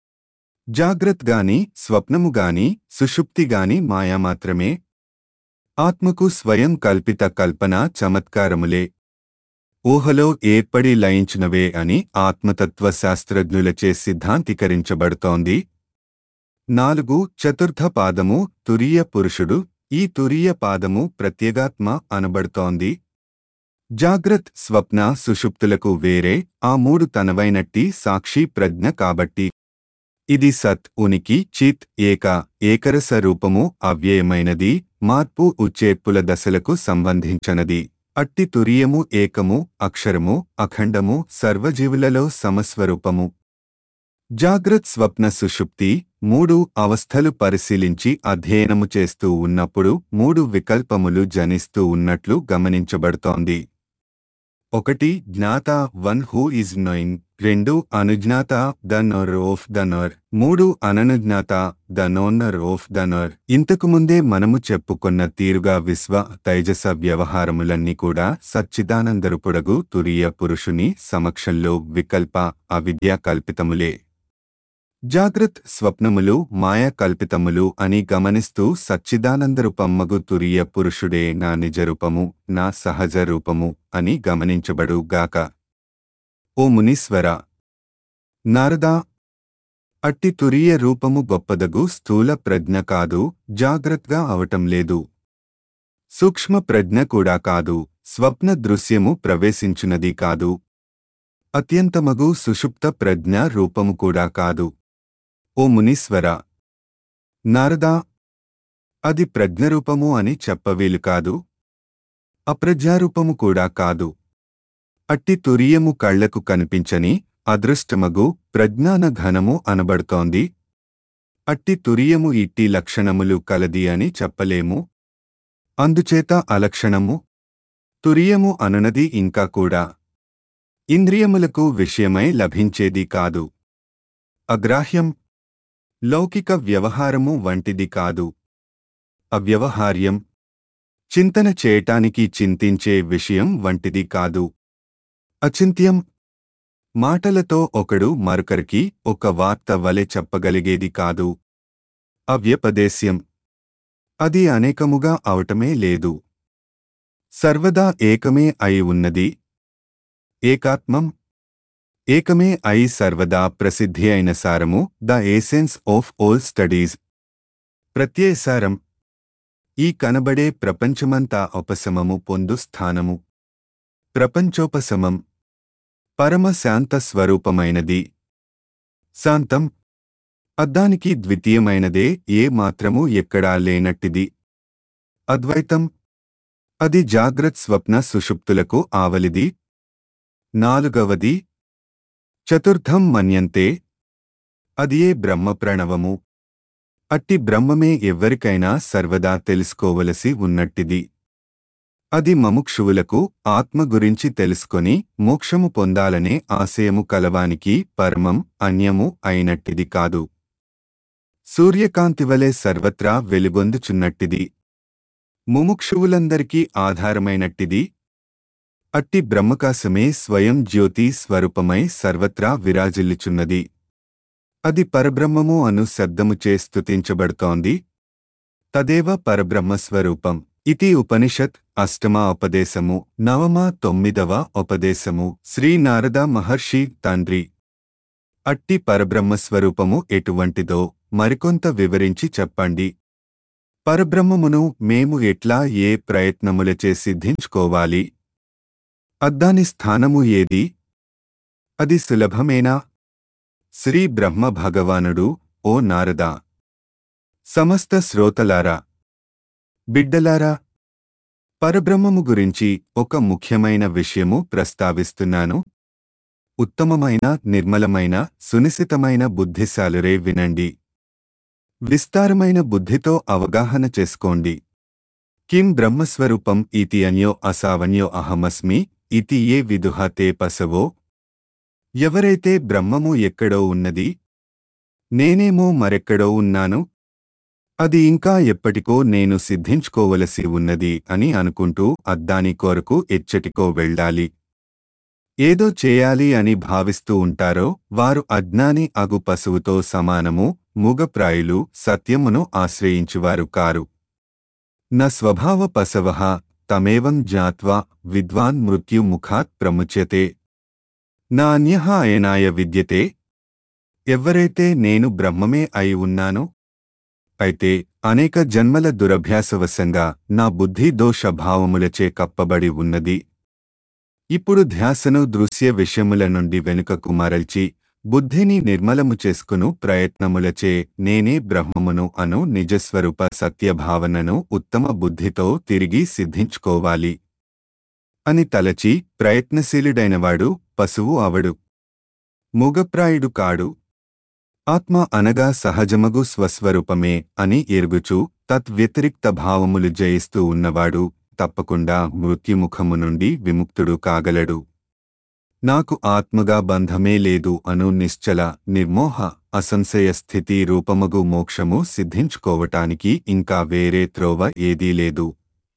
జాగ్రత్గాని స్వప్నముగాని సుషుప్తిగాని మాయా మాత్రమే ఆత్మకు స్వయం కల్పిత కల్పన చమత్కారములే ఊహలో ఏర్పడి లయించినవే అని ఆత్మతత్వ శాస్త్రజ్ఞులచే సిద్ధాంతీకరించబడుతోంది నాలుగు చతుర్థ పాదము తురీయ పురుషుడు ఈ తురీయ పాదము ప్రత్యేగాత్మ అనబడుతోంది జాగ్రత్ స్వప్న సుషుప్తులకు వేరే ఆ మూడు తనవైనట్టి సాక్షి ప్రజ్ఞ కాబట్టి ఇది సత్ ఉనికి చిత్ ఏక ఏకరస రూపము అవ్యయమైనది మార్పు ఉచ్చేర్పుల దశలకు సంబంధించనది అట్టి తురియము ఏకము అక్షరము అఖండము సర్వజీవులలో సమస్వరూపము జాగ్రత్ స్వప్న సుషుప్తి మూడు అవస్థలు పరిశీలించి అధ్యయనము చేస్తూ ఉన్నప్పుడు మూడు వికల్పములు జనిస్తూ ఉన్నట్లు గమనించబడుతోంది ఒకటి జ్ఞాత వన్ హూ ఇస్ నోయింగ్ రెండు అనుజ్ఞాత the knower of the knower మూడు అననుజ్ఞాత the knower of the knower ఇంతకు ముందే మనము చెప్పుకున్న తీరుగా విశ్వ తైజస వ్యవహారములన్నీ కూడా సచ్చిదానందరుపుడగు తురియ పురుషుని సమక్షంలో వికల్ప అవిద్యా కల్పితములే జాగ్రత్ స్వప్నములు మాయా కల్పితములు అని గమనిస్తూ సచ్చిదానందరూపమ్మగు తురియ పురుషుడే నా నిజరూపము నా సహజ రూపము అని గమనించబడు గాక ఓ మునీశ్వర నారదా అట్టి తురియ రూపము గొప్పదగు స్థూల ప్రజ్ఞ కాదు జాగ్రత్తగా అవటం లేదు సూక్ష్మ ప్రజ్ఞ కూడా కాదు స్వప్న దృశ్యము ప్రవేశించునది కాదు అత్యంతమగు సుషుప్త ప్రజ్ఞ రూపము కూడా కాదు ఓ మునీశ్వర నారదా అది ప్రజ్ఞరూపము అని చెప్పవీలు కాదు అప్రజ్ఞారూపము కూడా కాదు అట్టి తురియము కళ్లకు కనిపించని అదృష్టమగు ప్రజ్ఞాన ఘనము అనబడుతోంది అట్టి తురియము ఇట్టి లక్షణములు కలది అని చెప్పలేము అందుచేత అలక్షణము తురియము అనునది ఇంకా కూడా ఇంద్రియములకు విషయమై లభించేది కాదు అగ్రాహ్యం లౌకిక వ్యవహారము వంటిది కాదు అవ్యవహార్యం చింతన చేయటానికి చింతించే విషయం వంటిది కాదు అచింత్యం మాటలతో ఒకడు మరొకరికి ఒక వార్త వలె చెప్పగలిగేది కాదు అవ్యపదేశ్యం అది అనేకముగా అవటమే లేదు సర్వదా ఏకమే అయి ఉన్నది ఏకాత్మం ఏకమే అయి సర్వదా ప్రసిద్ధి అయిన సారము the essence of all studies ప్రత్యయసారం ఈ కనబడే ప్రపంచమంతా ఉపశమము పొందు స్థానము ప్రపంచోపశమం పరమ శాంత స్వరూపమైనది శాంతం అద్దానికి ద్వితీయమైనదే ఏ మాత్రము ఎక్కడా లేనట్టిది అద్వైతం అది జాగ్రత్ స్వప్న సుషుప్తులకు ఆవలిది నాలుగవది చతుర్థం మన్యంతే అదియే బ్రహ్మ ప్రణవము అట్టి బ్రహ్మమే ఎవ్వరికైనా సర్వదా తెలుసుకోవలసి ఉన్నట్టిది అది మముక్షువులకు ఆత్మ గురించి తెలుసుకొని మోక్షము పొందాలనే ఆశయము కలవానికి పరమం అన్యము అయినట్టిది కాదు సూర్యకాంతివలె సర్వత్రా వెలుగొందుచున్నట్టిది ముముక్షువులందరికీ ఆధారమైనట్టిది అట్టి బ్రహ్మకాశమే స్వయం జ్యోతి స్వరూపమై సర్వత్రా విరాజిల్లుచున్నది అది పరబ్రహ్మము అను శబ్దముచే స్తుతించబడుతోంది తదేవ పరబ్రహ్మస్వరూపం ఇతి ఉపనిషత్ అష్టమ ఉపదేశము నవమ తొమ్మిదవ ఉపదేశము శ్రీ నారద మహర్షి తండ్రి అట్టి పరబ్రహ్మస్వరూపము ఎటువంటిదో మరికొంత వివరించి చెప్పండి పరబ్రహ్మమును మేము ఎట్లా ఏ ప్రయత్నములచే సిద్ధించుకోవాలి అద్దాని స్థానము ఏది అది సులభమేనా శ్రీ బ్రహ్మ భగవానుడు ఓ నారదా సమస్త శ్రోతలారా బిడ్డలారా పరబ్రహ్మము గురించి ఒక ముఖ్యమైన విషయము ప్రస్తావిస్తున్నాను ఉత్తమమైన నిర్మలమైన సునిశితమైన బుద్ధిశాలురే వినండి విస్తారమైన బుద్ధితో అవగాహన చేసుకోండి కిం బ్రహ్మస్వరూపం ఇతి అన్యో అసావన్యో అహమస్మి ఇతి ఏ విదుహ తే పసవో ఎవరైతే బ్రహ్మము ఎక్కడో ఉన్నది నేనేమో మరెక్కడో ఉన్నాను అది ఇంకా ఎప్పటికో నేను సిద్ధించుకోవలసి ఉన్నది అని అనుకుంటూ అద్దాని కొరకు ఎచ్చటికో వెళ్ళాలి ఏదో చేయాలి అని భావిస్తూ ఉంటారో వారు అజ్ఞాని అగు పశువుతో సమానము మూగప్రాయులు సత్యమును ఆశ్రయించువారు కారు న స్వభావ పశవ తమేవం జ్ఞాత్వా విద్వాన్ మృత్యుముఖాత్ ప్రముచ్యతే నాన్యః అయనాయ విద్యతే ఎవ్వరైతే నేను బ్రహ్మమే అయి ఉన్నానో అయితే అనేక జన్మల దురభ్యాసవశంగా నా బుద్ధి దోషభావములచే కప్పబడి ఉన్నది ఇప్పుడు ధ్యాసను దృశ్య విషయముల నుండి వెనుకకు మరల్చి బుద్ధిని నిర్మలము చేసుకును ప్రయత్నములచే నేనే బ్రహ్మమును అను నిజస్వరూప సత్యభావనను ఉత్తమ బుద్ధితో తిరిగి సిద్ధించుకోవాలి అని తలచి ప్రయత్నశీలుడైనవాడు పశువు అవడు మూగప్రాయుడు కాడు ఆత్మ అనగా సహజమగు స్వస్వరూపమే అని ఎరుగుచు తద్వ్యతిరిక్త భావములు జయిస్తూ ఉన్నవాడు తప్పకుండా మృత్యుముఖము నుండి విముక్తుడు కాగలడు నాకు ఆత్మగా బంధమే లేదు అను నిశ్చల నిర్మోహ అసంశయ స్థితి రూపమగు మోక్షము సిద్ధించుకోవటానికి ఇంకా వేరే త్రోవ ఏదీ లేదు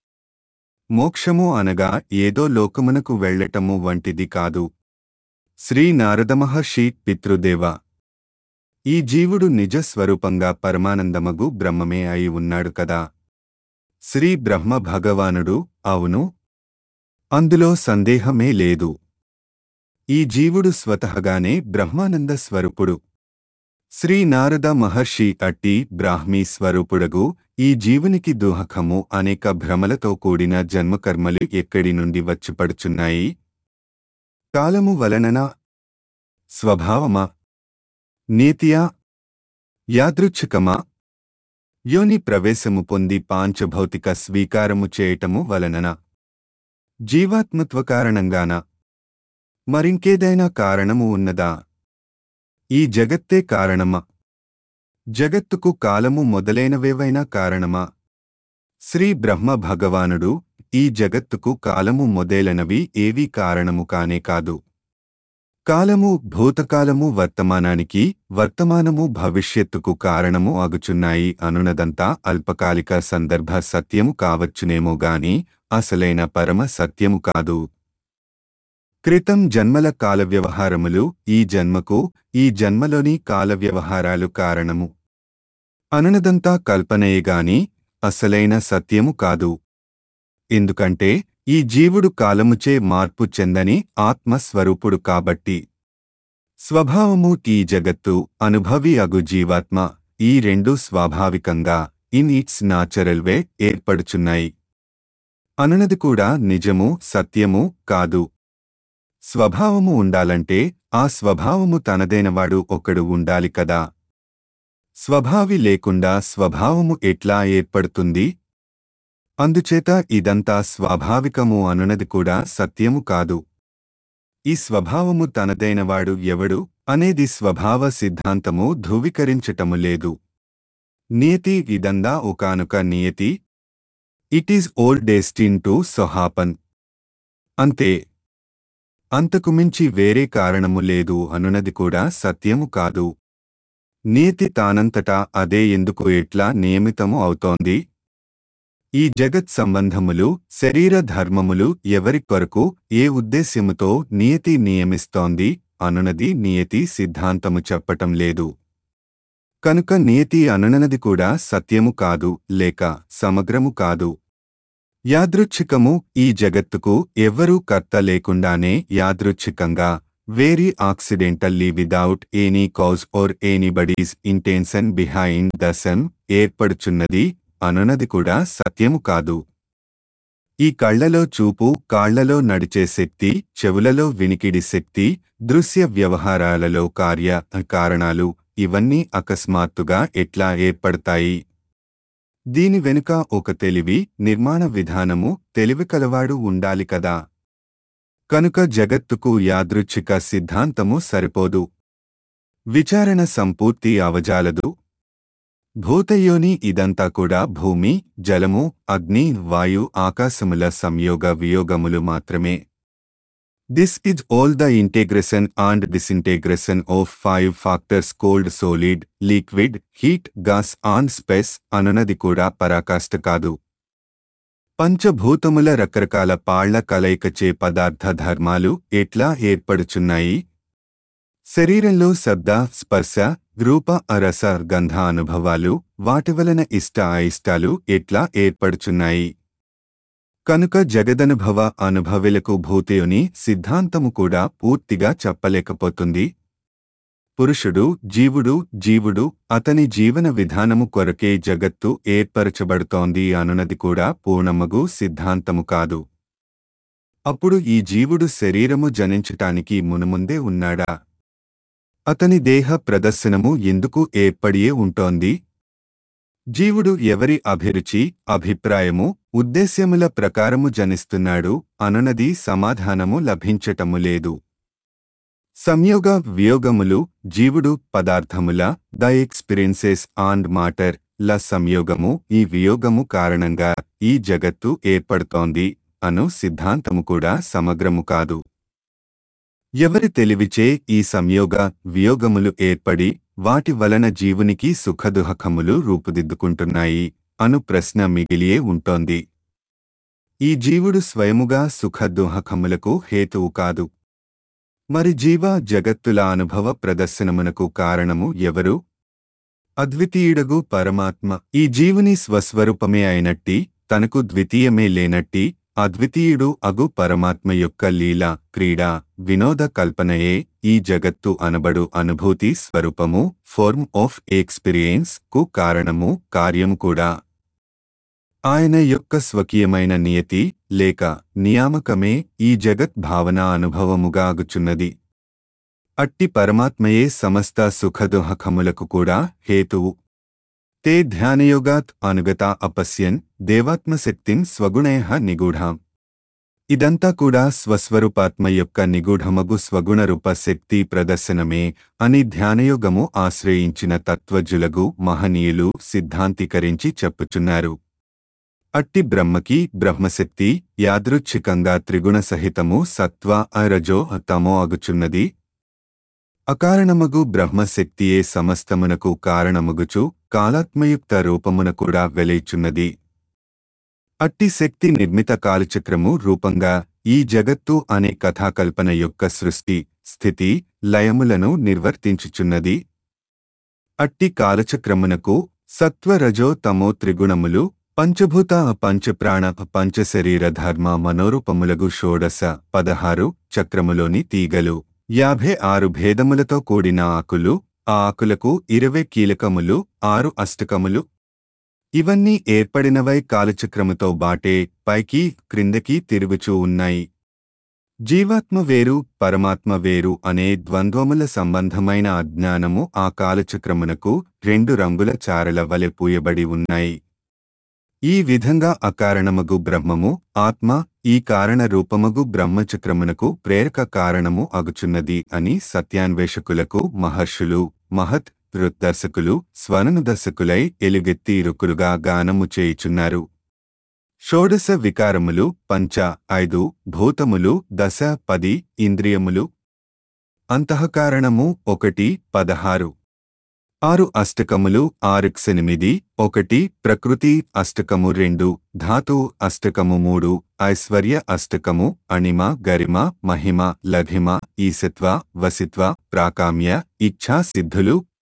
మోక్షము అనగా ఏదో లోకమునకు వెళ్ళటము వంటిది కాదు శ్రీ నారదమహర్షి పితృదేవ ఈ జీవుడు నిజ స్వరూపంగా పరమానందమగు బ్రహ్మమే అయి ఉన్నాడు కదా శ్రీ బ్రహ్మ భగవానుడు అవును అందులో సందేహమే లేదు ఈ జీవుడు స్వతహగానే బ్రహ్మానంద స్వరూపుడు శ్రీ నారద మహర్షి అట్టి బ్రాహ్మీ స్వరూపుడగు ఈ జీవునికి దుహకము అనేక భ్రమలతో కూడిన జన్మకర్మలు ఎక్కడి నుండి వచ్చిపడుచున్నాయి కాలము వలననా స్వభావమా నీతియా యాదృచ్ఛికమా యోని ప్రవేశము పొంది పాంచభౌతిక స్వీకారము చేయటము వలనన జీవాత్మత్వ కారణంగాన మరింకేదైనా కారణము ఉన్నదా ఈ జగత్తే కారణమా జగత్తుకు కాలము మొదలైనవేవైనా కారణమా శ్రీ బ్రహ్మ భగవానుడు ఈ జగత్తుకు కాలము మొదలైనవి ఏవీ కారణము కానే కాదు కాలము భూతకాలము వర్తమానానికి వర్తమానము భవిష్యత్తుకు కారణము అగుచున్నాయి అనునదంతా అల్పకాలిక సందర్భ సత్యము కావచ్చునేమో గాని అసలైన పరమ సత్యము కాదు క్రితం జన్మల కాల వ్యవహారములు ఈ జన్మకు ఈ జన్మలోని కాల వ్యవహారాలు కారణము అనునదంతా కల్పనయేగాని అసలైన సత్యము కాదు ఎందుకంటే ఈ జీవుడు కాలముచే మార్పు చెందని ఆత్మస్వరూపుడు కాబట్టి స్వభావము ఈ జగత్తు అనుభవి అగు జీవాత్మ ఈ రెండు స్వాభావికంగా ఇన్ ఇట్స్ నాచురల్ వే ఏర్పడుచున్నాయి అనునది కూడా నిజము సత్యము కాదు స్వభావము ఉండాలంటే ఆ స్వభావము తనదైనవాడు ఒకడు ఉండాలి కదా స్వభావి లేకుండా స్వభావము ఎట్లా ఏర్పడుతుంది అందుచేత ఇదంతా స్వాభావికము అనునది కూడా సత్యము కాదు ఈ స్వభావము తనదైనవాడు ఎవడు అనేది స్వభావ సిద్ధాంతము ధృవీకరించటము లేదు నియతి ఇదందా ఒకానొక నియతి it is all destined to so happen అంతే అంతకు మించి వేరే కారణము లేదు అనునది కూడా సత్యము కాదు నీతి తానంతటా అదే ఎందుకు ఎట్లా నియమితము అవుతోంది ఈ జగత్ సంబంధములు శరీర ధర్మములు ఎవరి కొరకు ఏ ఉద్దేశ్యముతో నియతి నియమిస్తోంది అనునది నియతి సిద్ధాంతము చెప్పటం లేదు కనుక నియతి అనునది కూడా సత్యము కాదు లేక సమగ్రము కాదు యాదృచ్ఛికము ఈ జగత్తుకు ఎవ్వరూ కర్త లేకుండానే యాదృచ్ఛికంగా very accidentally without any cause or anybody's intention behind the sun ఏర్పడుచున్నది అనునది కూడా సత్యము కాదు ఈ కళ్లలో చూపు కాళ్లలో నడిచే శక్తి చెవులలో వినికిడి శక్తి దృశ్య వ్యవహారాలలో కార్య కారణాలు ఇవన్నీ అకస్మాత్తుగా ఎట్లా ఏర్పడతాయి దీని వెనుక ఒక తెలివి నిర్మాణ విధానము తెలివి కలవాడు ఉండాలి కదా కనుక జగత్తుకు యాదృచ్ఛిక సిద్ధాంతము సరిపోదు విచారణ సంపూర్తి అవజాలదు భూతయోని ఇదంతా కూడా భూమి జలము అగ్ని వాయు ఆకాశముల సంయోగ వియోగములు మాత్రమే this is all the integration and disintegration of five factors cold solid liquid heat gas and space అనునది కూడా పరాకాష్ట కాదు పంచభూతముల రకరకాల పాళ్ల కలయికచే పదార్థ ధర్మాలు ఎట్లా ఏర్పడుచున్నాయి శరీరంలో శబ్ద స్పర్శ రూప రస గంధ అనుభవాలు వాటి వలన ఇష్ట అయిష్టాలు ఎట్లా ఏర్పడుచున్నాయి కనుక జగదనుభవ అనుభవిలకు భూతయుని సిద్ధాంతము కూడా పూర్తిగా చెప్పలేకపోతుంది పురుషుడు జీవుడు జీవుడు అతని జీవన విధానము కొరకే జగత్తు ఏర్పరచబడుతోంది అనునది కూడా పూర్ణమగు సిద్ధాంతము కాదు అప్పుడు ఈ జీవుడు శరీరము జనించటానికి మునుముందే ఉన్నాడా అతని దేహ ప్రదర్శనము ఎందుకు ఏర్పడియే ఉంటోంది జీవుడు ఎవరి అభిరుచి అభిప్రాయము ఉద్దేశ్యముల ప్రకారము జనిస్తున్నాడు అనునది సమాధానము లభించటము లేదు సంయోగ వియోగములు జీవుడు పదార్థముల ద ఎక్స్పీరియన్సెస్ ఆండ్ మాటర్ ల సంయోగము ఈ వియోగము కారణంగా ఈ జగత్తు ఏర్పడుతోంది అను సిద్ధాంతము కూడా సమగ్రము కాదు ఎవరి తెలివిచే ఈ సంయోగ వియోగములు ఏర్పడి వాటి వలన జీవునికి సుఖదుహకములు రూపుదిద్దుకుంటున్నాయి అను ప్రశ్న మిగిలియే ఉంటోంది ఈ జీవుడు స్వయముగా సుఖదుహకములకు హేతువు కాదు మరి జీవ జగత్తుల అనుభవ ప్రదర్శనమునకు కారణము ఎవరు అద్వితీయుడగు పరమాత్మ ఈ జీవుని స్వస్వరూపమే అయినట్టి తనకు ద్వితీయమే లేనట్టి అద్వితీయుడు అగు పరమాత్మ యొక్క లీల క్రీడ వినోద కల్పనయే ఈ జగత్తు అనబడు అనుభూతి స్వరూపము ఫోర్మ్ ఆఫ్ ఎక్స్పీరియన్స్ కు కారణము కార్యము కూడా ఆయన యొక్క స్వకీయమైన నియతి లేక నియామకమే ఈ జగత్ భావన అనుభవముగా అగుచున్నది అట్టి పరమాత్మయే సమస్త సుఖదుహకములకు కూడా హేతువు తే ధ్యానయోగాత్ అనుగత అపశ్యన్ దేవాత్మశక్తిన్ స్వగుణేహ నిగూఢాం ఇదంతా కూడా స్వస్వరూపాత్మ యొక్క నిగూఢమగు స్వగుణరూప శక్తి ప్రదర్శనమే అని ధ్యానయోగము ఆశ్రయించిన తత్వజులగు మహనీయులు సిద్ధాంతీకరించి చెప్పుచున్నారు అట్టి బ్రహ్మకి బ్రహ్మశక్తి యాదృచ్ఛికంగా త్రిగుణ సహితము సత్వ అరజో తమో అగుచున్నది అకారణమగు బ్రహ్మశక్తియే సమస్తమునకు కారణమగుచు కాలాత్మయుక్త రూపమున కూడా వెలైచున్నది అట్టి శక్తి నిర్మిత కాలచక్రము రూపంగా ఈ జగత్తు అనే కథాకల్పన యొక్క సృష్టి స్థితి లయములను నిర్వర్తించుచున్నది అట్టి కాలచక్రమునకు సత్వరజో తమో త్రిగుణములు పంచభూత పంచప్రాణ పంచశరీర ధర్మ మనోరూపములగు షోడశ పదహారు చక్రములోని తీగలు యాభై ఆరు భేదములతో కూడిన ఆకులు ఆ ఆకులకు ఇరవై కీలకములు ఆరు అష్టకములు ఇవన్నీ ఏర్పడినవై కాలచక్రముతో బాటే పైకి క్రిందకి తిరుగుచూ ఉన్నాయి జీవాత్మ వేరు పరమాత్మ వేరు అనే ద్వంద్వముల సంబంధమైన అజ్ఞానము ఆ కాలచక్రమునకు రెండు రంగుల చారల వలె పూయబడి ఉన్నాయి ఈ విధంగా అకారణమగు బ్రహ్మము ఆత్మ ఈ కారణ రూపమగు బ్రహ్మచక్రమునకు ప్రేరక కారణము అగుచున్నది అని సత్యాన్వేషకులకు మహర్షులు మహత్ దర్శకులు స్వననుదర్శకులై ఎలుగెత్తి ఇరుకులుగా గానము చేయుచున్నారు షోడశ వికారములు పంచ ఐదు భూతములు దశ పది ఇంద్రియములు అంతఃకారణము ఒకటి పదహారు ఆరు అష్టకములు ఆరుక్సెనిమిది ఒకటి ప్రకృతి అష్టకము రెండు ధాతు అష్టకము మూడు ఐశ్వర్య అష్టకము అణిమ గరిమ మహిమ లఘిమ ఈసత్వ వసిత్వ ప్రాకామ్య ఇచ్ఛా సిద్ధులు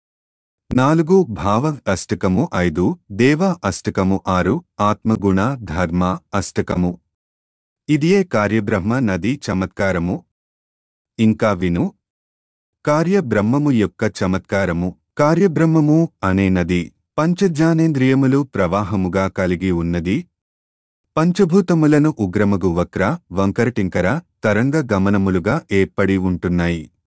నాలుగు భావ అష్టకము ఐదు దేవ అష్టకము ఆరు ఆత్మగుణ ధర్మ అష్టకము ఇదియే కార్యబ్రహ్మ నది చమత్కారము ఇంకా విను కార్యబ్రహ్మము యొక్క చమత్కారము కార్యబ్రహ్మము అనే నది పంచజ్ఞానేంద్రియములు ప్రవాహముగా కలిగి ఉన్నది పంచభూతములను ఉగ్రమగు వక్ర వంకరటింకర తరంగ గమనములుగా ఏర్పడి ఉంటున్నాయి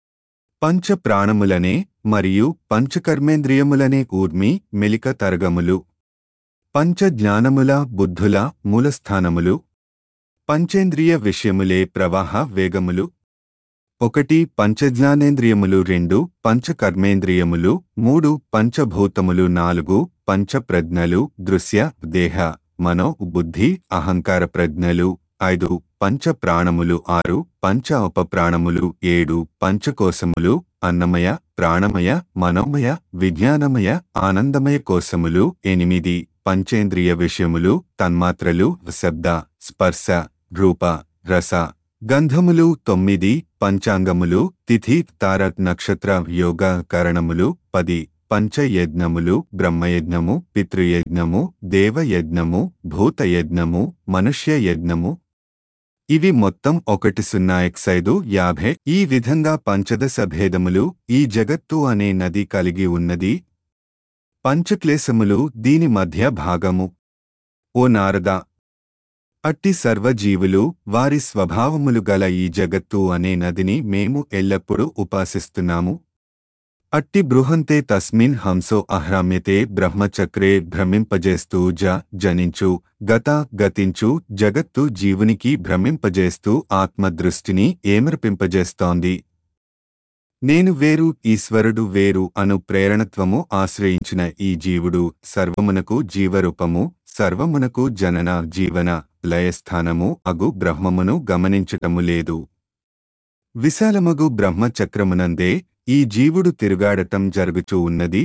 పంచ ప్రాణములనే మరియు పంచకర్మేంద్రియములనే ఊర్మి మెలిక తరగములు పంచ జ్ఞానముల బుద్ధుల మూలస్థానములు పంచేంద్రియ విషయములే ప్రవాహ వేగములు ఒకటి పంచజ్ఞానేంద్రియములు రెండు పంచకర్మేంద్రియములు మూడు పంచభూతములు నాలుగు పంచప్రజ్ఞలు దృశ్య దేహ మనో బుద్ధి అహంకార ప్రజ్ఞలు ఐదు పంచ ప్రాణములు ఆరు పంచ ఉపప్రాణములు ఏడు పంచకోశములు అన్నమయ ప్రాణమయ మనోమయ విజ్ఞానమయ ఆనందమయ కోశములు ఎనిమిది పంచేంద్రియ విషయములు తన్మాత్రలు శబ్ద స్పర్శ రూప రస గంధములు తొమ్మిది పంచాంగములు తిథి తారక్ నక్షత్ర యోగ కరణములు పది పంచయజ్ఞములు బ్రహ్మయజ్ఞము పితృయజ్ఞము దేవయజ్ఞము భూతయజ్ఞము మనుష్యయజ్ఞము ఇవి మొత్తం ఒకటి సున్నా ఎక్సైదు యాభై ఈ విధంగా పంచదశ భేదములు ఈ జగత్తు అనే నది కలిగి ఉన్నది పంచక్లేశములు దీని మధ్య భాగము ఓ నారద అట్టి సర్వజీవులు వారి స్వభావములు గల ఈ జగత్తు అనే నదిని మేము ఎల్లప్పుడూ ఉపాసిస్తున్నాము అట్టి బృహంతే తస్మిన్ హంసో అహ్రామ్యతే బ్రహ్మచక్రే భ్రమింపజేస్తూ జ జనించు గత గతించు జగత్తు జీవునికి భ్రమింపజేస్తూ ఆత్మదృష్టిని ఏమర్పింపజేస్తోంది నేను వేరు ఈశ్వరుడు వేరు అను ప్రేరణత్వము ఆశ్రయించిన ఈ జీవుడు సర్వమునకు జీవరూపము సర్వమునకు జనన జీవన లయస్థానము అగు బ్రహ్మమును గమనించటము లేదు విశాలమగు బ్రహ్మచక్రమునందే ఈ జీవుడు తిరుగాడటం జరుగుచూ ఉన్నది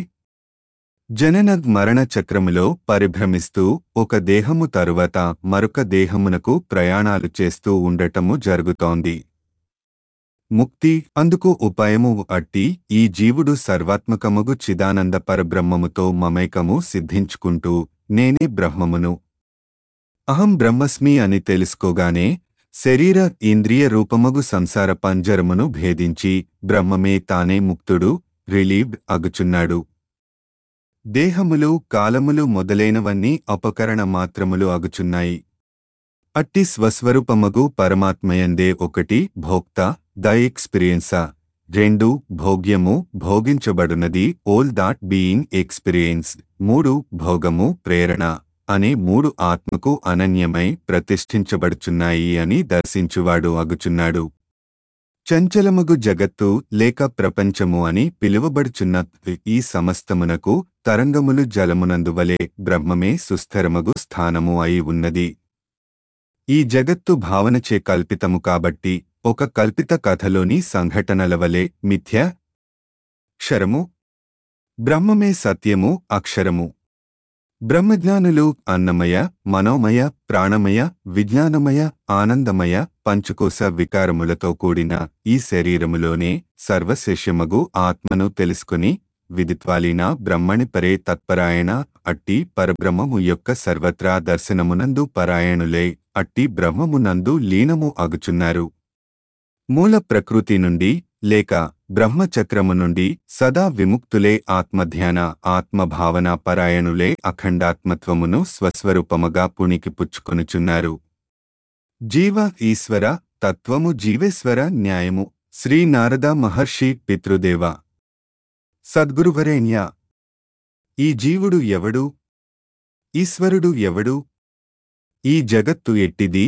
జనన మరణ చక్రములో పరిభ్రమిస్తూ ఒక దేహము తరువాత మరొక దేహమునకు ప్రయాణాలు చేస్తూ ఉండటము జరుగుతోంది ముక్తి అందుకు ఉపాయము అట్టి ఈ జీవుడు సర్వాత్మకముగు చిదానంద పరబ్రహ్మముతో మమైకము సిద్ధించుకుంటూ నేనే బ్రహ్మమును అహం బ్రహ్మస్మి అని తెలుసుకోగానే శరీర ఇంద్రియ రూపమగు సంసార పంజరమును భేదించి బ్రహ్మమే తానే ముక్తుడు రిలీవ్డ్ అగుచున్నాడు దేహములు కాలములు మొదలైనవన్నీ అపకరణ మాత్రములు అగుచున్నాయి అట్టి స్వస్వరూపమగు పరమాత్మయందే ఒకటి భోక్త ద ఎక్స్పీరియన్సా రెండు భోగ్యము భోగించబడునది ఓల్ దాట్ బీయింగ్ ఎక్స్పీరియన్స్ మూడు భోగము ప్రేరణ అనే మూడు ఆత్మకు అనన్యమై ప్రతిష్ఠించబడుచున్నాయి అని దర్శించువాడు అగుచున్నాడు చంచలమగు జగత్తు లేక ప్రపంచము అని పిలువబడుచున్న ఈ సమస్తమునకు తరంగములు జలమునందువలే బ్రహ్మమే సుస్థిరమగు స్థానము అయి ఉన్నది ఈ జగత్తు భావనచే కల్పితము కాబట్టి ఒక కల్పిత కథలోని సంఘటనల వలె మిథ్య క్షరము బ్రహ్మమే సత్యము అక్షరము బ్రహ్మజ్ఞానులు అన్నమయ మనోమయ ప్రాణమయ విజ్ఞానమయ ఆనందమయ పంచకోశ వికారములతో కూడిన ఈ శరీరములోనే సర్వశేషమగు ఆత్మను తెలుసుకుని విదిత్వాలీన బ్రహ్మణి పరే తత్పరాయణ అట్టి పరబ్రహ్మము యొక్క సర్వత్రా దర్శనమునందు పరాయణులై అట్టి బ్రహ్మమునందు లీనము అగుచున్నారు మూల ప్రకృతి నుండి లేక బ్రహ్మచక్రము నుండి సదా విముక్తులే ఆత్మధ్యాన ఆత్మభావన పరాయణులే అఖండాత్మత్వమును స్వస్వరూపముగా పుణికి పుచ్చుకొనుచున్నారు జీవ ఈశ్వర తత్వము జీవేశ్వర న్యాయము శ్రీ నారద మహర్షి పితృదేవ సద్గురువరేణ్య ఈ జీవుడు ఎవడు ఈశ్వరుడు ఎవడు ఈ జగత్తు ఎట్టిది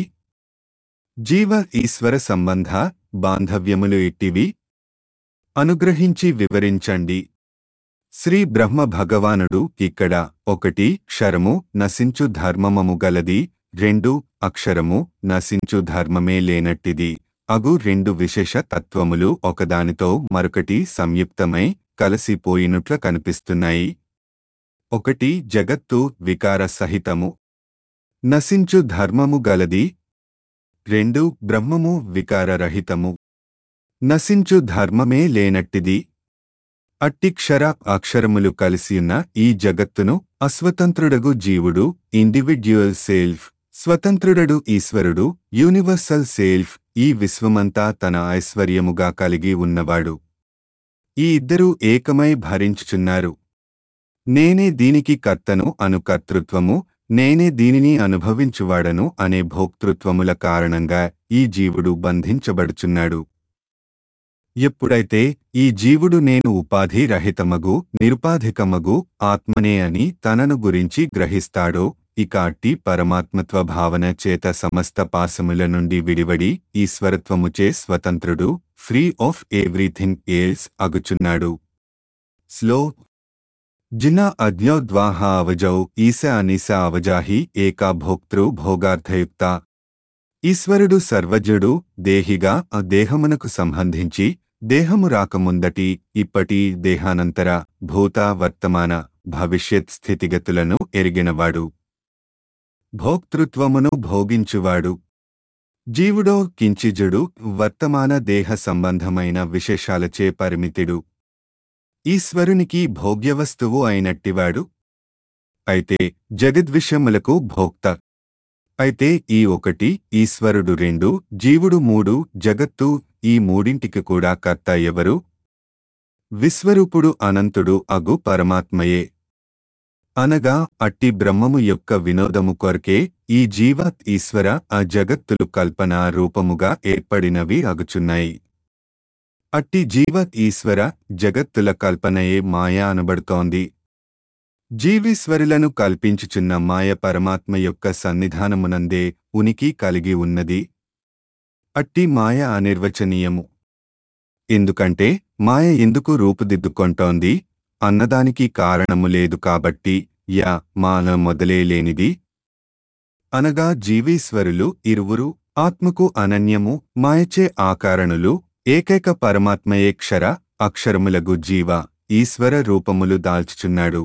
జీవ ఈశ్వర సంబంధ బాంధవ్యములు ఎట్టివి అనుగ్రహించి వివరించండి శ్రీ బ్రహ్మ భగవానుడు ఇక్కడ ఒకటి క్షరము నశించు ధర్మమము గలది రెండు అక్షరము నశించు ధర్మమే లేనట్టిది అగు రెండు విశేష తత్వములు ఒకదానితో మరొకటి సంయుక్తమై కలసిపోయినట్ల కనిపిస్తున్నాయి ఒకటి జగత్తు వికార సహితము నశించు ధర్మము గలది రెండు బ్రహ్మము వికారరహితము నశించు ధర్మమే లేనట్టిది అట్టిక్షర అక్షరములు కలిసియున్న ఈ జగత్తును అస్వతంత్రుడగు జీవుడు ఇండివిడ్యువల్ సెల్ఫ్ స్వతంత్రుడడు ఈశ్వరుడు యూనివర్సల్ సెల్ఫ్ ఈ విశ్వమంతా తన ఐశ్వర్యముగా కలిగి ఉన్నవాడు ఈ ఇద్దరూ ఏకమై భరించుచున్నారు నేనే దీనికి కర్తను అను కర్తృత్వము నేనే దీనిని అనుభవించువాడను అనే భోక్తృత్వముల కారణంగా ఈ జీవుడు బంధించబడుచున్నాడు ఎప్పుడైతే ఈ జీవుడు నేను ఉపాధి రహితమగు నిరుపాధికమగు ఆత్మనే అని తనను గురించి గ్రహిస్తాడో ఇక అట్టి పరమాత్మత్వ భావన చేత సమస్త పాసముల నుండి విడివడి ఈశ్వరత్వముచే స్వతంత్రుడు ఫ్రీ ఆఫ్ ఎవ్రీథింగ్ ఏల్స్ అగుచున్నాడు స్లో జినా అజ్ఞోద్వాహ అవజౌ ఈశ అనిశ అవజాహి ఏకా భోక్తృ భోగార్థయుక్త ఈశ్వరుడు సర్వజ్ఞుడు దేహిగా ఆ దేహమునకు సంబంధించి దేహము రాకముందటి ఇప్పటి దేహానంతర భూత వర్తమాన భవిష్యత్ స్థితిగతులను ఎరిగినవాడు భోక్తృత్వమును భోగించువాడు జీవుడో కించిజుడు వర్తమాన దేహ సంబంధమైన విశేషాలచే పరిమితుడు ఈశ్వరునికి భోగ్యవస్తువు అయినట్టివాడు అయితే జగద్విషయములకు భోక్త అయితే ఈ ఒకటి ఈశ్వరుడు రెండు జీవుడు మూడు జగత్తు ఈ మూడింటికి కూడా కర్త ఎవరు విశ్వరూపుడు అనంతుడు అగు పరమాత్మయే అనగా అట్టి బ్రహ్మము యొక్క వినోదము కొరకే ఈ జీవాత్ ఈశ్వర ఆ జగత్తులు కల్పన రూపముగా ఏర్పడినవి అగుచున్నాయి అట్టి జీవత్ ఈశ్వర జగత్తుల కల్పనయే మాయ అనబడుతోంది జీవీశ్వరులను కల్పించుచున్న మాయ పరమాత్మ యొక్క సన్నిధానమునందే ఉనికి కలిగి ఉన్నది అట్టి మాయ అనిర్వచనీయము ఎందుకంటే మాయ ఎందుకు రూపుదిద్దుకొంటోంది అన్నదానికి కారణము లేదు కాబట్టి యా మాన మొదలే లేనిది అనగా జీవీశ్వరులు ఇరువురు ఆత్మకు అనన్యము మాయచే ఆకారణులు ఏకైక పరమాత్మయే క్షర అక్షరములగు జీవ ఈశ్వర రూపములు దాల్చుచున్నాడు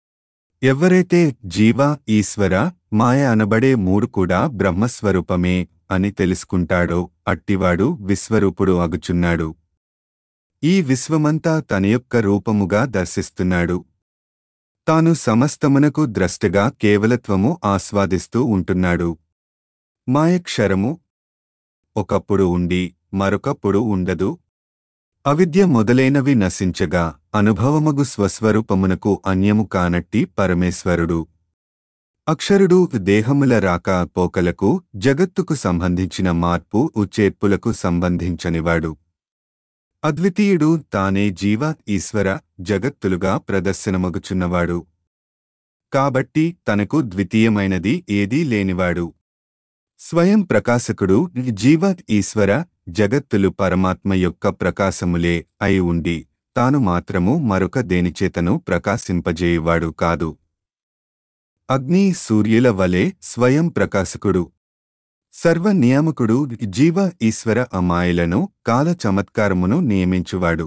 ఎవరైతే జీవ ఈశ్వర మాయ అనబడే మూడు కూడా బ్రహ్మస్వరూపమే అని తెలుసుకుంటాడో అట్టివాడు విశ్వరూపుడు అగుచున్నాడు ఈ విశ్వమంతా తన యొక్క రూపముగా దర్శిస్తున్నాడు తాను సమస్తమునకు ద్రష్టగా కేవలత్వము ఆస్వాదిస్తూ ఉంటున్నాడు మాయక్షరము ఒకప్పుడు ఉండి మరొకప్పుడు ఉండదు అవిద్య మొదలైనవి నశించగా అనుభవమగు స్వస్వరూపమునకు అన్యము కానట్టి పరమేశ్వరుడు అక్షరుడు దేహముల రాక పోకలకు జగత్తుకు సంబంధించిన మార్పు ఉచేర్పులకు సంబంధించనివాడు అద్వితీయుడు తానే జీవ ఈశ్వర జగత్తులుగా ప్రదర్శనమగుచున్నవాడు కాబట్టి తనకు ద్వితీయమైనది ఏదీ లేనివాడు స్వయం ప్రకాశకుడు జీవ ఈశ్వర జగత్తులు పరమాత్మ యొక్క ప్రకాశములే అయి ఉండి తాను మాత్రము మరొక దేనిచేతను ప్రకాశింపజేయువాడు కాదు అగ్ని సూర్యుల వలె స్వయం ప్రకాశకుడు సర్వనియామకుడు జీవ ఈశ్వర అమాయలను కాల చమత్కారమును నియమించువాడు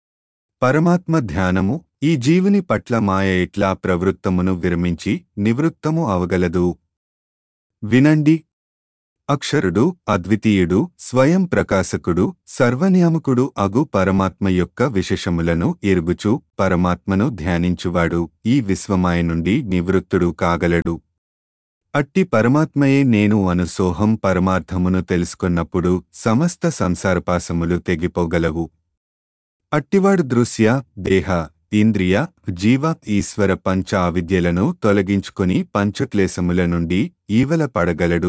పరమాత్మ ధ్యానము ఈ జీవుని పట్ల మాయ ఇట్లా ప్రవృత్తమును విరమించి నివృత్తము అవగలదు వినండి అక్షరుడు అద్వితీయుడు స్వయం ప్రకాశకుడు సర్వనియామకుడు అగు పరమాత్మ యొక్క విశేషములను ఎరుగుచు పరమాత్మను ధ్యానించువాడు ఈ విశ్వమాయ నుండి నివృత్తుడు కాగలడు అట్టి పరమాత్మయే నేను అను సోహం పరమార్థమును తెలుసుకున్నప్పుడు సమస్త సంసారపాసములు తెగిపోగలవు అట్టివాడు దృశ్య దేహ ఇంద్రియ జీవ ఈశ్వర పంచ అవిద్యలను తొలగించుకుని పంచక్లేశముల నుండి ఈవల పడగలడు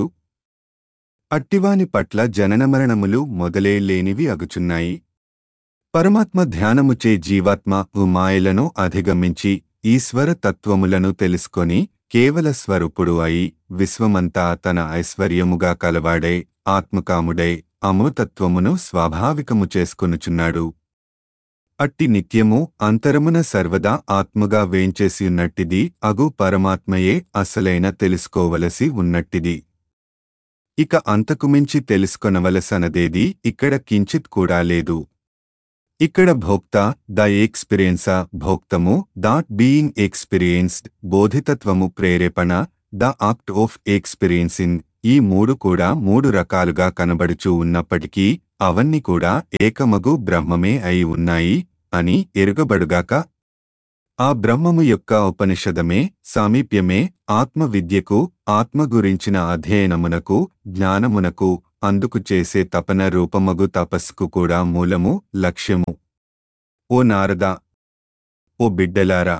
అట్టివాని పట్ల జననమరణములు మొదలే లేనివి అగుచున్నాయి పరమాత్మ ధ్యానముచే జీవాత్మ మాయలను అధిగమించి ఈశ్వర తత్వములను తెలుసుకొని కేవల స్వరూపుడు అయి విశ్వమంతా తన ఐశ్వర్యముగా కలవాడై ఆత్మకాముడై అమృతత్వమును స్వాభావికము చేసుకొనుచున్నాడు అట్టి నిత్యము అంతరమున సర్వదా ఆత్మగా వేంచేసియున్నట్టిది అగు పరమాత్మయే అసలైన తెలుసుకోవలసి ఉన్నట్టిది ఇక అంతకుమించి తెలుసుకొనవలసనదేది ఇక్కడ కించిత్ కూడా లేదు ఇక్కడ భోక్త ద ఎక్స్పీరియన్సా భోక్తము దాట్ బీయింగ్ ఎక్స్పీరియన్స్డ్ బోధితత్వము ప్రేరేపణ ద ఆక్ట్ ఆఫ్ ఎక్స్పీరియన్సింగ్ ఈ మూడు కూడా మూడు రకాలుగా కనబడుచూ ఉన్నప్పటికీ అవన్నీ కూడా ఏకమగు బ్రహ్మమే అయి ఉన్నాయి అని ఎరుగబడుగాక ఆ బ్రహ్మము యొక్క ఉపనిషదమే సామీప్యమే ఆత్మ విద్యకు ఆత్మ గురించిన అధ్యయనమునకు జ్ఞానమునకు అందుకు చేసే తపన రూపమగు తపస్సుకు కూడా మూలము లక్ష్యము ఓ నారద ఓ బిడ్డలారా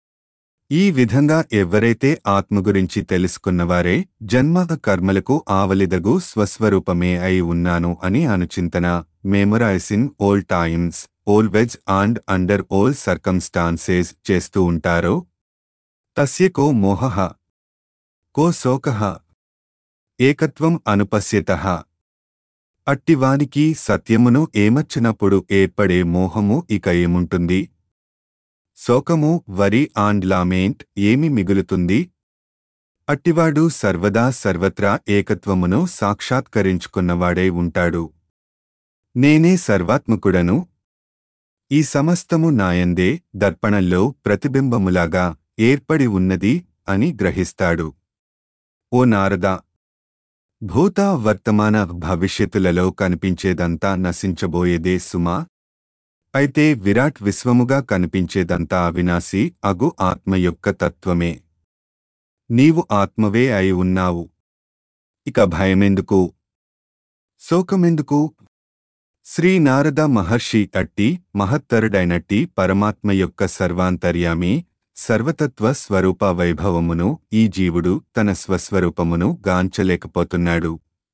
ఈ విధంగా ఎవ్వరైతే ఆత్మ గురించి తెలుసుకున్నవారే జన్మ కర్మలకు ఆవలిదగు స్వస్వరూపమే అయి ఉన్నాను అని అనుచింతన memorising all times always and under all circumstances చేస్తూ ఉంటారో తస్య కో మోహ కో శోక ఏకత్వం అనుపశ్యత అట్టివానికి సత్యమును ఏమచ్చినప్పుడు ఏర్పడే మోహము ఇక ఏముంటుంది శోకము వరి అండ్ లామెంట్ ఏమి మిగులుతుంది అట్టివాడు సర్వదా సర్వత్రా ఏకత్వమును సాక్షాత్కరించుకున్నవాడై ఉంటాడు నేనే సర్వాత్మకుడను ఈ సమస్తము నాయందే దర్పణంలో ప్రతిబింబములాగా ఏర్పడి ఉన్నది అని గ్రహిస్తాడు ఓ నారద భూత వర్తమాన భవిష్యత్తులలో కనిపించేదంతా నశించబోయేదే సుమా అయితే విరాట్ విశ్వముగా కనిపించేదంతా అవినాశి అగు ఆత్మ యొక్క తత్వమే నీవు ఆత్మవే అయి ఉన్నావు ఇక భయమెందుకు శోకమెందుకు శ్రీ నారద మహర్షి అట్టి మహత్తరుడైనట్టి పరమాత్మ యొక్క సర్వాంతర్యామి సర్వతత్వ స్వరూప వైభవమును ఈ జీవుడు తన స్వస్వరూపమును గాంచలేకపోతున్నాడు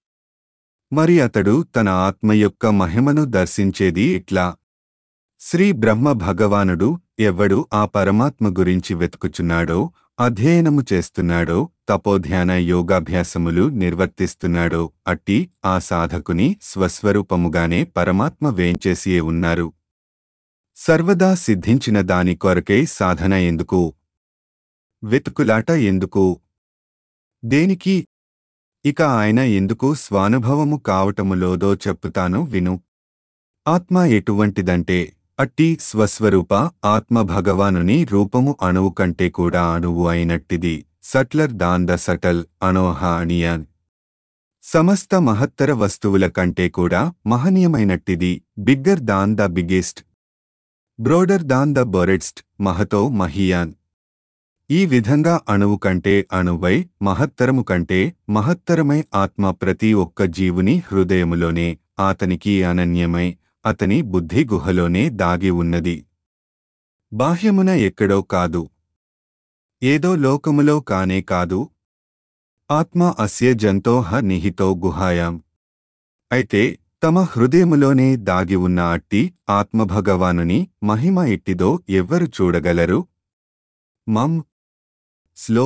మరి అతడు తన ఆత్మ యొక్క మహిమను దర్శించేది ఇట్లా శ్రీ బ్రహ్మ భగవానుడు ఎవ్వడు ఆ పరమాత్మ గురించి వెతుకుచున్నాడో అధ్యయనము చేస్తున్నాడో తపోధ్యాన యోగాభ్యాసములు నిర్వర్తిస్తున్నాడో అట్టి ఆ సాధకుని స్వస్వరూపముగానే పరమాత్మ వేంచేసియే ఉన్నారు సర్వదా సిద్ధించిన దాని కొరకై సాధన ఎందుకు వెతుకులాట ఎందుకు దేనికి ఇక ఆయన ఎందుకు స్వానుభవము కావటములోదో చెప్పుతాను విను ఆత్మ ఎటువంటిదంటే అట్టి స్వస్వరూప ఆత్మ భగవానుని రూపము అణువు కంటే కూడా అణువు అయినట్టిది సట్లర్ దాన్ ద సటల్ అనోహ అనియాన్ సమస్త మహత్తర వస్తువుల కంటే కూడా మహనీయమైనట్టిది bigger than the biggest broader than the broadest మహతో మహియాన్ ఈ విధంగా అణువు కంటే అణువై మహత్తరము కంటే మహత్తరమై ఆత్మ ప్రతి ఒక్క జీవుని హృదయములోనే ఆతనికి అనన్యమై అతని బుద్ధి గుహలోనే దాగి ఉన్నది బాహ్యమున ఎక్కడో కాదు ఏదో లోకములో కానే కాదు ఆత్మ అస్య జంతోహ నిహితో గుహాయాం అయితే తమ హృదయములోనే దాగి ఉన్న అట్టి ఆత్మభగవానుని మహిమ ఎట్టిదో ఎవ్వరు చూడగలరు మం స్లో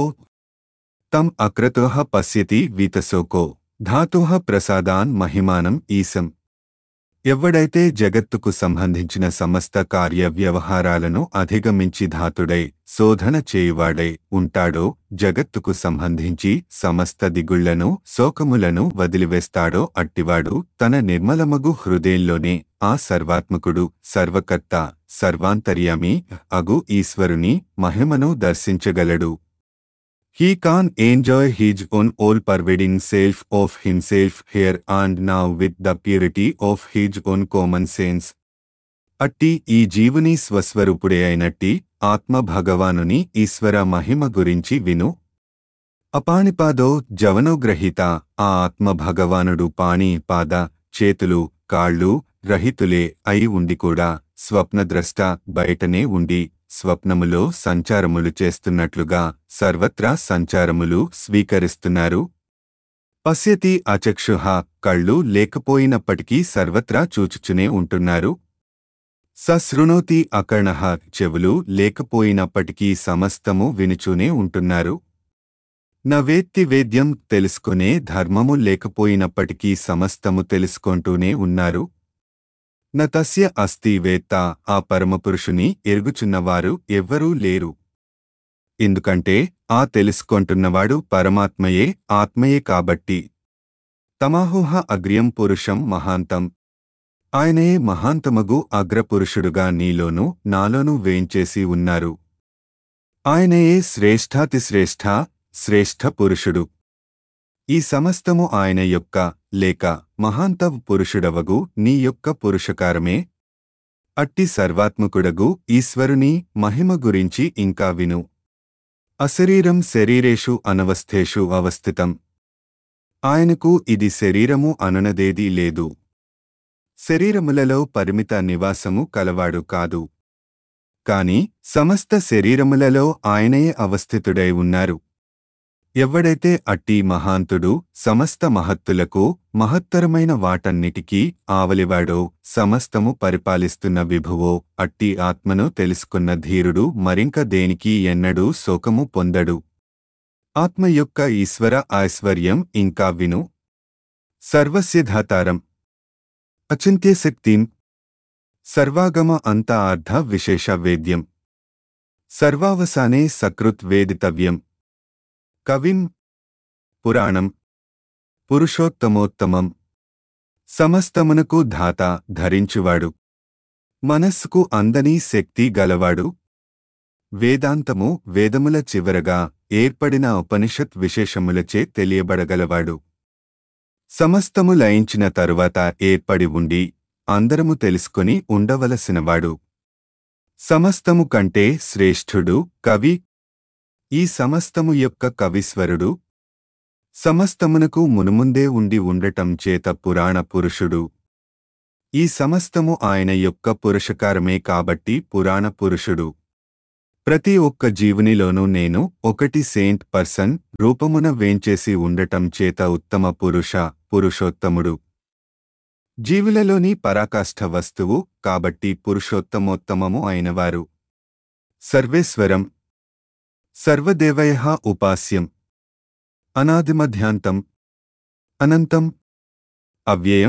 తం అక్రతోహ పశ్యతి వీతశోకో ధాతోహ ప్రసాదాన్ మహిమానం ఈసం ఎవ్వడైతే జగత్తుకు సంబంధించిన సమస్త కార్య వ్యవహారాలను అధిగమించి ధాతుడై శోధన చేయువాడై ఉంటాడో జగత్తుకు సంబంధించి సమస్త దిగుళ్లను శోకములను వదిలివేస్తాడో అట్టివాడు తన నిర్మలమగు హృదయంలోనే ఆ సర్వాత్మకుడు సర్వకర్త సర్వాంతర్యామి అగు ఈశ్వరుని మహిమను దర్శించగలడు He can enjoy his own all-pervading self of himself here and now with the purity of his own common sense. అట్టి ఈ జీవుని స్వస్వరూపుడే అయినట్టి ఆత్మ భగవానుని ఈశ్వర మహిమ గురించి విను అపాణిపాదో జవనోగ్రహీత ఆ ఆత్మ భగవానుడు పాణి పాద చేతులు కాళ్ళు రహితులే అయి ఉండి కూడా స్వప్నద్రష్ట బయటనే ఉండి స్వప్నములో సంచారములు చేస్తున్నట్లుగా సర్వత్రా సంచారములు స్వీకరిస్తున్నారు పశ్యతి అచక్షుహ కళ్ళు లేకపోయినప్పటికీ సర్వత్రా చూచుచునే ఉంటున్నారు సశృణోతి అకర్ణః చెవులు లేకపోయినప్పటికీ సమస్తము వినుచూనే ఉంటున్నారు నవేత్తి వేద్యం తెలుసుకునే ధర్మము లేకపోయినప్పటికీ సమస్తము తెలుసుకుంటూనే ఉన్నారు న తస్య అస్తి వేత్త ఆ పరమపురుషుని ఎరుగుచున్నవారు ఎవ్వరూ లేరు ఎందుకంటే ఆ తెలుసుకొంటున్నవాడు పరమాత్మయే ఆత్మయే కాబట్టి తమాహుహ అగ్ర్యం పురుషం మహాంతం ఆయనే మహాంతమగు అగ్రపురుషుడుగా నీలోనూ నాలోనూ వేంచేసి ఉన్నారు ఆయనయే శ్రేష్ఠాతిశ్రేష్ఠ శ్రేష్ఠ పురుషుడు ఈ సమస్తము ఆయన యొక్క లేక మహాంత పురుషుడవగు నీ యొక్క పురుషకారమే అట్టి సర్వాత్మకుడగు ఈశ్వరుని మహిమ గురించి ఇంకా విను అశరీరం శరీరేషు అనవస్థేషు అవస్థితం ఆయనకు ఇది శరీరము అననదేదీ లేదు శరీరములలో పరిమిత నివాసము కలవాడు కాదు కాని సమస్త శరీరములలో ఆయనయే అవస్థితుడై ఉన్నారు ఎవ్వడైతే అట్టి మహాంతుడు సమస్త మహత్తులకు మహత్తరమైన వాటన్నిటికీ ఆవలివాడో సమస్తము పరిపాలిస్తున్న విభువో అట్టి ఆత్మను తెలుసుకున్న ధీరుడు మరింక దేనికి ఎన్నడూ శోకము పొందడు ఆత్మ యొక్క ఈశ్వర ఐశ్వర్యం ఇంకా విను సర్వస్యధాతారం అచింత్యశక్తిం సర్వాగమ అంత అర్ధ విశేష వేద్యం సర్వావసానే సకృత్ వేదితవ్యం కవిం పురాణం పురుషోత్తమోత్తమం సమస్తమునకు ధాత ధరించువాడు మనస్సుకు అందని శక్తి గలవాడు వేదాంతము వేదముల చివరగా ఏర్పడిన ఉపనిషత్ విశేషములచే తెలియబడగలవాడు సమస్తము లయించిన తరువాత ఏర్పడి ఉండి అందరము తెలుసుకొని ఉండవలసినవాడు సమస్తము కంటే శ్రేష్ఠుడు కవి ఈ సమస్తము యొక్క కవీశ్వరుడు సమస్తమునకు మునుముందే ఉండి ఉండటం చేత పురాణ పురుషుడు ఈ సమస్తము ఆయన యొక్క పురుషకారమే కాబట్టి పురాణ పురుషుడు ప్రతి ఒక్క జీవునిలోనూ నేను ఒకటి సెయింట్ పర్సన్ రూపమున వేంచేసి ఉండటం చేత ఉత్తమ పురుష పురుషోత్తముడు జీవులలోని పరాకాష్ఠ వస్తువు కాబట్టి పురుషోత్తమోత్తమము అయినవారు సర్వేశ్వరం సర్వదేవయ ఉపాస్యం అనాదిమధ్యాంతం అనంతం అవ్యయం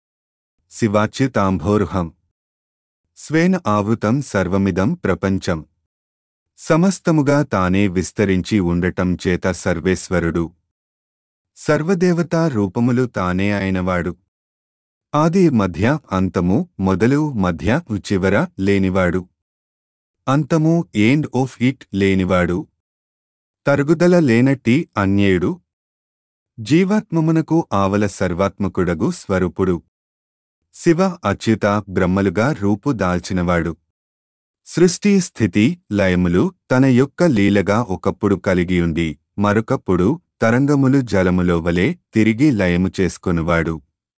శివాచ్యుతాంభోరుహం స్వేన ఆవృతం సర్వమిదం ప్రపంచం సమస్తముగా తానే విస్తరించి ఉండటం చేత సర్వేశ్వరుడు సర్వదేవతా రూపములు తానే అయినవాడు ఆది మధ్య అంతము మొదలు మధ్య చివర లేనివాడు అంతము ఎండ్ ఆఫ్ ఇట్ లేనివాడు తరుగుదల లేనట్టి అన్యేయుడు జీవాత్మమునకు ఆవల సర్వాత్మకుడగు స్వరూపుడు శివ అచ్యుత బ్రహ్మలుగా రూపు దాల్చినవాడు సృష్టి స్థితి లయములు తన యొక్క లీలగా ఒకప్పుడు కలిగియుండి మరొకప్పుడు తరంగములు జలములో వలె తిరిగి లయము చేసుకొనువాడు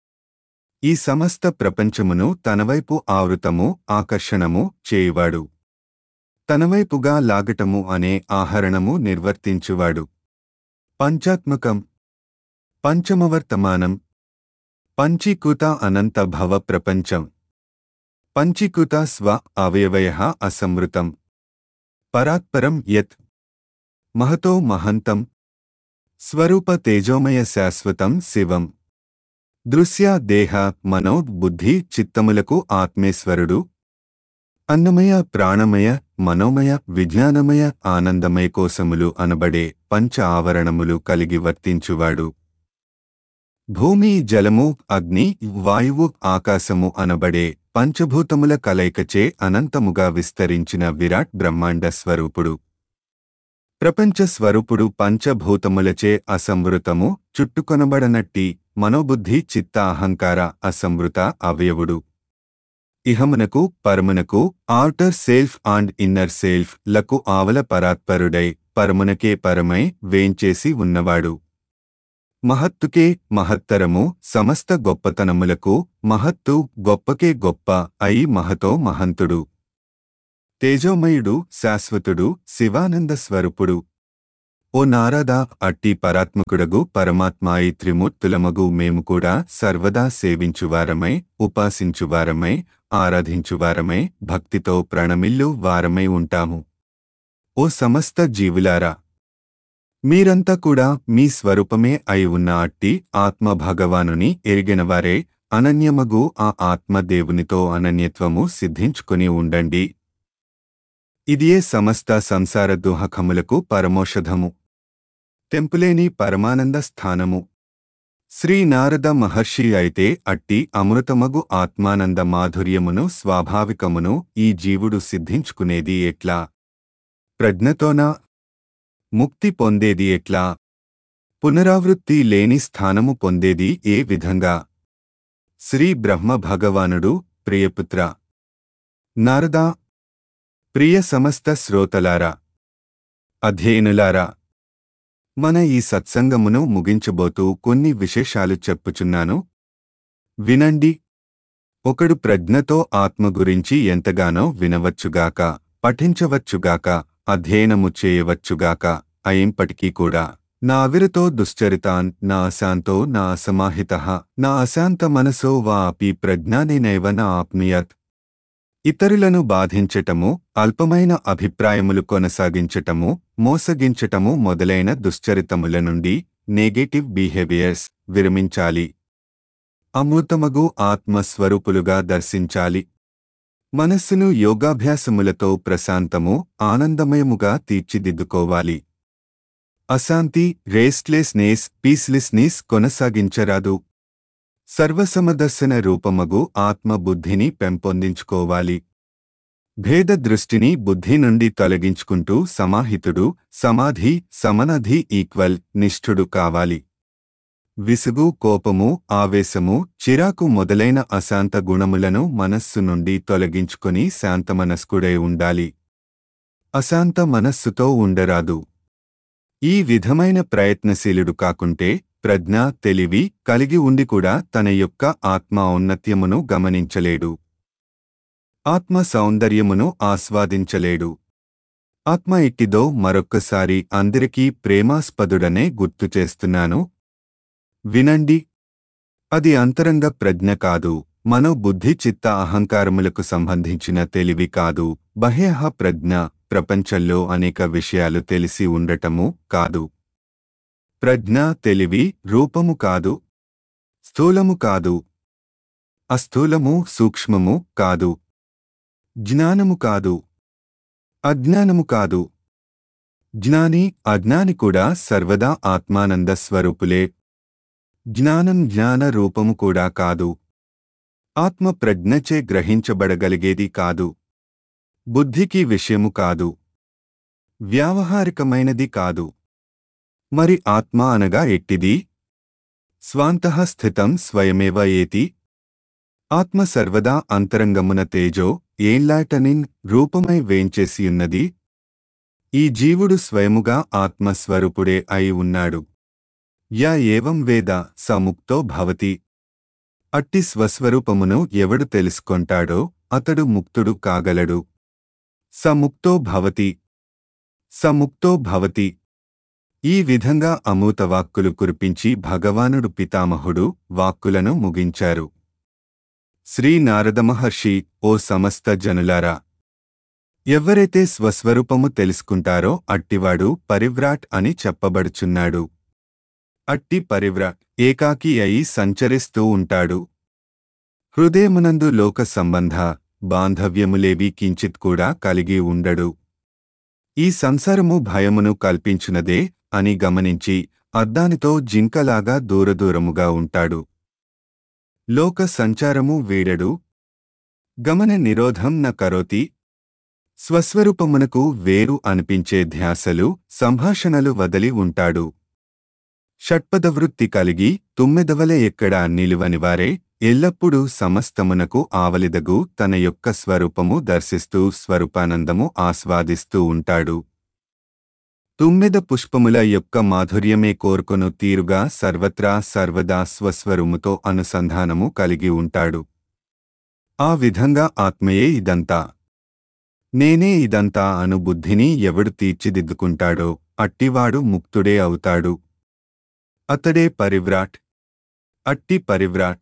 ఈ సమస్త ప్రపంచమును తనవైపు ఆవృతము ఆకర్షణము చేయువాడు తనవైపుగా లాగటము అనే ఆహరణము నిర్వర్తించువాడు పంచాత్మకం పంచమవర్తమానం పంచీకృత అనంత భవ ప్రపంచం పంచీకృత స్వ అవయవయ అసమృతం పరాత్పరం యత్ మహతో మహంతం స్వరూప తేజోమయ శాశ్వతం శివం దృశ్య దేహ మనో బుద్ధి చిత్తములకు ఆత్మేశ్వరుడు అన్నమయ ప్రాణమయ మనోమయ విజ్ఞానమయ ఆనందమయ కోశములు అనబడే పంచ ఆవరణములు కలిగి వర్తించువాడు భూమి జలము అగ్ని వాయువు ఆకాశము అనబడే పంచభూతముల కలయికచే అనంతముగా విస్తరించిన విరాట్ బ్రహ్మాండ స్వరూపుడు ప్రపంచ స్వరూపుడు పంచభూతములచే అసంవృతము చుట్టుకొనబడనట్టి మనోబుద్ధి చిత్త అహంకార అసంవృత అవయవుడు ఇహమునకు పరమునకు outer self and inner self లకు ఆవల పరాత్పరుడై పరమునకే పరమై వేంచేసి ఉన్నవాడు మహత్తుకే మహత్తరము సమస్త గొప్పతనములకు మహత్తు గొప్పకే గొప్ప అయి మహతో మహంతుడు తేజోమయుడు శాశ్వతుడు శివానంద స్వరూపుడు ఓ నారదా అట్టి పరాత్మకుడగు పరమాత్మాయి త్రిమూర్తులమగు మేము కూడా సర్వదా సేవించువారమై ఉపాసించువారమై ఆరాధించువారమై భక్తితో ప్రణమిల్లు వారమై ఉంటాము ఓ సమస్త జీవులారా మీరంతా కూడా మీ స్వరూపమే అయి ఉన్న అట్టి ఆత్మ భగవానుని ఎరిగినవారే అనన్యమగు ఆ ఆత్మదేవునితో అనన్యత్వము సిద్ధించుకుని ఉండండి ఇదియే సమస్త సంసార దుహకములకు పరమోషధము తెంపులేని పరమానంద స్థానము శ్రీ నారద మహర్షి అయితే అట్టి అమృతమగు ఆత్మానంద మాధుర్యమును స్వాభావికమును ఈ జీవుడు సిద్ధించుకునేది ఎట్లా ప్రజ్ఞతోనా ముక్తి పొందేది ఎట్లా పునరావృత్తి లేని స్థానము పొందేది ఏ విధంగా శ్రీ బ్రహ్మ భగవానుడు ప్రియపుత్ర నారదా ప్రియ సమస్త శ్రోతలారా అధ్యయనులారా మన ఈ సత్సంగమును ముగించబోతూ కొన్ని విశేషాలు చెప్పుచున్నాను వినండి ఒకడు ప్రజ్ఞతో ఆత్మ గురించి ఎంతగానో వినవచ్చుగాక పఠించవచ్చుగాక అధ్యయనము చేయవచ్చుగాక అయింపటికీ కూడా నా అవిరతో దుశ్చరితాన్ నా అశాంతో నా అసమాహిత నా అశాంత మనసో వా అపి ప్రజ్ఞానేనైవ నా ఆప్నుయత్ ఇతరులను బాధించటము అల్పమైన అభిప్రాయములు కొనసాగించటము మోసగించటము మొదలైన దుశ్చరితముల నుండి నెగటివ్ బిహేవియర్స్ విరమించాలి అమృతమగు ఆత్మస్వరూపులుగా దర్శించాలి మనస్సును యోగాభ్యాసములతో ప్రశాంతము ఆనందమయముగా తీర్చిదిద్దుకోవాలి అశాంతి రేస్ట్లెస్నెస్ పీస్లెస్నెస్ కొనసాగించరాదు సర్వసమదర్శన రూపమగు ఆత్మబుద్ధిని పెంపొందించుకోవాలి భేద దృష్టిని బుద్ధి నుండి తొలగించుకుంటూ సమాహితుడు సమాధి సమనధి ఈక్వల్ నిష్ఠుడు కావాలి విసుగు కోపము ఆవేశము చిరాకు మొదలైన అశాంత గుణములను మనస్సు నుండి తొలగించుకొని శాంతమనస్కుడై ఉండాలి అశాంత మనస్సుతో ఉండరాదు ఈ విధమైన ప్రయత్నశీలుడు కాకుంటే ప్రజ్ఞ తెలివి కలిగి ఉండి కూడా తన యొక్క ఆత్మ ఔన్నత్యమును గమనించలేడు ఆత్మ సౌందర్యమును ఆస్వాదించలేడు ఆత్మ ఇట్టిదో మరొక్కసారి అందరికీ ప్రేమాస్పదుడనే గుర్తు చేస్తున్నాను వినండి అది అంతరంగ ప్రజ్ఞ కాదు మనో బుద్ధి చిత్త అహంకారములకు సంబంధించిన తెలివి కాదు బహ్యహ ప్రజ్ఞ ప్రపంచంలో అనేక విషయాలు తెలిసి ఉండటము కాదు ప్రజ్ఞ తెలివి రూపము కాదు స్థూలము కాదు అస్థూలము సూక్ష్మము కాదు జ్ఞానము కాదు అజ్ఞానము కాదు జ్ఞాని అజ్ఞాని కూడా సర్వదా ఆత్మానంద స్వరూపులే జ్ఞానం జ్ఞాన రూపము కూడా కాదు ఆత్మ ప్రజ్ఞచే గ్రహించబడగలిగేది కాదు బుద్ధికి విషయము కాదు వ్యావహారికమైనది కాదు మరి ఆత్మ అనగా ఎట్టిది స్వాంతః స్థితం స్వయమేవ ఏతి ఆత్మ సర్వదా అంతరంగమున తేజో ఏంలాటనిన్ రూపమై వేంచేసియున్నది ఈ జీవుడు స్వయముగా ఆత్మస్వరూపుడే అయి ఉన్నాడు యా ఏవం వేద సముక్తో భవతి అట్టి స్వస్వరూపమును ఎవడు తెలుసుకొంటాడో అతడు ముక్తుడు కాగలడు సముక్తో భవతి సముక్తో భవతి ఈ విధంగా అమూత వాక్కులు కురిపించి భగవానుడు పితామహుడు వాక్కులను ముగించారు శ్రీ నారద మహర్షి ఓ సమస్త జనులారా ఎవరైతే స్వస్వరూపము తెలుసుకుంటారో అట్టివాడు పరివ్రాట్ అని చెప్పబడుచున్నాడు అట్టి పరివ్రాట్ ఏకాకి అయి సంచరిస్తూ ఉంటాడు హృదయమునందు లోక సంబంధ బాంధవ్యములేవి కించిత్ కూడా కలిగి ఉండడు ఈ సంసారము భయమును కల్పించునదే అని గమనించి అద్దానితో జింకలాగా దూరదూరముగా ఉంటాడు లోక సంచారము వీడడు గమన నిరోధం న కరోతి స్వస్వరూపమునకు వేరు అనిపించే ధ్యాసలు సంభాషణలు వదలి ఉంటాడు షట్పదవృత్తి కలిగి తుమ్మెదవలె ఎక్కడా నిలువనివారే ఎల్లప్పుడూ సమస్తమునకు ఆవలిదగు తన యొక్క స్వరూపము దర్శిస్తూ స్వరూపానందము ఆస్వాదిస్తూ ఉంటాడు తుమ్మెద పుష్పముల యొక్క మాధుర్యమే కోరుకొను తీరుగా సర్వత్రా సర్వదా స్వస్వరూముతో అనుసంధానము కలిగి ఉంటాడు ఆ విధంగా ఆత్మయే ఇదంతా నేనే ఇదంతా అను బుద్ధిని ఎవడు తీర్చిదిద్దుకుంటాడో అట్టివాడు ముక్తుడే అవుతాడు అతడే పరివ్రాట్ అట్టి పరివ్రాట్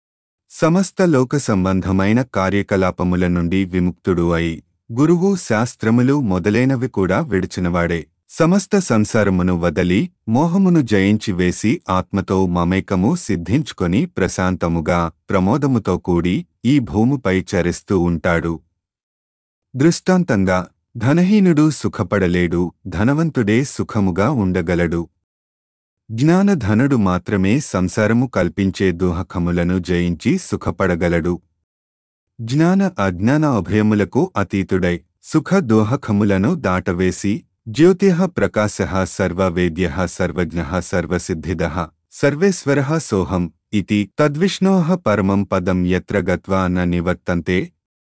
సమస్త లోక సంబంధమైన కార్యకలాపముల నుండి విముక్తుడు అయి గురువు శాస్త్రములు మొదలైనవి కూడా విడిచినవాడే సమస్త సంసారమును వదలి మోహమును జయించి వేసి ఆత్మతో మమేకము సిద్ధించుకొని ప్రశాంతముగా ప్రమోదముతో కూడి ఈ భూమిపై చరిస్తూ ఉంటాడు దృష్టాంతంగా ధనహీనుడు సుఖపడలేడు ధనవంతుడే సుఖముగా ఉండగలడు జ్ఞానధనుడు మాత్రమే సంసారము కల్పించే దోహకములను జయించి సుఖపడగలడు జ్ఞాన అజ్ఞాన అభయములకు అతీతుడై సుఖ దోహకములను దాటవేసి జ్యోతిః ప్రకాశः సర్వవేద్యः సర్వజ్ఞः సర్వసిద్ధిదः సర్వేశ్వరः సోహం ఇతి తద్విష్ణోః పరమం పదం యత్ర గత్వా న నివర్తంతే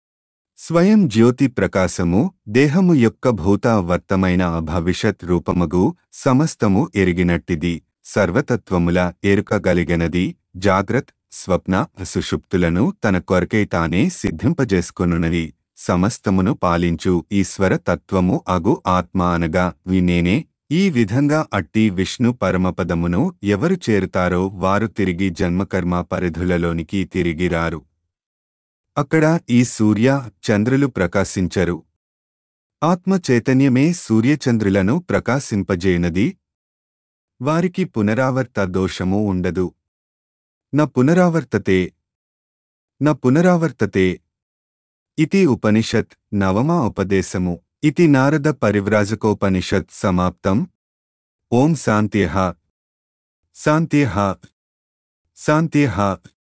స్వయం జ్యోతి ప్రకాశము దేహము యొక్క భూత వర్తమైన అభవిష్యత్ రూపమగు సమస్తము ఎరిగినట్టిది సర్వతత్వముల ఎరుకగలిగినది జాగ్రత్ స్వప్న సుషుప్తులను తన కొరకై తానే సిద్ధింపజేసుకొనున్నది సమస్తమును పాలించు ఈశ్వర తత్వము అగు ఆత్మ అనగా వినేనే ఈ విధంగా అట్టి విష్ణు పరమపదమును ఎవరు చేరుతారో వారు తిరిగి జన్మకర్మ పరిధులలోనికి తిరిగిరారు అక్కడ ఈ సూర్య చంద్రులు ప్రకాశించరు ఆత్మ చైతన్యమే సూర్యచంద్రులను ప్రకాశింపజేయనది వారికి పునరావర్త దోషము ఉండదు న పునరావర్తతే న పునరావర్తతే ఇతి ఉపనిషత్ నవమ ఉపదేశము ఇతి నారద పరివ్రాజకోపనిషత్ సమాప్తం ఓం శాంత్యః శాంత్యః శాంత్యః